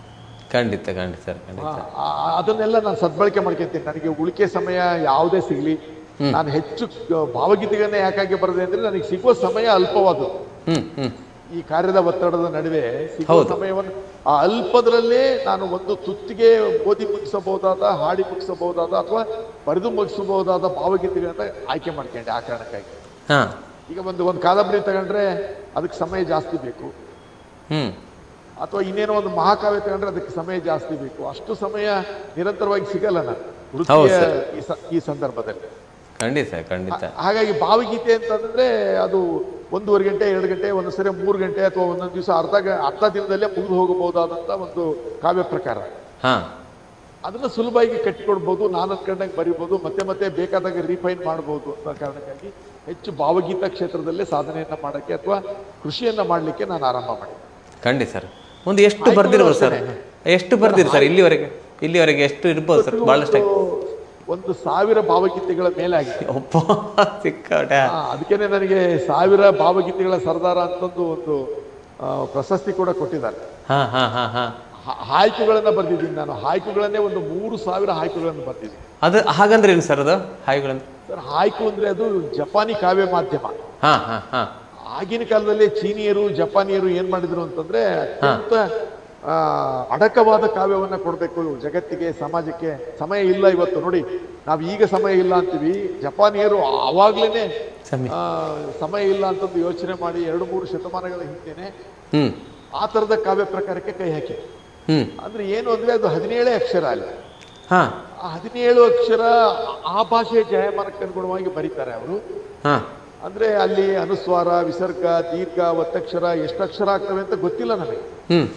ಖಂಡಿತ ಖಂಡಿತ ಸರ್ ಖಂಡಿತ ಅದನ್ನೆಲ್ಲ ನಾನು ಸದ್ಬಳಕೆ ಮಾಡ್ಕೊಂತೀನಿ ನನಗೆ ಉಳಿಕೆ ಸಮಯ ಯಾವುದೇ ಸಿಗ್ಲಿ ನಾನು ಹೆಚ್ಚು ಕ- ಭಾವಗೀತೆಗಳನ್ನ ಯಾಕಾಗಿ ಬರದೆ ಅಂದ್ರೆ ನನಗೆ ಸಿಗುವ ಸಮಯ ಅಲ್ಪವಾದದ್ದು ಹ್ಮ್ ಹ್ಮ್ ಈ ಕಾರ್ಯದ ಒತ್ತಡದ ನಡುವೆ ಸಿಗುವ ಸಮಯವನ್ನು ಆ ಅಲ್ಪದರಲ್ಲೇ ನಾನು ಒಂದು ತುತ್ತಿಗೆ ಓದಿ ಮುಗಿಸಬಹುದಾದ ಹಾಡಿ ಮುಗಿಸಬಹುದಾದ ಅಥವಾ ಬರೆದು ಮುಗಿಸಬಹುದಾದ ಭಾವಗೀತೆಗಳನ್ನ ಆಯ್ಕೆ ಮಾಡ್ಕೊಂಡೆ ಆ ಕಾರಣಕ್ಕಾಗಿ ಹಾ ಈಗ ಒಂದು ಒಂದು ಕಾದಂಬರಿ ತಗೊಂಡ್ರೆ ಅದಕ್ಕೆ ಸಮಯ ಜಾಸ್ತಿ ಬೇಕು ಹ್ಮ್ ಅಥವಾ ಇನ್ನೇನೋ ಒಂದು ಮಹಾಕಾವ್ಯ ತಗೊಂಡ್ರೆ ಅದಕ್ಕೆ ಸಮಯ ಜಾಸ್ತಿ ಬೇಕು ಅಷ್ಟು ಸಮಯ ನಿರಂತರವಾಗಿ ಸಿಗಲ್ಲ ನಾನು ವೃತ್ತಿಯ ಈ ಸ- ಈ ಸಂದರ್ಭದಲ್ಲಿ ಖಂಡಿತ ಖಂಡಿತ ಹಾಗಾಗಿ ಭಾವಗೀತೆ ಅಂತಂದ್ರೆ ಅದು ಒಂದೂವರೆ ಗಂಟೆ ಎರಡು ಗಂಟೆ ಒಂದೊಂದು ಸರಿ ಮೂರು ಗಂಟೆ ಅಥವಾ ಒಂದೊಂದು ದಿವಸ ಅರ್ಧ ಗ- ಅರ್ಧ ದಿನದಲ್ಲೇ ಮುಗಿದು ಹೋಗಬಹುದಾದಂತ ಒಂದು ಕಾವ್ಯ ಪ್ರಕಾರ ಹಾ ಅದನ್ನ ಸುಲಭವಾಗಿ ಕಟ್ಟಿಕೊಡ್ಬೋದು ನಾನು ಅನ್ಕೊಂಡಂಗೆ ಬರಿಬೋದು ಮತ್ತೆ ಮತ್ತೆ ಬೇಕಾದಾಗ ರೀಫೈನ್ ಮಾಡ್ಬೋದು ಅಂತ ಕಾರಣಕ್ಕಾಗಿ ಹೆಚ್ಚು ಭಾವಗೀತ ಕ್ಷೇತ್ರದಲ್ಲೇ ಸಾಧನೆಯನ್ನ ಮಾಡಕ್ಕೆ ಅಥವಾ ಕೃಷಿಯನ್ನ ಮಾಡಲಿಕ್ಕೆ ನಾನು ಆರಂಭ ಮಾಡಿದೆ ಖಂಡಿತ ಸರ್ ಒಂದು ಎಷ್ಟು ಬರ್ದಿರ್ಬೋದು ಸರ್ ಎಷ್ಟು ಬರ್ದಿರಿ ಸರ್ ಇಲ್ಲಿವರೆಗೆ ಇಲ್ಲಿವರೆಗೆ ಎಷ್ಟು ಇರ್ಬೋದು ಸರ್ ಬಹಳಷ್ಟು ಒಂದು ಸಾವಿರ ಭಾವಗೀತೆಗಳ ಮೇಲೆ ಆಗಿದೆ ಒಪ್ಪ ಸಿಕ್ಕಾಟೆ ಆ, ಅದಕ್ಕೇನೆ ನನಗೆ ಸಾವಿರ ಭಾವಗೀತೆಗಳ ಸರ್ದಾರ ಅಂತಂದು ಒಂದು ಆ, ಪ್ರಶಸ್ತಿ ಕೂಡ ಕೊಟ್ಟಿದ್ದಾರೆ ಹಾ ಹಾ ಹಾ ಹಾ ಹಾ- ಹಾಯ್ಕುಗಳನ್ನ ಬರ್ದಿದ್ದೀನಿ ನಾನು ಹಾಯ್ಕುಗಳನ್ನೇ ಒಂದು ಮೂರು ಸಾವಿರ ಹಾಯ್ಕುಗಳನ್ನು ಬರ್ದಿದ್ದೀನಿ ಅದು ಹಾಗಂದ್ರೆ ಏನು ಸರ್ ಅದು ಹಾಯ್ಗಳಂತ ಸರ್ ಹಾಯ್ಕು ಅಂದ್ರೆ ಅದು ಜಪಾನಿ ಕಾವ್ಯ ಮಾಧ್ಯಮ ಹಾ ಹಾ ಹಾ ಆಗಿನ ಕಾಲದಲ್ಲಿ ಚೀನಿಯರು ಜಪಾನಿಯರು ಏನ್ ಮಾಡಿದ್ರು ಅಂತಂದ್ರೆ ಅತ್ಯಂತ ಆ, ಅಡಕವಾದ ಕಾವ್ಯವನ್ನ ಕೊಡಬೇಕು ಜಗತ್ತಿಗೆ ಸಮಾಜಕ್ಕೆ ಸಮಯ ಇಲ್ಲ ಇವತ್ತು ನೋಡಿ ನಾವು ಈಗ ಸಮಯ ಇಲ್ಲ ಅಂತೀವಿ ಜಪಾನಿಯರು ಆವಾಗ್ಲೇನೆ ಸಮಯ. ಆ, ಸಮಯ ಇಲ್ಲ ಅಂತಂದು ಯೋಚನೆ ಮಾಡಿ ಎರಡು ಮೂರು ಶತಮಾನಗಳ ಹಿಂದೆನೆ ಹ್ಮ್ ಆ ತರದ ಕಾವ್ಯ ಪ್ರಕಾರಕ್ಕೆ ಕೈ ಹಾಕಿ ಹ್ಮ್ ಅಂದ್ರೆ ಏನು ಅಂದ್ರೆ ಅದು ಹದಿನೇಳೇ ಅಕ್ಷರ ಅಲ್ಲಿ ಹಾ ಆ ಹದಿನೇಳು ಅಕ್ಷರ ಆ ಭಾಷೆಯ ಜಾಯಮಾನಕ್ಕೆ ಅನುಗುಣವಾಗಿ ಬರೀತಾರೆ ಅವರು ಹಾ ಅಂದ್ರೆ ಅಲ್ಲಿ ಅನುಸ್ವಾರ ವಿಸರ್ಗ ದೀರ್ಘ ಒತ್ತಕ್ಷರ ಎಷ್ಟು ಅಕ್ಷರ ಆಗ್ತವೆ ಅಂತ ಗೊತ್ತಿಲ್ಲ ನಮಗೆ ಹ್ಮ್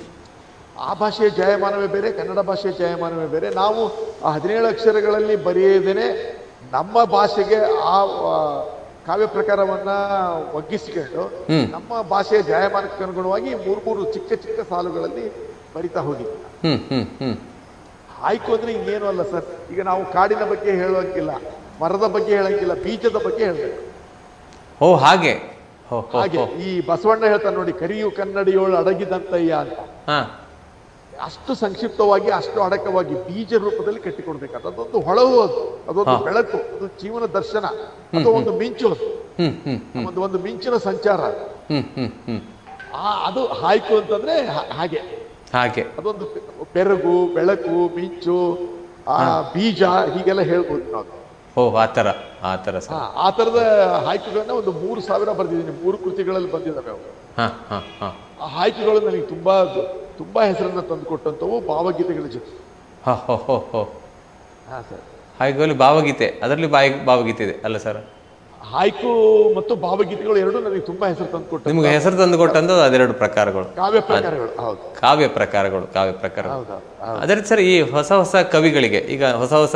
ಆ ಭಾಷೆಯ ಜಾಯಮಾನವೇ ಬೇರೆ ಕನ್ನಡ ಭಾಷೆಯ ಜಾಯಮಾನವೇ ಬೇರೆ ನಾವು ಆ ಹದಿನೇಳು ಅಕ್ಷರಗಳಲ್ಲಿ ಬರೆಯದೇನೆ ನಮ್ಮ ಭಾಷೆಗೆ ಆ ಆ, ಕಾವ್ಯ ಪ್ರಕಾರವನ್ನ ಒಗ್ಗಿಸಿಕೊಂಡು ಹ್ಮ್. ನಮ್ಮ ಭಾಷೆಯ ಜಾಯಮಾನಕ್ಕೆ ಅನುಗುಣವಾಗಿ ಮೂರು ಮೂರು ಚಿಕ್ಕ ಚಿಕ್ಕ ಸಾಲುಗಳಲ್ಲಿ ಬರಿತಾ ಹೋಗಿದ್ದೆ ಹ್ಮ್ ಹ್ಮ್ ಹ್ಮ್ ಆಯ್ಕು ಅಂದ್ರೆ ಇನ್ನೇನು ಅಲ್ಲ ಸರ್ ಈಗ ನಾವು ಕಾಡಿನ ಬಗ್ಗೆ ಹೇಳುವಂಗಿಲ್ಲ ಮರದ ಬಗ್ಗೆ ಹೇಳಂಗಿಲ್ಲ ಬೀಜದ ಬಗ್ಗೆ ಹೇಳ್ಬೇಕು ಓ ಹಾಗೆ ಹೋ ಹೋ ಹಾಗೆ ಹೋ ಈ ಬಸವಣ್ಣ ಹೇಳ್ತಾನೆ ನೋಡಿ ಕರಿಯು ಕನ್ನಡಿಯೋಳು ಅಡಗಿದಂತಯ್ಯ ಅಂತ ಹಾ ಅಷ್ಟು ಸಂಕ್ಷಿಪ್ತವಾಗಿ ಅಷ್ಟು ಅಡಕವಾಗಿ ಬೀಜ ರೂಪದಲ್ಲಿ ಕಟ್ಟಿಕೊಡ್ಬೇಕಾದ ಅದೊಂದು ಹೊಳವು ಅದು ಅದೊಂದು ಬೆಳಕು ಅದು ಜೀವನ ದರ್ಶನ ಅಥವಾ ಒಂದು ಮಿಂಚು ಅದು. ಹ್ಮ್ ಹ್ಮ್ ಹ್ಮ್ ಒಂದು ಒಂದು ಮಿಂಚಿನ ಸಂಚಾರ ಅದು. ಹ್ಮ್ ಹ್ಮ್ ಹ್ಮ್ ಆ ಅದು ಹಾಯ್ಕು ಅಂತಂದ್ರೆ ಹಾ- ಹಾಗೆ ಹಾಗೆ ಅದೊಂದು ಪೆ- ಬೆರಗು ಬೆಳಕು ಮಿಂಚು ಆ ಬೀಜ ಹೀಗೆಲ್ಲ ಹೇಳ್ಬೋದು ನಾವು ಓ ಆ ಥರ ಆ ಥರ ಹಾ, ಸರ್ ಆ ತರದ ಹಾಯ್ಕುಗಳನ್ನ ಒಂದು ಮೂರು ಸಾವಿರ ಬರ್ದಿದ್ದೀನಿ ಮೂರು ಕೃತಿಗಳಲ್ಲಿ ಬಂದಿದ್ದಾವೆ ಅವು ಹಾ ಹಾ ಹಾ ಆ ಹಾಯ್ಕುಗಳು ನನಗೆ ತುಂಬಾ ತುಂಬಾ ಹೆಸರನ್ನ ತಂದುಕೊಟ್ಟಂತವು ಭಾವಗೀತೆಗಳ ಜೊತೆ ಹೋ ಹೋ ಹೋ ಹೋ ಹಾ ಸರ್ ಹಾಗೆ ಭಾವಗೀತೆ ಅದರಲ್ಲಿ ಬಾಯಿ ಭಾವಗೀತೆ ಇದೆ ಅಲ್ಲ ಸರ್ ಹಾಯ್ಕು ಮತ್ತು ಭಾವಗೀತೆಗಳು ಎರಡು ನನಗೆ ತುಂಬಾ ಹೆಸರು ತಂದುಕೊಟ್ಟ ನಿಮ್ಗೆ ಹೆಸರು ತಂದು ಕೊಟ್ಟಂತ ಅದೆರಡು ಪ್ರಕಾರಗಳು ಕಾವ್ಯ ಪ್ರಕಾರಗಳು ಹೌದು ಕಾವ್ಯ ಪ್ರಕಾರಗಳು ಕಾವ್ಯ ಪ್ರಕಾರ ಹೌದು ಅದೇ ರೀತಿ ಸರ್ ಈ ಹೊಸ ಹೊಸ ಕವಿಗಳಿಗೆ ಈಗ ಹೊಸ ಹೊಸ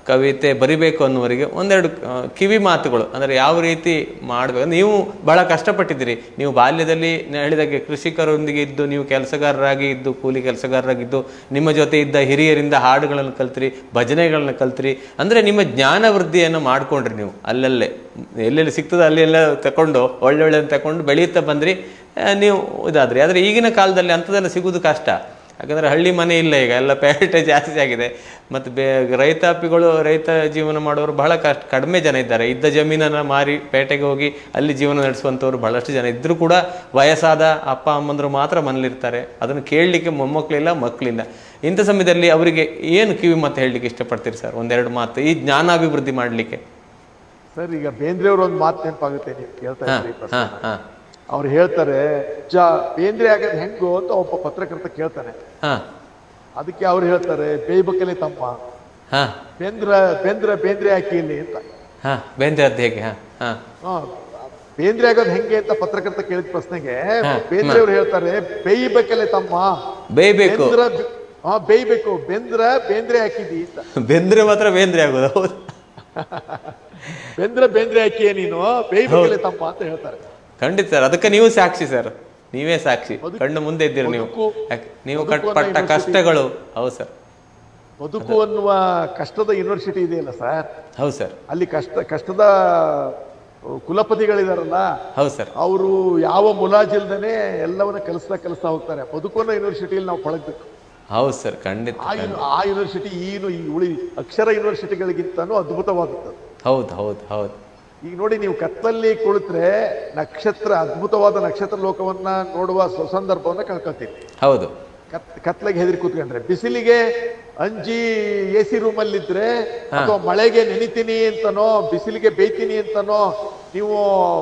ಕವಿತೆ ಬರಿಬೇಕು ಅನ್ನುವರಿಗೆ ಒಂದೆರಡು ಆ, ಕಿವಿ ಮಾತುಗಳು ಅಂದರೆ ಯಾವ ರೀತಿ ಮಾಡಬೇಕು ನೀವು ಬಹಳ ಕಷ್ಟಪಟ್ಟಿದ್ದೀರಿ ನೀವು ಬಾಲ್ಯದಲ್ಲಿ ನಾನು ಹೇಳಿದಾಗೆ ಕೃಷಿಕರೊಂದಿಗೆ ಇದ್ದು ನೀವು ಕೆಲಸಗಾರರಾಗಿ ಇದ್ದು ಕೂಲಿ ಕೆಲಸಗಾರರಾಗಿದ್ದು ನಿಮ್ಮ ಜೊತೆ ಇದ್ದ ಹಿರಿಯರಿಂದ ಹಾಡುಗಳನ್ನು ಕಲ್ತ್ರಿ ಭಜನೆಗಳನ್ನ ಕಲ್ತ್ರಿ ಅಂದರೆ ನಿಮ್ಮ ಜ್ಞಾನ ವೃದ್ಧಿಯನ್ನು ಮಾಡ್ಕೊಂಡ್ರಿ ನೀವು ಅಲ್ಲಲ್ಲೇ ಎಲ್ಲೆಲ್ಲಿ ಸಿಗ್ತದೆ ಅಲ್ಲಿ ಎಲ್ಲ ತಗೊಂಡು ಒಳ್ಳೊಳ್ಳೆ ತಗೊಂಡು ಬೆಳೆಯುತ್ತಾ ಬಂದ್ರಿ ಆ, ನೀವು ಇದಾದ್ರಿ ಆದರೆ ಈಗಿನ ಕಾಲದಲ್ಲಿ ಅಂಥದ್ದೆಲ್ಲ ಸಿಗೋದು ಕಷ್ಟ ಯಾಕಂದರೆ ಹಳ್ಳಿ ಮನೆ ಇಲ್ಲ ಈಗ ಎಲ್ಲ ಪೇಟೆ ಜಾಸ್ತಿ ಆಗಿದೆ ಮತ್ತು ಬೇ ರೈತಾಪಿಗಳು ರೈತ ಜೀವನ ಮಾಡೋರು ಬಹಳ ಕಷ್ಟ ಕಡಿಮೆ ಜನ ಇದ್ದಾರೆ ಇದ್ದ ಜಮೀನನ್ನು ಮಾರಿ ಪೇಟೆಗೆ ಹೋಗಿ ಅಲ್ಲಿ ಜೀವನ ನಡೆಸುವಂಥವ್ರು ಬಹಳಷ್ಟು ಜನ ಇದ್ದರೂ ಕೂಡ ವಯಸ್ಸಾದ ಅಪ್ಪ ಅಮ್ಮಂದರು ಮಾತ್ರ ಮನೇಲಿರ್ತಾರೆ ಅದನ್ನು ಕೇಳಲಿಕ್ಕೆ ಮೊಮ್ಮಕ್ಕಳಿಲ್ಲ ಮಕ್ಕಳಿಲ್ಲ ಇಂಥ ಸಮಯದಲ್ಲಿ ಅವರಿಗೆ ಏನು ಕಿವಿ ಮಾತು ಹೇಳಲಿಕ್ಕೆ ಇಷ್ಟಪಡ್ತೀರಿ ಸರ್ ಒಂದೆರಡು ಮಾತು ಈ ಜ್ಞಾನಾಭಿವೃದ್ಧಿ ಮಾಡಲಿಕ್ಕೆ ಸರ್ ಈಗ ಬೇಂದ್ರೆಯವ್ರ ಒಂದು ಮಾತು ನೆನಪಾಗುತ್ತೆ ನೀವು ಕೇಳ್ತಾ ಹಾಂ ಇದ್ರಿ ಹಾಂ ಹಾಂ ಅವ್ರು ಹೇಳ್ತಾರೆ ಜ ಬೇಂದ್ರೆ ಆಗೋದು ಹೆಂಗು ಅಂತ ಒಬ್ಬ ಪತ್ರಕರ್ತ ಕೇಳ್ತಾನೆ ಹಾಂ ಅದಕ್ಕೆ ಅವ್ರು ಹೇಳ್ತಾರೆ ಬೇಯ್ಬೇಕಲ್ಲಿ ತಮ್ಮ ಹಾಂ ಬೇಂದ್ರ ಬೇಂದ್ರ ಬೇಂದ್ರೆ ಹಾಕಿ ಇಲ್ಲಿ ಅಂತ ಹಾಂ ಬೇಂದ್ರೆ ಅದು ಹೇಗೆ ಹಾಂ ಹಾಂ ಹಾ, ಬೇಂದ್ರೆ ಆಗೋದು ಹೆಂಗೆ ಅಂತ ಪತ್ರಕರ್ತ ಕೇಳಿದ ಪ್ರಶ್ನೆಗೆ ಬೇಂದ್ರೆ ಅವ್ರು ಹೇಳ್ತಾರೆ ಬೇಯ್ಬೇಕಲ್ಲೇ ತಮ್ಮ ಬೇಯಬೇಕು ಬೇಂದ್ರ ಹಾ ಬೇಯ್ಬೇಕು ಬೆಂದ್ರ ಬೇಂದ್ರೆ ಹಾಕಿದಿ ಅಂತ ಬೆಂದ್ರೆ ಮಾತ್ರ ಬೇಂದ್ರೆ ಆಗೋದು ಹೌದು ಬೆಂದ್ರ ಬೇಂದ್ರೆ ಹಾಕಿಯೇ ನೀನು ಬೇಯ್ಬೇಕಲ್ಲೇ ತಮ್ಮ ಅಂತ ಹೇಳ್ತಾರೆ ಖಂಡಿತ ಸರ್ ಅದಕ್ಕೆ ನೀವು ಸಾಕ್ಷಿ ಸರ್ ನೀವೇ ಸಾಕ್ಷಿ ಕಣ್ಣು ಮುಂದೆ ಇದ್ದೀರಿ ನೀವು ಬದುಕು- ಯಾಕೆ ನೀವು ಬದುಕು ಅನ್ನೋ ಪಟ್ಟ university. ಕಷ್ಟಗಳು ಹೌದು ಸರ್ ಬದುಕು ಅನ್ನುವ ಕಷ್ಟದ ಯೂನಿವರ್ಸಿಟಿ ಇದೆಯಲ್ಲ ಸರ್ ಹೌದು ಸರ್ ಅಲ್ಲಿ ಕಷ್ಟ ಕಷ್ಟದ ಕುಲಪತಿಗಳಿದಾರಲ್ಲ ಹೌದು ಸರ್ ಅವರು ಯಾವ ಮುಲಾಜಿಲ್ದೇನೆ ಎಲ್ಲವನ್ನ ಕಲಿಸ್ತಾ ಕಲಿಸ್ತಾ ಹೋಗ್ತಾರೆ ಬದುಕು ಅನ್ನೋ ಯೂನಿವರ್ಸಿಟಿಯಲ್ಲಿ ನಾವು ಪಳಗ್ಬೇಕು ಹೌದು ಸರ್ ಖಂಡಿತ ಆ ಯೂನಿ- ಆ ಯೂನಿವರ್ಸಿಟಿ ಈನು ಈ ಉಳಿ ಅಕ್ಷರ ಯೂನಿವರ್ಸಿಟಿಗಳಿಗಿಂತನೂ ಅದ್ಭುತವಾಗುತ್ತದೆ ಹೌದು ಹೌದು ಹೌದು ಈಗ ನೋಡಿ ನೀವು ಕತ್ತಲ್ಲಿ ಕುಳಿತರೆ ನಕ್ಷತ್ರ ಅದ್ಭುತವಾದ ನಕ್ಷತ್ರ ಲೋಕವನ್ನ ನೋಡುವ ಸ- ಸಂದರ್ಭವನ್ನ ಕಳ್ಕೊತೀವಿ ಹೌದು ಕತ್ ಕತ್ಲೆಗೆ ಹೆದರಿ ಕೂತ್ಕೊಂಡ್ರೆ ಬಿಸಿಲಿಗೆ ಅಂಜಿ ಎ ಸಿ ರೂಮಲ್ಲಿದ್ರೆ ಅಥವಾ ಮಳೆಗೆ ನೆನಿತೀನಿ ಅಂತನೋ ಬಿಸಿಲಿಗೆ ಬೇಯ್ತೀನಿ ಅಂತನೋ ನೀವು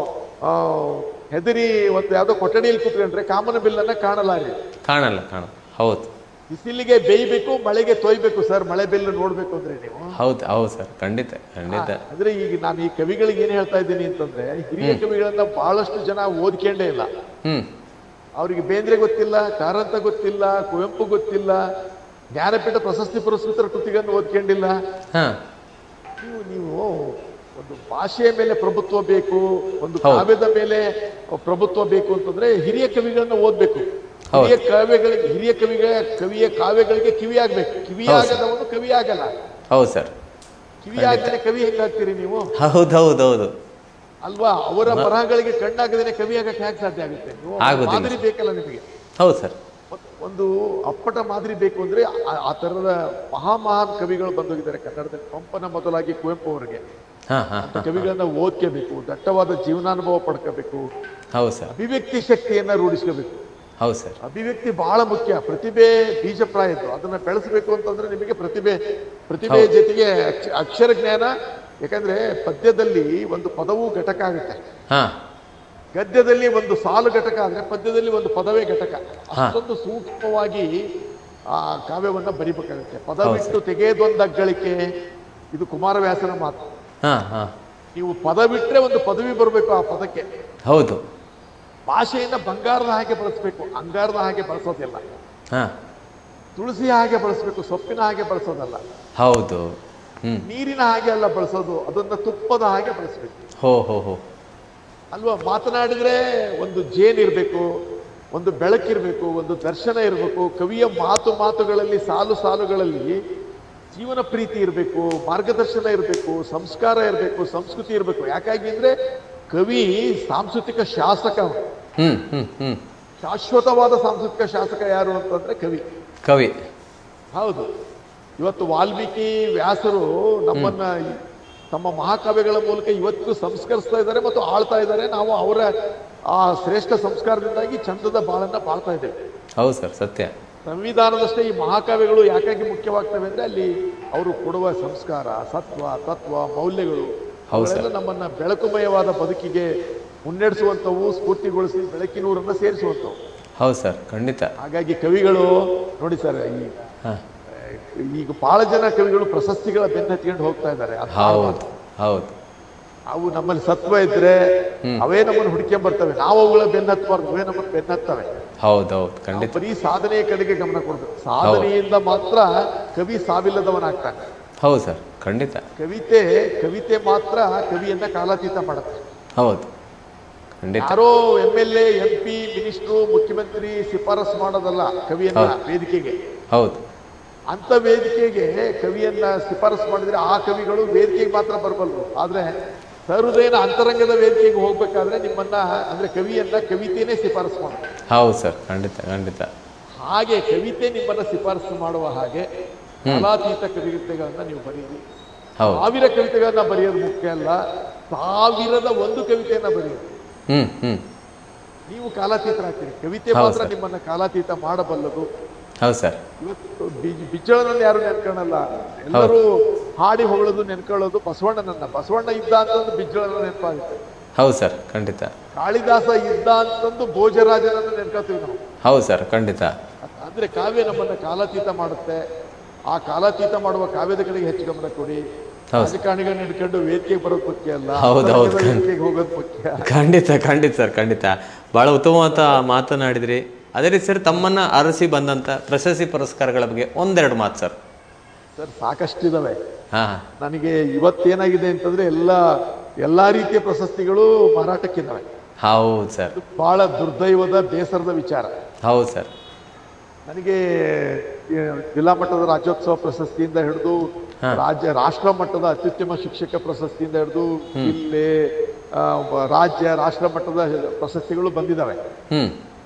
ಆ, ಹೆದರಿ ಒಂದು ಯಾವ್ದೋ ಕೊಠಡಿಯಲ್ಲಿ ಕೂತ್ಕೊಂಡ್ರೆ ಕಾಮನ ಬಿಲ್ಲನ್ನ ಕಾಣಲಾರಿ ಕಾಣಲ್ಲ ಕಾಣಲ್ಲ ಹೌದು ಬಿಸಿಲಿಗೆ ಬೇಯ್ಬೇಕು ಮಳೆಗೆ ತೊಯ್ಬೇಕು ಸರ್ ಮಳೆ ಬಿಲ್ಲು ನೋಡ್ಬೇಕು ಅಂದ್ರೆ ನೀವು ಹೌದು ಹೌದು ಸರ್ ಖಂಡಿತ ಖಂಡಿತ ಅಂದ್ರೆ ಈಗ ನಾನು ಈ ಕವಿಗಳಿಗೆ ಏನ್ ಹೇಳ್ತಾ ಇದ್ದೀನಿ ಅಂತಂದ್ರೆ ಹಿರಿಯ ಕವಿಗಳನ್ನ ಬಹಳಷ್ಟು ಜನ ಓದ್ಕೊಂಡೇ ಇಲ್ಲ ಹ್ಮ್ ಅವರಿಗೆ ಬೇಂದ್ರೆ ಗೊತ್ತಿಲ್ಲ ಕಾರಂತ ಗೊತ್ತಿಲ್ಲ ಕುವೆಂಪು ಗೊತ್ತಿಲ್ಲ ಜ್ಞಾನಪೀಠ ಪ್ರಶಸ್ತಿ ಪುರಸ್ಕೃತರ ಕೃತಿಗಳನ್ನು ಓದ್ಕೊಂಡಿಲ್ಲ ಹಾ ನೀವು ನೀವು ಒಂದು ಭಾಷೆಯ ಮೇಲೆ ಪ್ರಭುತ್ವ ಬೇಕು ಒಂದು ಕಾವ್ಯದ ಮೇಲೆ ಪ್ರಭುತ್ವ ಬೇಕು ಅಂತಂದ್ರೆ ಹಿರಿಯ ಕವಿಗಳನ್ನ ಓದ್ಬೇಕು ಹಿರಿಯ ಕಾವ್ಯಗಳಿಗೆ ಹಿರಿಯ ಕವಿಗಳ ಕವಿಯ ಕಾವ್ಯಗಳಿಗೆ ಕಿವಿ ಆಗ್ಬೇಕು ಕಿವಿ ಆಗದವನು ಕವಿ ಆಗಲ್ಲ ಹೌದು ಸರ್ ಕಿವಿ ಆಗದೆ ಕವಿ ಹೆಂಗಾಗ್ತೀರಿ ನೀವು ಹೌದು ಹೌದು ಹೌದು ಅಲ್ವಾ ಅವರ ಬರಹಗಳಿಗೆ ಕಣ್ಣಾಗದೇನೆ ಕವಿ ಆಗಕ್ಕೆ ಹೇಗೆ ಸಾಧ್ಯ ಆಗುತ್ತೆ ನೀವು ಆಗುದಿಲ್ಲ. ಮಾದರಿ ಬೇಕಲ್ಲ ನಿಮಗೆ ಹೌದು ಸರ್ ಒಂದ್- ಒಂದು ಅಪ್ಪಟ ಮಾದರಿ ಬೇಕು ಅಂದ್ರೆ ಆ- ಆ ತರದ ಮಹಾಮಹಾನ್ ಕವಿಗಳು ಬಂದೋಗಿದ್ದಾರೆ ಕನ್ನಡದಲ್ಲಿ ಪಂಪನ ಮೊದಲಾಗಿ ಕುವೆಂಪು ಅವರಿಗೆ ಹಾ ಹಾ ಅಂತ ಕವಿಗಳನ್ನ ಓದ್ಕೋಬೇಕು ದಟ್ಟವಾದ ಜೀವನಾನುಭವ ಪಡ್ಕೋಬೇಕು ಹೌದು ಸರ್ ಅಭಿವ್ಯಕ್ತಿ ಶಕ್ತಿಯನ್ನ ರೂಢಿಸ್ಕೋಬೇಕು ಹೌದು ಸರ್ ಅಭಿವ್ಯಕ್ತಿ ಬಹಳ ಮುಖ್ಯ ಪ್ರತಿಭೆ ಬೀಜಪ್ರಾಯದ್ದು ಅದನ್ನ ಬೆಳೆಸಬೇಕು ಅಂತಂದ್ರೆ ನಿಮಗೆ ಪ್ರತಿಭೆ ಪ್ರತಿಭೆ ಜೊತೆಗೆ ಅಕ್ಷ- ಅಕ್ಷರ ಜ್ಞಾನ ಯಾಕಂದ್ರೆ ಪದ್ಯದಲ್ಲಿ ಒಂದು ಪದವು ಘಟಕ ಆಗುತ್ತೆ ಹಾ ಗದ್ಯದಲ್ಲಿ ಒಂದು ಸಾಲು ಘಟಕ ಆದ್ರೆ ಪದ್ಯದಲ್ಲಿ ಒಂದು ಪದವೇ ಘಟಕ ಅಷ್ಟೊಂದು ಸೂಕ್ಷ್ಮವಾಗಿ ಆ ಕಾವ್ಯವನ್ನ ಬರಿಬೇಕಾಗುತ್ತೆ ಪದ ಬಿಟ್ಟು ತೆಗೆದೊಂದು ಅಗ್ಗಳಿಕೆ ಇದು ಕುಮಾರವ್ಯಾಸನ ಮಾತು ಹಾ ಹಾ ನೀವು ಪದ ಬಿಟ್ರೆ ಒಂದು ಪದವಿ ಬರಬೇಕು ಆ ಪದಕ್ಕೆ ಹೌದು ಭಾಷೆಯನ್ನ ಬಂಗಾರದ ಹಾಗೆ ಬಳಸಬೇಕು ಅಂಗಾರದ ಹಾಗೆ ಬಳಸೋದಿಲ್ಲ ಹಾ ತುಳಸಿ ಹಾಗೆ ಬಳಸಬೇಕು ಸೊಪ್ಪಿನ ಹಾಗೆ ಬಳಸೋದಲ್ಲ ಹೌದು ಹ್ಮ್ ನೀರಿನ ಹಾಗೆ ಅಲ್ಲ ಬಳಸೋದು ಅದನ್ನ ತುಪ್ಪದ ಹಾಗೆ ಬಳಸಬೇಕು ಹೋ ಹೋ ಹೋ ಅಲ್ವಾ ಮಾತನಾಡಿದ್ರೆ ಒಂದು ಜೇನ್ ಇರಬೇಕು ಒಂದು ಬೆಳಕಿರಬೇಕು ಒಂದು ದರ್ಶನ ಇರಬೇಕು ಕವಿಯ ಮಾತು ಮಾತುಗಳಲ್ಲಿ ಸಾಲು ಸಾಲುಗಳಲ್ಲಿ ಜೀವನ ಪ್ರೀತಿ ಇರಬೇಕು ಮಾರ್ಗದರ್ಶನ ಇರಬೇಕು ಸಂಸ್ಕಾರ ಇರಬೇಕು ಸಂಸ್ಕೃತಿ ಇರಬೇಕು ಯಾಕಾಗಿ ಅಂದ್ರೆ ಕವಿ ಸಾಂಸ್ಕೃತಿಕ ಶಾಸಕ ಅವನು. ಹ್ಮ್ ಹ್ಮ್ ಹ್ಮ್ ಶಾಶ್ವತವಾದ ಸಾಂಸ್ಕೃತಿಕ ಶಾಸಕ ಯಾರು ಅಂತಂದ್ರೆ ಕವಿ ಕವಿ ಹೌದು ಇವತ್ತು ವಾಲ್ಮೀಕಿ ವ್ಯಾಸರು ನಮ್ಮನ್ನ ಈ- ತಮ್ಮ ಮಹಾಕಾವ್ಯಗಳ ಮೂಲಕ ಇವತ್ತು ಸಂಸ್ಕರಿಸ್ತಾ ಇದ್ದಾರೆ ಮತ್ತು ಆಳ್ತಾ ಇದ್ದಾರೆ ನಾವು ಅವರ ಆ ಶ್ರೇಷ್ಠ ಸಂಸ್ಕಾರದಿಂದಾಗಿ ಚಂದದ ಬಾಳನ್ನ ಬಾಳ್ತಾ ಇದ್ದೇವೆ ಹೌದು ಸರ್ ಸತ್ಯ ಸಂವಿಧಾನದಷ್ಟೇ ಈ ಮಹಾಕಾವ್ಯಗಳು ಯಾಕಾಗಿ ಮುಖ್ಯವಾಗ್ತವೆ ಅಂದ್ರೆ ಅಲ್ಲಿ ಅವರು ಕೊಡುವ ಸಂಸ್ಕಾರ ಸತ್ವ ತತ್ವ ಮೌಲ್ಯಗಳು ಹೌದು ಸರ್. ಅವೆಲ್ಲ ನಮ್ಮನ್ನ ಬೆಳಕುಮಯವಾದ ಬದುಕಿಗೆ ಮುನ್ನಡೆಸುವಂಥವು ಸ್ಫೂರ್ತಿಗೊಳಿಸಿ ಬೆಳಕಿನೂರನ್ನ ಸೇರಿಸುವಂಥವು ಹೌದು ಸರ್ ಖಂಡಿತ ಹಾಗಾಗಿ ಕವಿಗಳು ನೋಡಿ ಸರ್ ಈ ಹಾ ಈಗ ಬಹಳ ಜನ ಕವಿಗಳು ಪ್ರಶಸ್ತಿಗಳ ಬೆನ್ನ ಹತ್ಕೊಂಡು ಹೋಗ್ತಾ ಇದ್ದಾರೆ ಅದು ಹೌದು ಹೌದು ಅವು ನಮ್ಮಲ್ಲಿ ಸತ್ವ ಇದ್ರೆ ಅವೇ ನಮ್ಮನ್ನು ಹುಡ್ಕೊಂಡ್ ಬರ್ತವೆ ನಾವು ಅವುಗಳ ಬೆನ್ನ ಹತ್ತಬಾರ್ದು ಅವೇ ನಮ್ಮನ್ನು ಬೆನ್ನ ಹತ್ತವೆ ಹೌದು ಹೌದು ನಾವು ಖಂಡಿತ ಬರೀ ಸಾಧನೆಯ ಕಡೆಗೆ ಗಮನ ಕೊಡ್ಬೇಕು ಸಾಧನೆಯಿಂದ ಮಾತ್ರ ಕವಿ ಸಾವಿಲ್ಲದವನಾಗ್ತಾನೆ ಹೌದು ಸರ್ ಖಂಡಿತ ಕವಿತೆ ಕವಿತೆ ಮಾತ್ರ ಕವಿಯನ್ನ ಕಾಲಾತೀತ ಮಾಡುತ್ತೆ ಹೌದು ಖಂಡಿತ ಯಾರೋ M L A M P minister ಮುಖ್ಯಮಂತ್ರಿ ಶಿಫಾರಸ್ ಮಾಡೋದಲ್ಲ ಕವಿಯನ್ನ ಹೌದು. ವೇದಿಕೆಗೆ ಹೌದು ಅಂತ ವೇದಿಕೆಗೆ ಕವಿಯನ್ನ ಶಿಫಾರಸ್ ಮಾಡಿದ್ರೆ ಆ ಕವಿಗಳು ವೇದಿಕೆಗೆ ಮಾತ್ರ ಬರಬಲ್ಲರು ಆದ್ರೆ ಸಹೃದಯನ ಅಂತರಂಗದ ವೇದಿಕೆಗೆ ಹೋಗ್ಬೇಕಾದ್ರೆ ನಿಮ್ಮನ್ನ ಅಂದ್ರೆ ಕವಿಯನ್ನ ಕವಿತೆನೇ ಶಿಫಾರಸ್ ಮಾಡುತ್ತೆ ಹೌದು ಸರ್ ಖಂಡಿತ ಖಂಡಿತ ಹಾಗೆ ಕವಿತೆ ನಿಮ್ಮನ್ನ ಶಿಫಾರಸು ಮಾಡುವ ಹಾಗೆ ಕಾಲಾತೀತ ಕವಿತೆಗಳನ್ನ ನೀವು ಬರೀರಿ ಹೌದು ಸಾವಿರ ಕವಿತೆಗಳನ್ನ ಬರೆಯೋದು ಮುಖ್ಯ ಅಲ್ಲ ಸಾವಿರದ ಒಂದು ಕವಿತೆಯನ್ನ ಬರೆಯೋದು ಹ್ಞೂ ಹ್ಞೂ ನೀವು ಕಾಲಾತೀತರಾಗ್ತೀರಿ ಕವಿತೆ ಹೌದು ಮಾತ್ರ ಸರ್. ನಿಮ್ಮನ್ನ ಕಾಲಾತೀತ ಮಾಡಬಲ್ಲದು ಹೌದು ಸರ್ ಇವತ್ತು ಬಿ- ಬಿಚ್ಚಳನನ್ನು ಯಾರು ನೆನ್ಕೊಳ್ಳಲ್ಲ ಎಲ್ಲರೂ ಹಾಡಿ ಹೊಗಳೋದು ನೆನ್ಕೊಳ್ಳೋದು ಬಸವಣ್ಣನನ್ನ ಬಸವಣ್ಣ ಇದ್ದ ಅಂತಂದು ಬಿಚ್ಚಳನ ನೆನಪಾಗುತ್ತೆ ಹೌದು ಸರ್ ಖಂಡಿತ ಕಾಳಿದಾಸ ಇದ್ದ ಅಂತಂದು ಭೋಜರಾಜನನ್ನು ನೆನ್ಕೋತೀವಿ ನಾವು ಹೌದು ಸರ್ ಖಂಡಿತ ಅಂದ್ರೆ ಕಾವ್ಯ ನಮ್ಮನ್ನ ಕಾಲಾತೀತ ಮಾಡುತ್ತೆ ಆ ಕಾಲಾತೀತ ಮಾಡುವ ಕಾವ್ಯದ ಕಡೆಗೆ ಹೆಚ್ಚು ಗಮನ ಕೊಡಿ ಹೌದು. ರಾಜಕಾರಣಿಗಳನ್ನ ಹಿಡ್ಕೊಂಡು ವೇದಿಕೆಗೆ ಬರೋದು ಮುಖ್ಯ ಅಲ್ಲ ಹೌದು, ಹೌದು. ಅಂತರಂಗದ ವೇದಿಕೆಗೆ ಹೋಗೋದು ಮುಖ್ಯ ಖಂಡಿತ ಖಂಡಿತ ಸರ್ ಖಂಡಿತ ಭಾಳ ಉತ್ತಮವಾದ ಮಾತನಾಡಿದ್ರಿ ಅದೇ ರೀತಿ ಸರ್ ತಮ್ಮನ್ನ ಅರಸಿ ಬಂದಂಥ ಪ್ರಶಸ್ತಿ ಪುರಸ್ಕಾರಗಳ ಬಗ್ಗೆ ಒಂದೆರಡು ಮಾತು ಸರ್ ಸರ್ ಸಾಕಷ್ಟಿದಾವೆ ಹಾಂ ನನಗೆ ಇವತ್ತೇನಾಗಿದೆ ಅಂತಂದ್ರೆ ಎಲ್ಲ ಎಲ್ಲಾ ರೀತಿಯ ಪ್ರಶಸ್ತಿಗಳು ಮಾರಾಟಕ್ಕಿದ್ದಾವೆ ಹೌದು ಸರ್ ಇದು ಬಹಳ ದುರ್ದೈವದ ಬೇಸರದ ವಿಚಾರ ಹೌದು ಸರ್ ನನಗೆ ಏ, ಜಿಲ್ಲಾ ಮಟ್ಟದ ರಾಜ್ಯೋತ್ಸವ ಪ್ರಶಸ್ತಿಯಿಂದ ಹಿಡಿದು ಹಾ. ರಾಜ್ಯ ರಾಷ್ಟ್ರ ಮಟ್ಟದ ಅತ್ಯುತ್ತಮ ಶಿಕ್ಷಕ ಪ್ರಶಸ್ತಿಯಿಂದ ಹಿಡಿದು ಜಿಲ್ಲೆ ಆ, ಬ- ರಾಜ್ಯ ರಾಷ್ಟ್ರ ಮಟ್ಟದ ಪ್ರಶಸ್ತಿಗಳು ಬಂದಿದ್ದಾವೆ ಹ್ಞೂ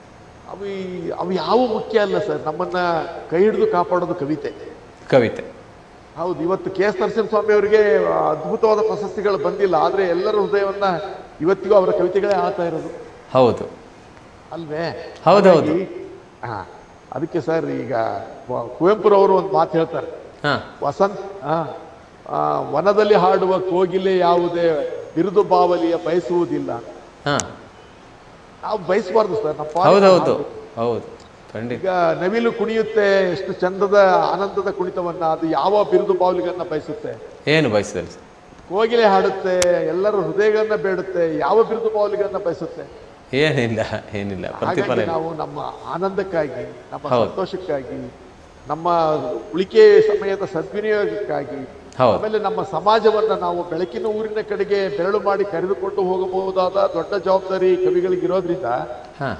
ಅವು ಈ- ಅವು ಯಾವ ಮುಖ್ಯ ಅಲ್ಲ ಸರ್ ನಮ್ಮನ್ನ ಕೈ ಹಿಡಿದು ಕಾಪಾಡೋದು ಕವಿತೆ ಕವಿತೆ ಹೌದು ಇವತ್ತು ಕೆ ಎಸ್ ನರಸಿಂಹಸ್ವಾಮಿ ಅವರಿಗೆ ಅದ್ಭುತವಾದ ಪ್ರಶಸ್ತಿಗಳು ಬಂದಿಲ್ಲ ಆದ್ರೆ ಎಲ್ಲರ ಹೃದಯವನ್ನ ಇವತ್ತಿಗೂ ಅವರ ಕವಿತೆಗಳೇ ಆಳ್ತಾ ಇರೋದು ಹೌದು ಅಲ್ವೇ ಹೌದೌದು. ಹಾಗಾಗಿ, ಹಾ ಅದಕ್ಕೆ ಸರ್ ಈಗ ವ- ಕುವೆಂಪುರವರು ಒಂದು ಮಾತು ಹೇಳ್ತಾರೆ ಹಾಂ ವಸಂತ ಆ, ಆ, ವನದಲ್ಲಿ ಹಾಡುವ ಕೋಗಿಲೆ ಯಾವುದೇ ಬಿರುದು ಬಾವಲಿಯ ಬಯಸುವುದಿಲ್ಲ ಹಾಂ ನಾವು ಬಯಸಬಾರ್ದು ಸರ್ ನಮ್ಮ ಪಾಲಿಗೆ ಹೌದೌದು ಹಾಡು. ಹೌದು ಖಂಡಿತ ಈಗ ನವಿಲು ಕುಣಿಯುತ್ತೆ ಎಷ್ಟು ಚಂದದ ಆನಂದದ ಕುಣಿತವನ್ನ ಅದು ಯಾವ ಬಿರುದು ಬಾವಲಿಗನ್ನ ಬಯಸುತ್ತೆ ಏನು ಬಯಸಿದಲ್ಲಿ ಸರ್ ಕೋಗಿಲೆ ಹಾಡುತ್ತೆ ಎಲ್ಲರ ಹೃದಯಗಳನ್ನ ಬೇಡುತ್ತೆ ಯಾವ ಬಿರುದು ಬಾವಲಿಗನ್ನ ಬಯಸುತ್ತೆ ಏನಿಲ್ಲ ಏನಿಲ್ಲ ಪ್ರತಿಫಲ ಹಾಗಾಗಿ ಇಲ್ಲ ನಾವು ನಮ್ಮ ಆನಂದಕ್ಕಾಗಿ ನಮ್ಮ ಹೌದು. ಸಂತೋಷಕ್ಕಾಗಿ ನಮ್ಮ ಉಳಿಕೆ ಸಮಯದ ಸದ್ವಿನಿಯೋಗಕ್ಕಾಗಿ ಹೌದು ಆಮೇಲೆ ನಮ್ಮ ಸಮಾಜವನ್ನ ನಾವು ಬೆಳಕಿನ ಊರಿನ ಕಡೆಗೆ ಬೆರಳು ಮಾಡಿ ಕರೆದುಕೊಂಡು ಹೋಗಬಹುದಾದ ದೊಡ್ಡ ಜವಾಬ್ದಾರಿ ಕವಿಗಳಿಗಿರೋದ್ರಿಂದ ಹಾಂ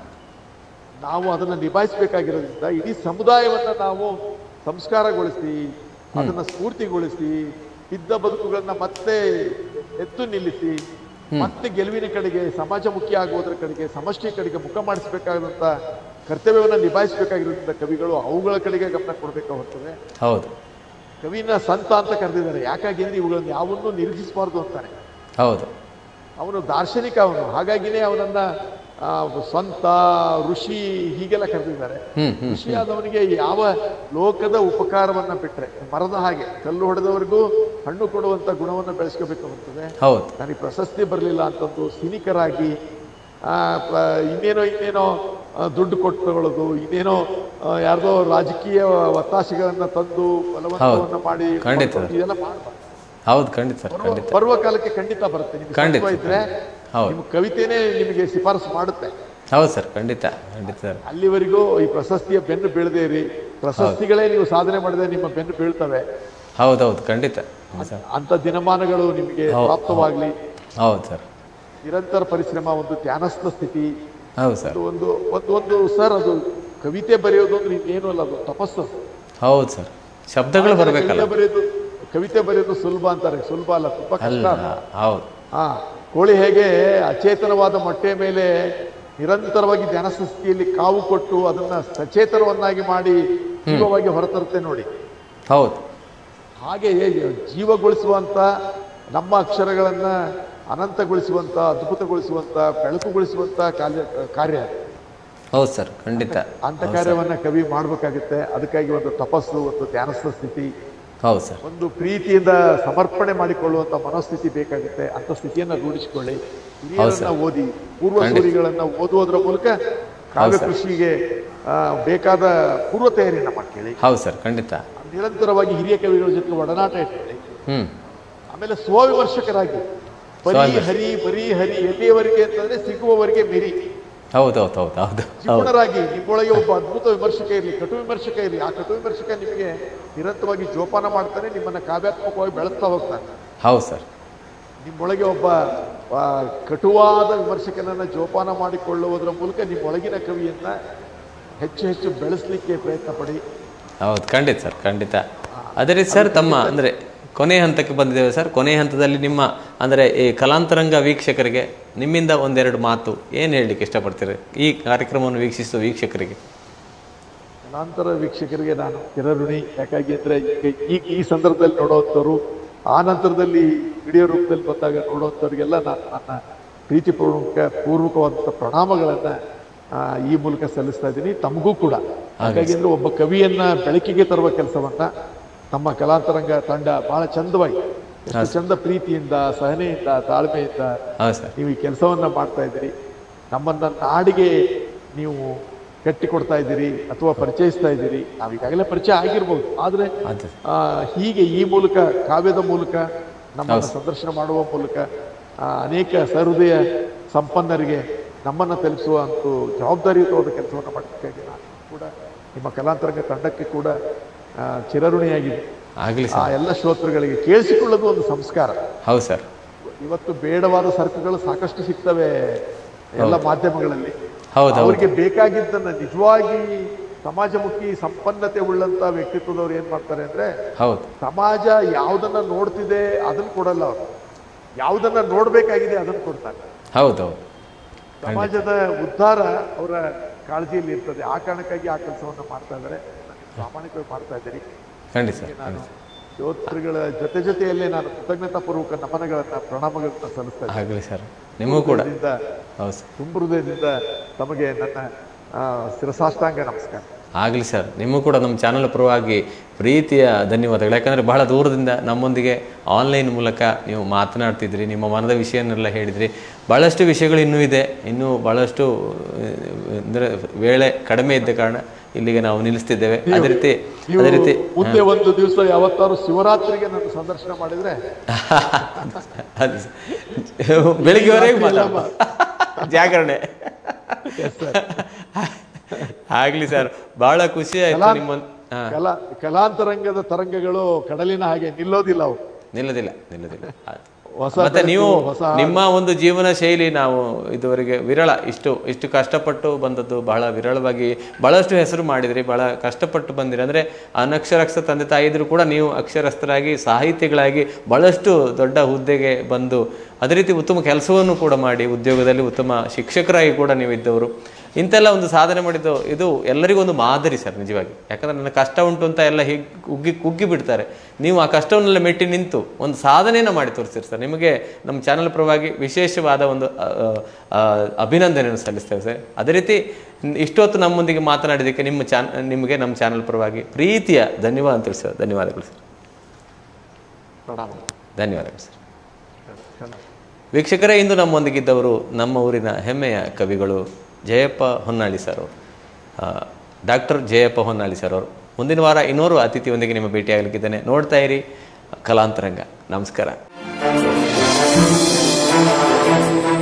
ನಾವು ಅದನ್ನ ನಿಭಾಯಿಸಬೇಕಾಗಿರೋದ್ರಿಂದ ಇಡೀ ಸಮುದಾಯವನ್ನ ನಾವು ಸಂಸ್ಕಾರಗೊಳಿಸಿ ಅದನ್ನ ಸ್ಫೂರ್ತಿಗೊಳಿಸಿ ಬಿದ್ದ ಬದುಕುಗಳನ್ನ ಮತ್ತೆ ಎದ್ದು ನಿಲ್ಲಿಸಿ ಮತ್ತೆ ಗೆಲುವಿನ ಕಡೆಗೆ ಸಮಾಜಮುಖಿ ಆಗುವುದರ ಕಡೆಗೆ ಸಮಷ್ಟಿ ಕಡೆಗೆ ಮುಖ ಮಾಡಿಸಬೇಕಾದಂತ ಕರ್ತವ್ಯವನ್ನ ನಿಭಾಯಿಸಬೇಕಾಗಿರೋದ್ರಿಂದ ಕವಿಗಳು ಅವುಗಳ ಕಡೆಗೆ ಗಮನ ಕೊಡಬೇಕು ಹೊರತದೆ ಹೌದು ಕವಿನ ಸಂತ ಅಂತ ಕರೆದಿದ್ದಾರೆ ಯಾಕಾಗಿ ಅಂದ್ರೆ ಇವುಗಳನ್ನ ಯಾವನ್ನೂ ನಿರೀಕ್ಷಿಸಬಾರ್ದು ಅಂತಾನೆ ಹೌದು ಅವನು ದಾರ್ಶನಿಕ ಅವನು ಹಾಗಾಗಿನೇ ಅವನನ್ನ ಆ, ಸ್ವಂತ ಋಷಿ ಹೀಗೆಲ್ಲ ಕರೆದಿದ್ದಾರೆ ಹ್ಞೂ ಹ್ಞೂ ಋಷಿಯಾದವನಿಗೆ ಯಾವ ಲೋಕದ ಉಪಕಾರವನ್ನ ಬಿಟ್ರೆ ಮರದ ಹಾಗೆ ಕಲ್ಲು ಹೊಡೆದವರಿಗೂ ಹಣ್ಣು ಕೊಡುವಂತ ಗುಣವನ್ನ ಬೆಳೆಸ್ಕೋಬೇಕು ಅಂತದೆ ಹೌದು ನನಗೆ ಪ್ರಶಸ್ತಿ ಬರಲಿಲ್ಲ ಅಂತಂದು ಸಿನಿಕರಾಗಿ ಆ, ಪ- ಇನ್ನೇನೋ ಇನ್ನೇನೋ ಆ, ದುಡ್ಡು ಕೊಟ್ಟು ತಗೊಳ್ಳೋದು ಇನ್ನೇನೋ ಆ, ಯಾರ್ದೋ ರಾಜಕೀಯ ಒತ್ತಾಸೆಗಳನ್ನ ತಂದು ಬಲವಂತವನ್ನ ಮಾಡಿ ಖಂಡಿತ. ಇದೆಲ್ಲ ಮಾಡಬಾರ್ದು ಹೌದು ಖಂಡಿತ ಸರ್ ಬರುವ ಖಂಡಿತ ಬರುವ ಕಾಲಕ್ಕೆ ಖಂಡಿತ ಬರುತ್ತೆ ನಿಮ್ಗೆ ಖಂಡಿತ. ಸತ್ವ ಇದ್ರೆ ಹೌದು. ನಿಮ್ಮ ಕವಿತೆನೇ ನಿಮಗೆ ಶಿಫಾರಸು ಮಾಡುತ್ತೆ ಹೌದು ಸರ್ ಖಂಡಿತ ಖಂಡಿತ ಸರ್ ಅಲ್ಲಿವರೆಗೂ ಈ ಪ್ರಶಸ್ತಿಯ ಬೆನ್ನು ಬೀಳದೇ ಇರಿ ಪ್ರಶಸ್ತಿಗಳೇ ನೀವು ಸಾಧನೆ ಮಾಡಿದ್ರೆ ನಿಮ್ಮ ಬೆನ್ನು ಬೀಳ್ತವೆ ಹೌದೌದು ಖಂಡಿತ ಸರ್ ಅಂತ ದಿನಮಾನಗಳು ನಿಮಗೆ ಹೌದು. ಪ್ರಾಪ್ತವಾಗ್ಲಿ ಹೌದು ಸರ್ ನಿರಂತರ ಪರಿಶ್ರಮ ಒಂದು ಧ್ಯಾನಸ್ಥ ಸ್ಥಿತಿ ಹೌದು ಸರ್ ಅದು ಒಂದು ಒಂದು ಒಂದು ಸರ್ ಅದು ಕವಿತೆ ಬರೆಯೋದು ಅಂದ್ರೆ ಇನ್ನೇನು ಅಲ್ಲ ಅದು ತಪಸ್ಸು ಹೌದು ಸರ್ ಶಬ್ದಗಳು ಬರಬೇಕಲ್ಲ ಕವಿತೆ ಬರೆಯೋದು ಕವಿತೆ ಬರೆಯೋದು ಸುಲಭ ಅಂತಾರೆ ಸುಲಭ ಅಲ್ಲ ತುಂಬಾ ಕಷ್ಟ ಅಲ್ಲ ಹೌದು ಹಾ ಕೋಳಿ ಹೇಗೆ ಅಚೇತನವಾದ ಮೊಟ್ಟೆಯ ಮೇಲೆ ನಿರಂತರವಾಗಿ ಧ್ಯಾನಸ್ಥ ಸ್ಥಿತಿಯಲ್ಲಿ ಕಾವು ಕೊಟ್ಟು ಅದನ್ನ ಸಚೇತನವನ್ನಾಗಿ ಮಾಡಿ ಜೀವವಾಗಿ ಹೊರತರುತ್ತೆ ನೋಡಿ ಹೌದು ಹಾಗೆ ಜೀವಗೊಳಿಸುವಂತ ನಮ್ಮ ಅಕ್ಷರಗಳನ್ನ ಅನಂತಗೊಳಿಸುವಂತ ಅದ್ಭುತಗೊಳಿಸುವಂತ ಬೆಳಕುಗೊಳಿಸುವಂತ ಕಾರ್ಯ ಕಾರ್ಯ ಅದು. ಹೌದು ಸರ್ ಖಂಡಿತ ಅಂತ ಕಾರ್ಯವನ್ನ ಕವಿ ಮಾಡ್ಬೇಕಾಗುತ್ತೆ ಅದಕ್ಕಾಗಿ ಒಂದು ತಪಸ್ಸು ಒಂದು ಧ್ಯಾನಸ್ಥ ಸ್ಥಿತಿ ಹೌದು ಸರ್ ಒಂದು ಪ್ರೀತಿಯಿಂದ ಸಮರ್ಪಣೆ ಮಾಡಿಕೊಳ್ಳುವಂತ ಮನೋಸ್ಥಿತಿ ಬೇಕಾಗುತ್ತೆ ಅಂತ ಸ್ಥಿತಿಯನ್ನ ರೂಢಿಸಿಕೊಳ್ಳಿ ಹಿರಿಯರನ್ನ ಓದಿ ಪೂರ್ವ ಸೂರಿಗಳನ್ನ ಓದುವುದರ ಮೂಲಕ ಕಾವ್ಯ ಸರ್. ಕೃಷಿಗೆ ಆ, ಬೇಕಾದ ಪೂರ್ವ ತಯಾರಿಯನ್ನ ಮಾಡ್ಕೊಳ್ಳಿ ಹೌದು ಸರ್ ಖಂಡಿತ ನಿರಂತರವಾಗಿ ಹಿರಿಯ ಕವಿಗಳ ಜೊತೆ ಒಡನಾಟ ಇಟ್ಕೊಳ್ಳಿ ಹ್ಞೂ ಆಮೇಲೆ ಸ್ವವಿಮರ್ಶಕರಾಗಿ ಬರೀ ಸ್ವವಿಮರ್ಶಕ. ಹರಿ ಬರೀ ಹರಿ ಎಲ್ಲಿಯವರೆಗೆ ಅಂತಂದ್ರೆ ಸಿಗುವವರೆಗೆ ಮಿರಿ ಹೌದು ಹೌದು ಹೌದು ಹೌದು ಹೌದು ಜಿಪುಣರಾಗಿ ನಿಮ್ಮೊಳಗೆ ಒಬ್ಬ ಅದ್ಭುತ ವಿಮರ್ಶಕ ಇರಲಿ ಕಟು ವಿಮರ್ಶಕ ಇರಲಿ ಆ ಕಟು ವಿಮರ್ಶಕ ನಿಮಗೆ ನಿರಂತರವಾಗಿ ಜೋಪಾನ ಮಾಡ್ತಾನೆ ನಿಮ್ಮನ್ನ ಕಾವ್ಯಾತ್ಮಕವಾಗಿ ಬೆಳೆಸ್ತಾ ಹೋಗ್ತಾನೆ ಹೌದು ಸರ್ ನಿಮ್ಮೊಳಗೆ ಒಬ್ಬ ಆ, ಕಟುವಾದ ವಿಮರ್ಶಕನನ್ನ ಜೋಪಾನ ಮಾಡಿಕೊಳ್ಳುವುದರ ಮೂಲಕ ನಿಮ್ಮೊಳಗಿನ ಕವಿಯನ್ನ ಹೆಚ್ಚು ಹೆಚ್ಚು ಬೆಳೆಸಲಿಕ್ಕೆ ಪ್ರಯತ್ನ ಪಡಿ ಹೌದು ಖಂಡಿತ ಸರ್ ಖಂಡಿತ ಅದೇ ರೀತಿ ಸರ್ ತಮ್ಮ ಅಂದರೆ ಕೊನೆ ಹಂತಕ್ಕೆ ಬಂದಿದ್ದೇವೆ ಸರ್ ಕೊನೆ ಹಂತದಲ್ಲಿ ನಿಮ್ಮ ಅಂದರೆ ಈ ಕಲಾಂತರಂಗ ವೀಕ್ಷಕರಿಗೆ ನಿಮ್ಮಿಂದ ಒಂದೆರಡು ಮಾತು ಏನು ಹೇಳಲಿಕ್ಕೆ ಇಷ್ಟಪಡ್ತೀರಿ ಈ ಕಾರ್ಯಕ್ರಮವನ್ನು ವೀಕ್ಷಿಸುವ ವೀಕ್ಷಕರಿಗೆ ನಂತರ ವೀಕ್ಷಕರಿಗೆ ನಾನು ಚಿರಋಣಿ ಯಾಕಾಗಿ ಅಂದ್ರೆ ಈಗ ಈಗ ಈ ಸಂದರ್ಭದಲ್ಲಿ ನೋಡೋವಂಥವ್ರು ಆ ನಂತರದಲ್ಲಿ ವಿಡಿಯೋ ರೂಪದಲ್ಲಿ ಬಂದಾಗ ನೋಡೋವಂಥವ್ರಿಗೆಲ್ಲ ನಾನು ನನ್ನ ಪ್ರೀತಿಪೂರ್ವಕ ಪೂರ್ವಕವಾದಂಥ ಪ್ರಣಾಮಗಳನ್ನ ಆ, ಈ ಮೂಲಕ ಸಲ್ಲಿಸ್ತಾ ಇದ್ದೀನಿ ತಮಗೂ ಕೂಡ ಹಾಗಾಗಿ ಅಂದ್ರೆ ಒಬ್ಬ ಕವಿಯನ್ನ ಬೆಳಕಿಗೆ ತರುವ ಕೆಲಸವನ್ನ ನಮ್ಮ ಕಲಾಂತರಂಗ ತಂಡ ಬಹಳ ಚಂದವಾಗಿ ಎಷ್ಟು ಚಂದ ಪ್ರೀತಿಯಿಂದ ಸಹನೆಯಿಂದ ತಾಳ್ಮೆಯಿಂದ ಹೌದು ಸರ್ ನೀವು ಈ ಕೆಲಸವನ್ನ ಮಾಡ್ತಾ ಇದ್ದೀರಿ ನಮ್ಮನ್ನ ನಾಡಿಗೆ ನೀವು ಕಟ್ಟಿಕೊಡ್ತಾ ಇದ್ದೀರಿ ಅಥವಾ ಪರಿಚಯಿಸ್ತಾ ಇದ್ದೀರಿ ನಾವು ಈಗಾಗಲೇ ಪರಿಚಯ ಆಗಿರ್ಬೋದು ಆದ್ರೆ ಅದು ಆ, ಹೀಗೆ ಈ ಮೂಲಕ ಕಾವ್ಯದ ಮೂಲಕ ನಮ್ಮನ್ನು ಸಂದರ್ಶನ ಮಾಡುವ ಮೂಲಕ ಆ, ಅನೇಕ ಸಹೃದಯ ಸಂಪನ್ನರಿಗೆ ನಮ್ಮನ್ನು ತಲುಪಿಸುವ ಅಂತೂ ಜವಾಬ್ದಾರಿಯುತವಾದ ಕೆಲಸವನ್ನು ಮಾಡಬೇಕಾಗಿ ನಾನು ಕೂಡ ನಿಮ್ಮ ಕಲಾಂತರಂಗ ತಂಡಕ್ಕೆ ಕೂಡ ಆ, ಚಿರಋಣಿಯಾಗಿದೆ ಆಗಲಿ ಆ ಸರ್ ಎಲ್ಲ ಶ್ರೋತೃಗಳಿಗೆ ಕೇಳಿಸಿಕೊಳ್ಳೋದು ಒಂದು ಸಂಸ್ಕಾರ ಹೌದು ಸರ್ ಇವತ್ತು ಬೇಡವಾದ ಸರಕುಗಳು ಸಾಕಷ್ಟು ಸಿಗ್ತವೆ ಎಲ್ಲ ಮಾಧ್ಯಮಗಳಲ್ಲಿ ಹೌದು ಹೌದು ಅವರಿಗೆ ಬೇಕಾಗಿದ್ದನ್ನ ನಿಜವಾಗಿ ಸಮಾಜಮುಖಿ ಸಂಪನ್ನತೆ ಉಳ್ಳಂತ ವ್ಯಕ್ತಿತ್ವದವ್ರು ಏನ್ ಮಾಡ್ತಾರೆ ಅಂದ್ರೆ ಹೌದು ಸಮಾಜ ಯಾವ್ದನ್ನ ನೋಡ್ತಿದೆ ಅದನ್ನ ಕೊಡಲ್ಲ ಅವರು ಯಾವ್ದನ್ನ ನೋಡ್ಬೇಕಾಗಿದೆ ಅದನ್ನ ಕೊಡ್ತಾರೆ ಹೌದು ಹೌದು ಸಮಾಜದ ಉದ್ಧಾರ ಅವರ ಕಾಳಜಿಯಲ್ಲಿ ಇರ್ತದೆ ಆ ಕಾರಣಕ್ಕಾಗಿ ಆ ಕೆಲಸವನ್ನ ಮಾಡ್ತಾ ಇದ್ದಾರೆ ಪ್ರಾಮಾಣಿಕವಾಗಿ ಮಾಡ್ತಾ ಇದ್ದೀರಿ ಖಂಡಿತ ಸರ್ ನಾನು ಶ್ರೋತೃಗಳ ಜೊತೆ ಜೊತೆಯಲ್ಲೇ ನಾನು ಕೃತಜ್ಞತಾ ಪೂರ್ವಕ ನಮನಗಳನ್ನ ಪ್ರಣಾಮಗಳನ್ನ ಸಲ್ಲಿಸ್ತಾ ಇದ್ದೀನಿ ಆಗಲಿ ಸರ್ ನಿಮಗೂ ಕೂಡ ಹೃದಯದಿಂದ, ಹೌದು ಸರ್ ತುಂಬ ಹೃದಯದಿಂದ ತಮಗೆ ನನ್ನ ಆ, ಶಿರಸಾಷ್ಟಾಂಗ ನಮಸ್ಕಾರ ಆಗಲಿ ಸರ್ ನಿಮಗೂ ಕೂಡ ನಮ್ಮ ಚಾನಲ್ ಪರವಾಗಿ ಪ್ರೀತಿಯ ಧನ್ಯವಾದಗಳು ಯಾಕಂದರೆ ಬಹಳ ದೂರದಿಂದ ನಮ್ಮೊಂದಿಗೆ ಆನ್ಲೈನ್ ಮೂಲಕ ನೀವು ಮಾತನಾಡ್ತಿದ್ರಿ ನಿಮ್ಮ ಮನದ ವಿಷಯನ್ನೆಲ್ಲ ಹೇಳಿದ್ರಿ ಭಾಳಷ್ಟು ವಿಷಯಗಳು ಇನ್ನೂ ಇದೆ ಇನ್ನೂ ಭಾಳಷ್ಟು ಅಂದರೆ ವೇಳೆ ಕಡಿಮೆ ಇದ್ದ ಕಾರಣ ಇಲ್ಲಿಗೆ ನಾವು ನಿಲ್ಲಿಸ್ತಿದ್ದೇವೆ ಅದೇ ರೀತಿ ಅದೇ ರೀತಿ ಮುಂದೆ ಒಂದು ದಿವಸ ಯಾವತ್ತಾರು ಶಿವರಾತ್ರಿಗೆ ನಾನು ಸಂದರ್ಶನ ಮಾಡಿದ್ರೆ ಅದು ಬೆಳಿಗ್ಗೆವರೆಗೆ ಮಾತಾಡ ಜಾಗರಣೆ ಆಗ್ಲಿ ಸರ್ ಬಹಳ ಖುಷಿ ಆಯ್ತು ನಿಮ್ಮ ಹಾ ಕಲಾ ಕಲಾಂತರಂಗದ ತರಂಗಗಳು ಕಡಲಿನ ಹಾಗೆ ನಿಲ್ಲೋದಿಲ್ಲ ಅವು ನಿಲ್ಲದಿಲ್ಲ ನಿಲ್ಲದಿಲ್ಲ ಆಯ್ತು. ಹೊಸ ಮತ್ತೆ ನೀವು ಬೆಳಕು, ಹೊಸ ನಿಮ್ಮ ಒಂದು ಜೀವನ ಶೈಲಿ ನಾವು ಇದುವರೆಗೆ ವಿರಳ ಇಷ್ಟು ಇಷ್ಟು ಕಷ್ಟಪಟ್ಟು ಬಂದದ್ದು ಬಹಳ ವಿರಳವಾಗಿ ಬಹಳಷ್ಟು ಹೆಸರು ಮಾಡಿದ್ರಿ ಬಹಳ ಕಷ್ಟಪಟ್ಟು ಬಂದಿರಿ ಅಂದ್ರೆ ಅನಕ್ಷರಸ್ಥ ತಂದೆ ತಾಯಿ ಇದ್ರು ಕೂಡ ನೀವು ಅಕ್ಷರಸ್ಥರಾಗಿ ಸಾಹಿತಿಗಳಾಗಿ ಬಹಳಷ್ಟು ದೊಡ್ಡ ಹುದ್ದೆಗೆ ಬಂದು ಅದೇ ರೀತಿ ಉತ್ತಮ ಕೆಲಸವನ್ನು ಕೂಡ ಮಾಡಿ ಉದ್ಯೋಗದಲ್ಲಿ ಉತ್ತಮ ಶಿಕ್ಷಕರಾಗಿ ಕೂಡ ನೀವು ಇದ್ದವರು ಇಂತೆಲ್ಲ ಒಂದು ಸಾಧನೆ ಮಾಡಿದ್ದು ಇದು ಎಲ್ಲರಿಗೂ ಒಂದು ಮಾದರಿ ಸರ್ ನಿಜವಾಗಿ ಯಾಕಂದ್ರೆ ನನ್ನ ಕಷ್ಟ ಉಂಟು ಅಂತ ಎಲ್ಲ ಹೀಗೆ ಕುಗ್ಗಿ ಕುಗ್ಗಿ ಬಿಡ್ತಾರೆ ನೀವು ಆ ಕಷ್ಟವನ್ನೆಲ್ಲ ಮೆಟ್ಟಿ ನಿಂತು ಒಂದು ಸಾಧನೆಯನ್ನು ಮಾಡಿ ತೋರಿಸ್ತೀರಿ ಸರ್ ನಿಮಗೆ ನಮ್ಮ ಚಾನಲ್ ಪರವಾಗಿ ವಿಶೇಷವಾದ ಒಂದು ಆ, ಆ, ಅಭಿನಂದನೆಯನ್ನು ಸಲ್ಲಿಸ್ತೇವೆ ಸರ್ ಅದೇ ರೀತಿ ಇಷ್ಟೊತ್ತು ನಮ್ಮೊಂದಿಗೆ ಮಾತನಾಡಿದ್ದಕ್ಕೆ ನಿಮ್ಮ ಚಾನ್ ನಿಮಗೆ ನಮ್ಮ ಚಾನಲ್ ಪರವಾಗಿ ಪ್ರೀತಿಯ ಧನ್ಯವಾದ ತಿಳಿಸ್ತೇವೆ ಧನ್ಯವಾದಗಳು ಸರ್ ಪ್ರಣಾಮ ಧನ್ಯವಾದಗಳು ಸರ್ ವೀಕ್ಷಕರೇ ಇಂದು ನಮ್ಮೊಂದಿಗಿದ್ದವರು ನಮ್ಮ ಊರಿನ ಹೆಮ್ಮೆಯ ಕವಿಗಳು ಜಯಪ್ಪ ಹೊನ್ನಾಳಿ ಸರ್ ಅವರು ಡಾಕ್ಟರ್ ಜಯಪ್ಪ ಹೊನ್ನಾಳಿ ಸರ್ ಅವರು ಮುಂದಿನ ವಾರ ಇನ್ನೋರು ಅತಿಥಿಯೊಂದಿಗೆ ನಿಮ್ಮ ಭೇಟಿಯಾಗಲಿಕ್ಕಿದ್ದೇನೆ ನೋಡ್ತಾ ಇರಿ ಕಲಾಂತರಂಗ ನಮಸ್ಕಾರ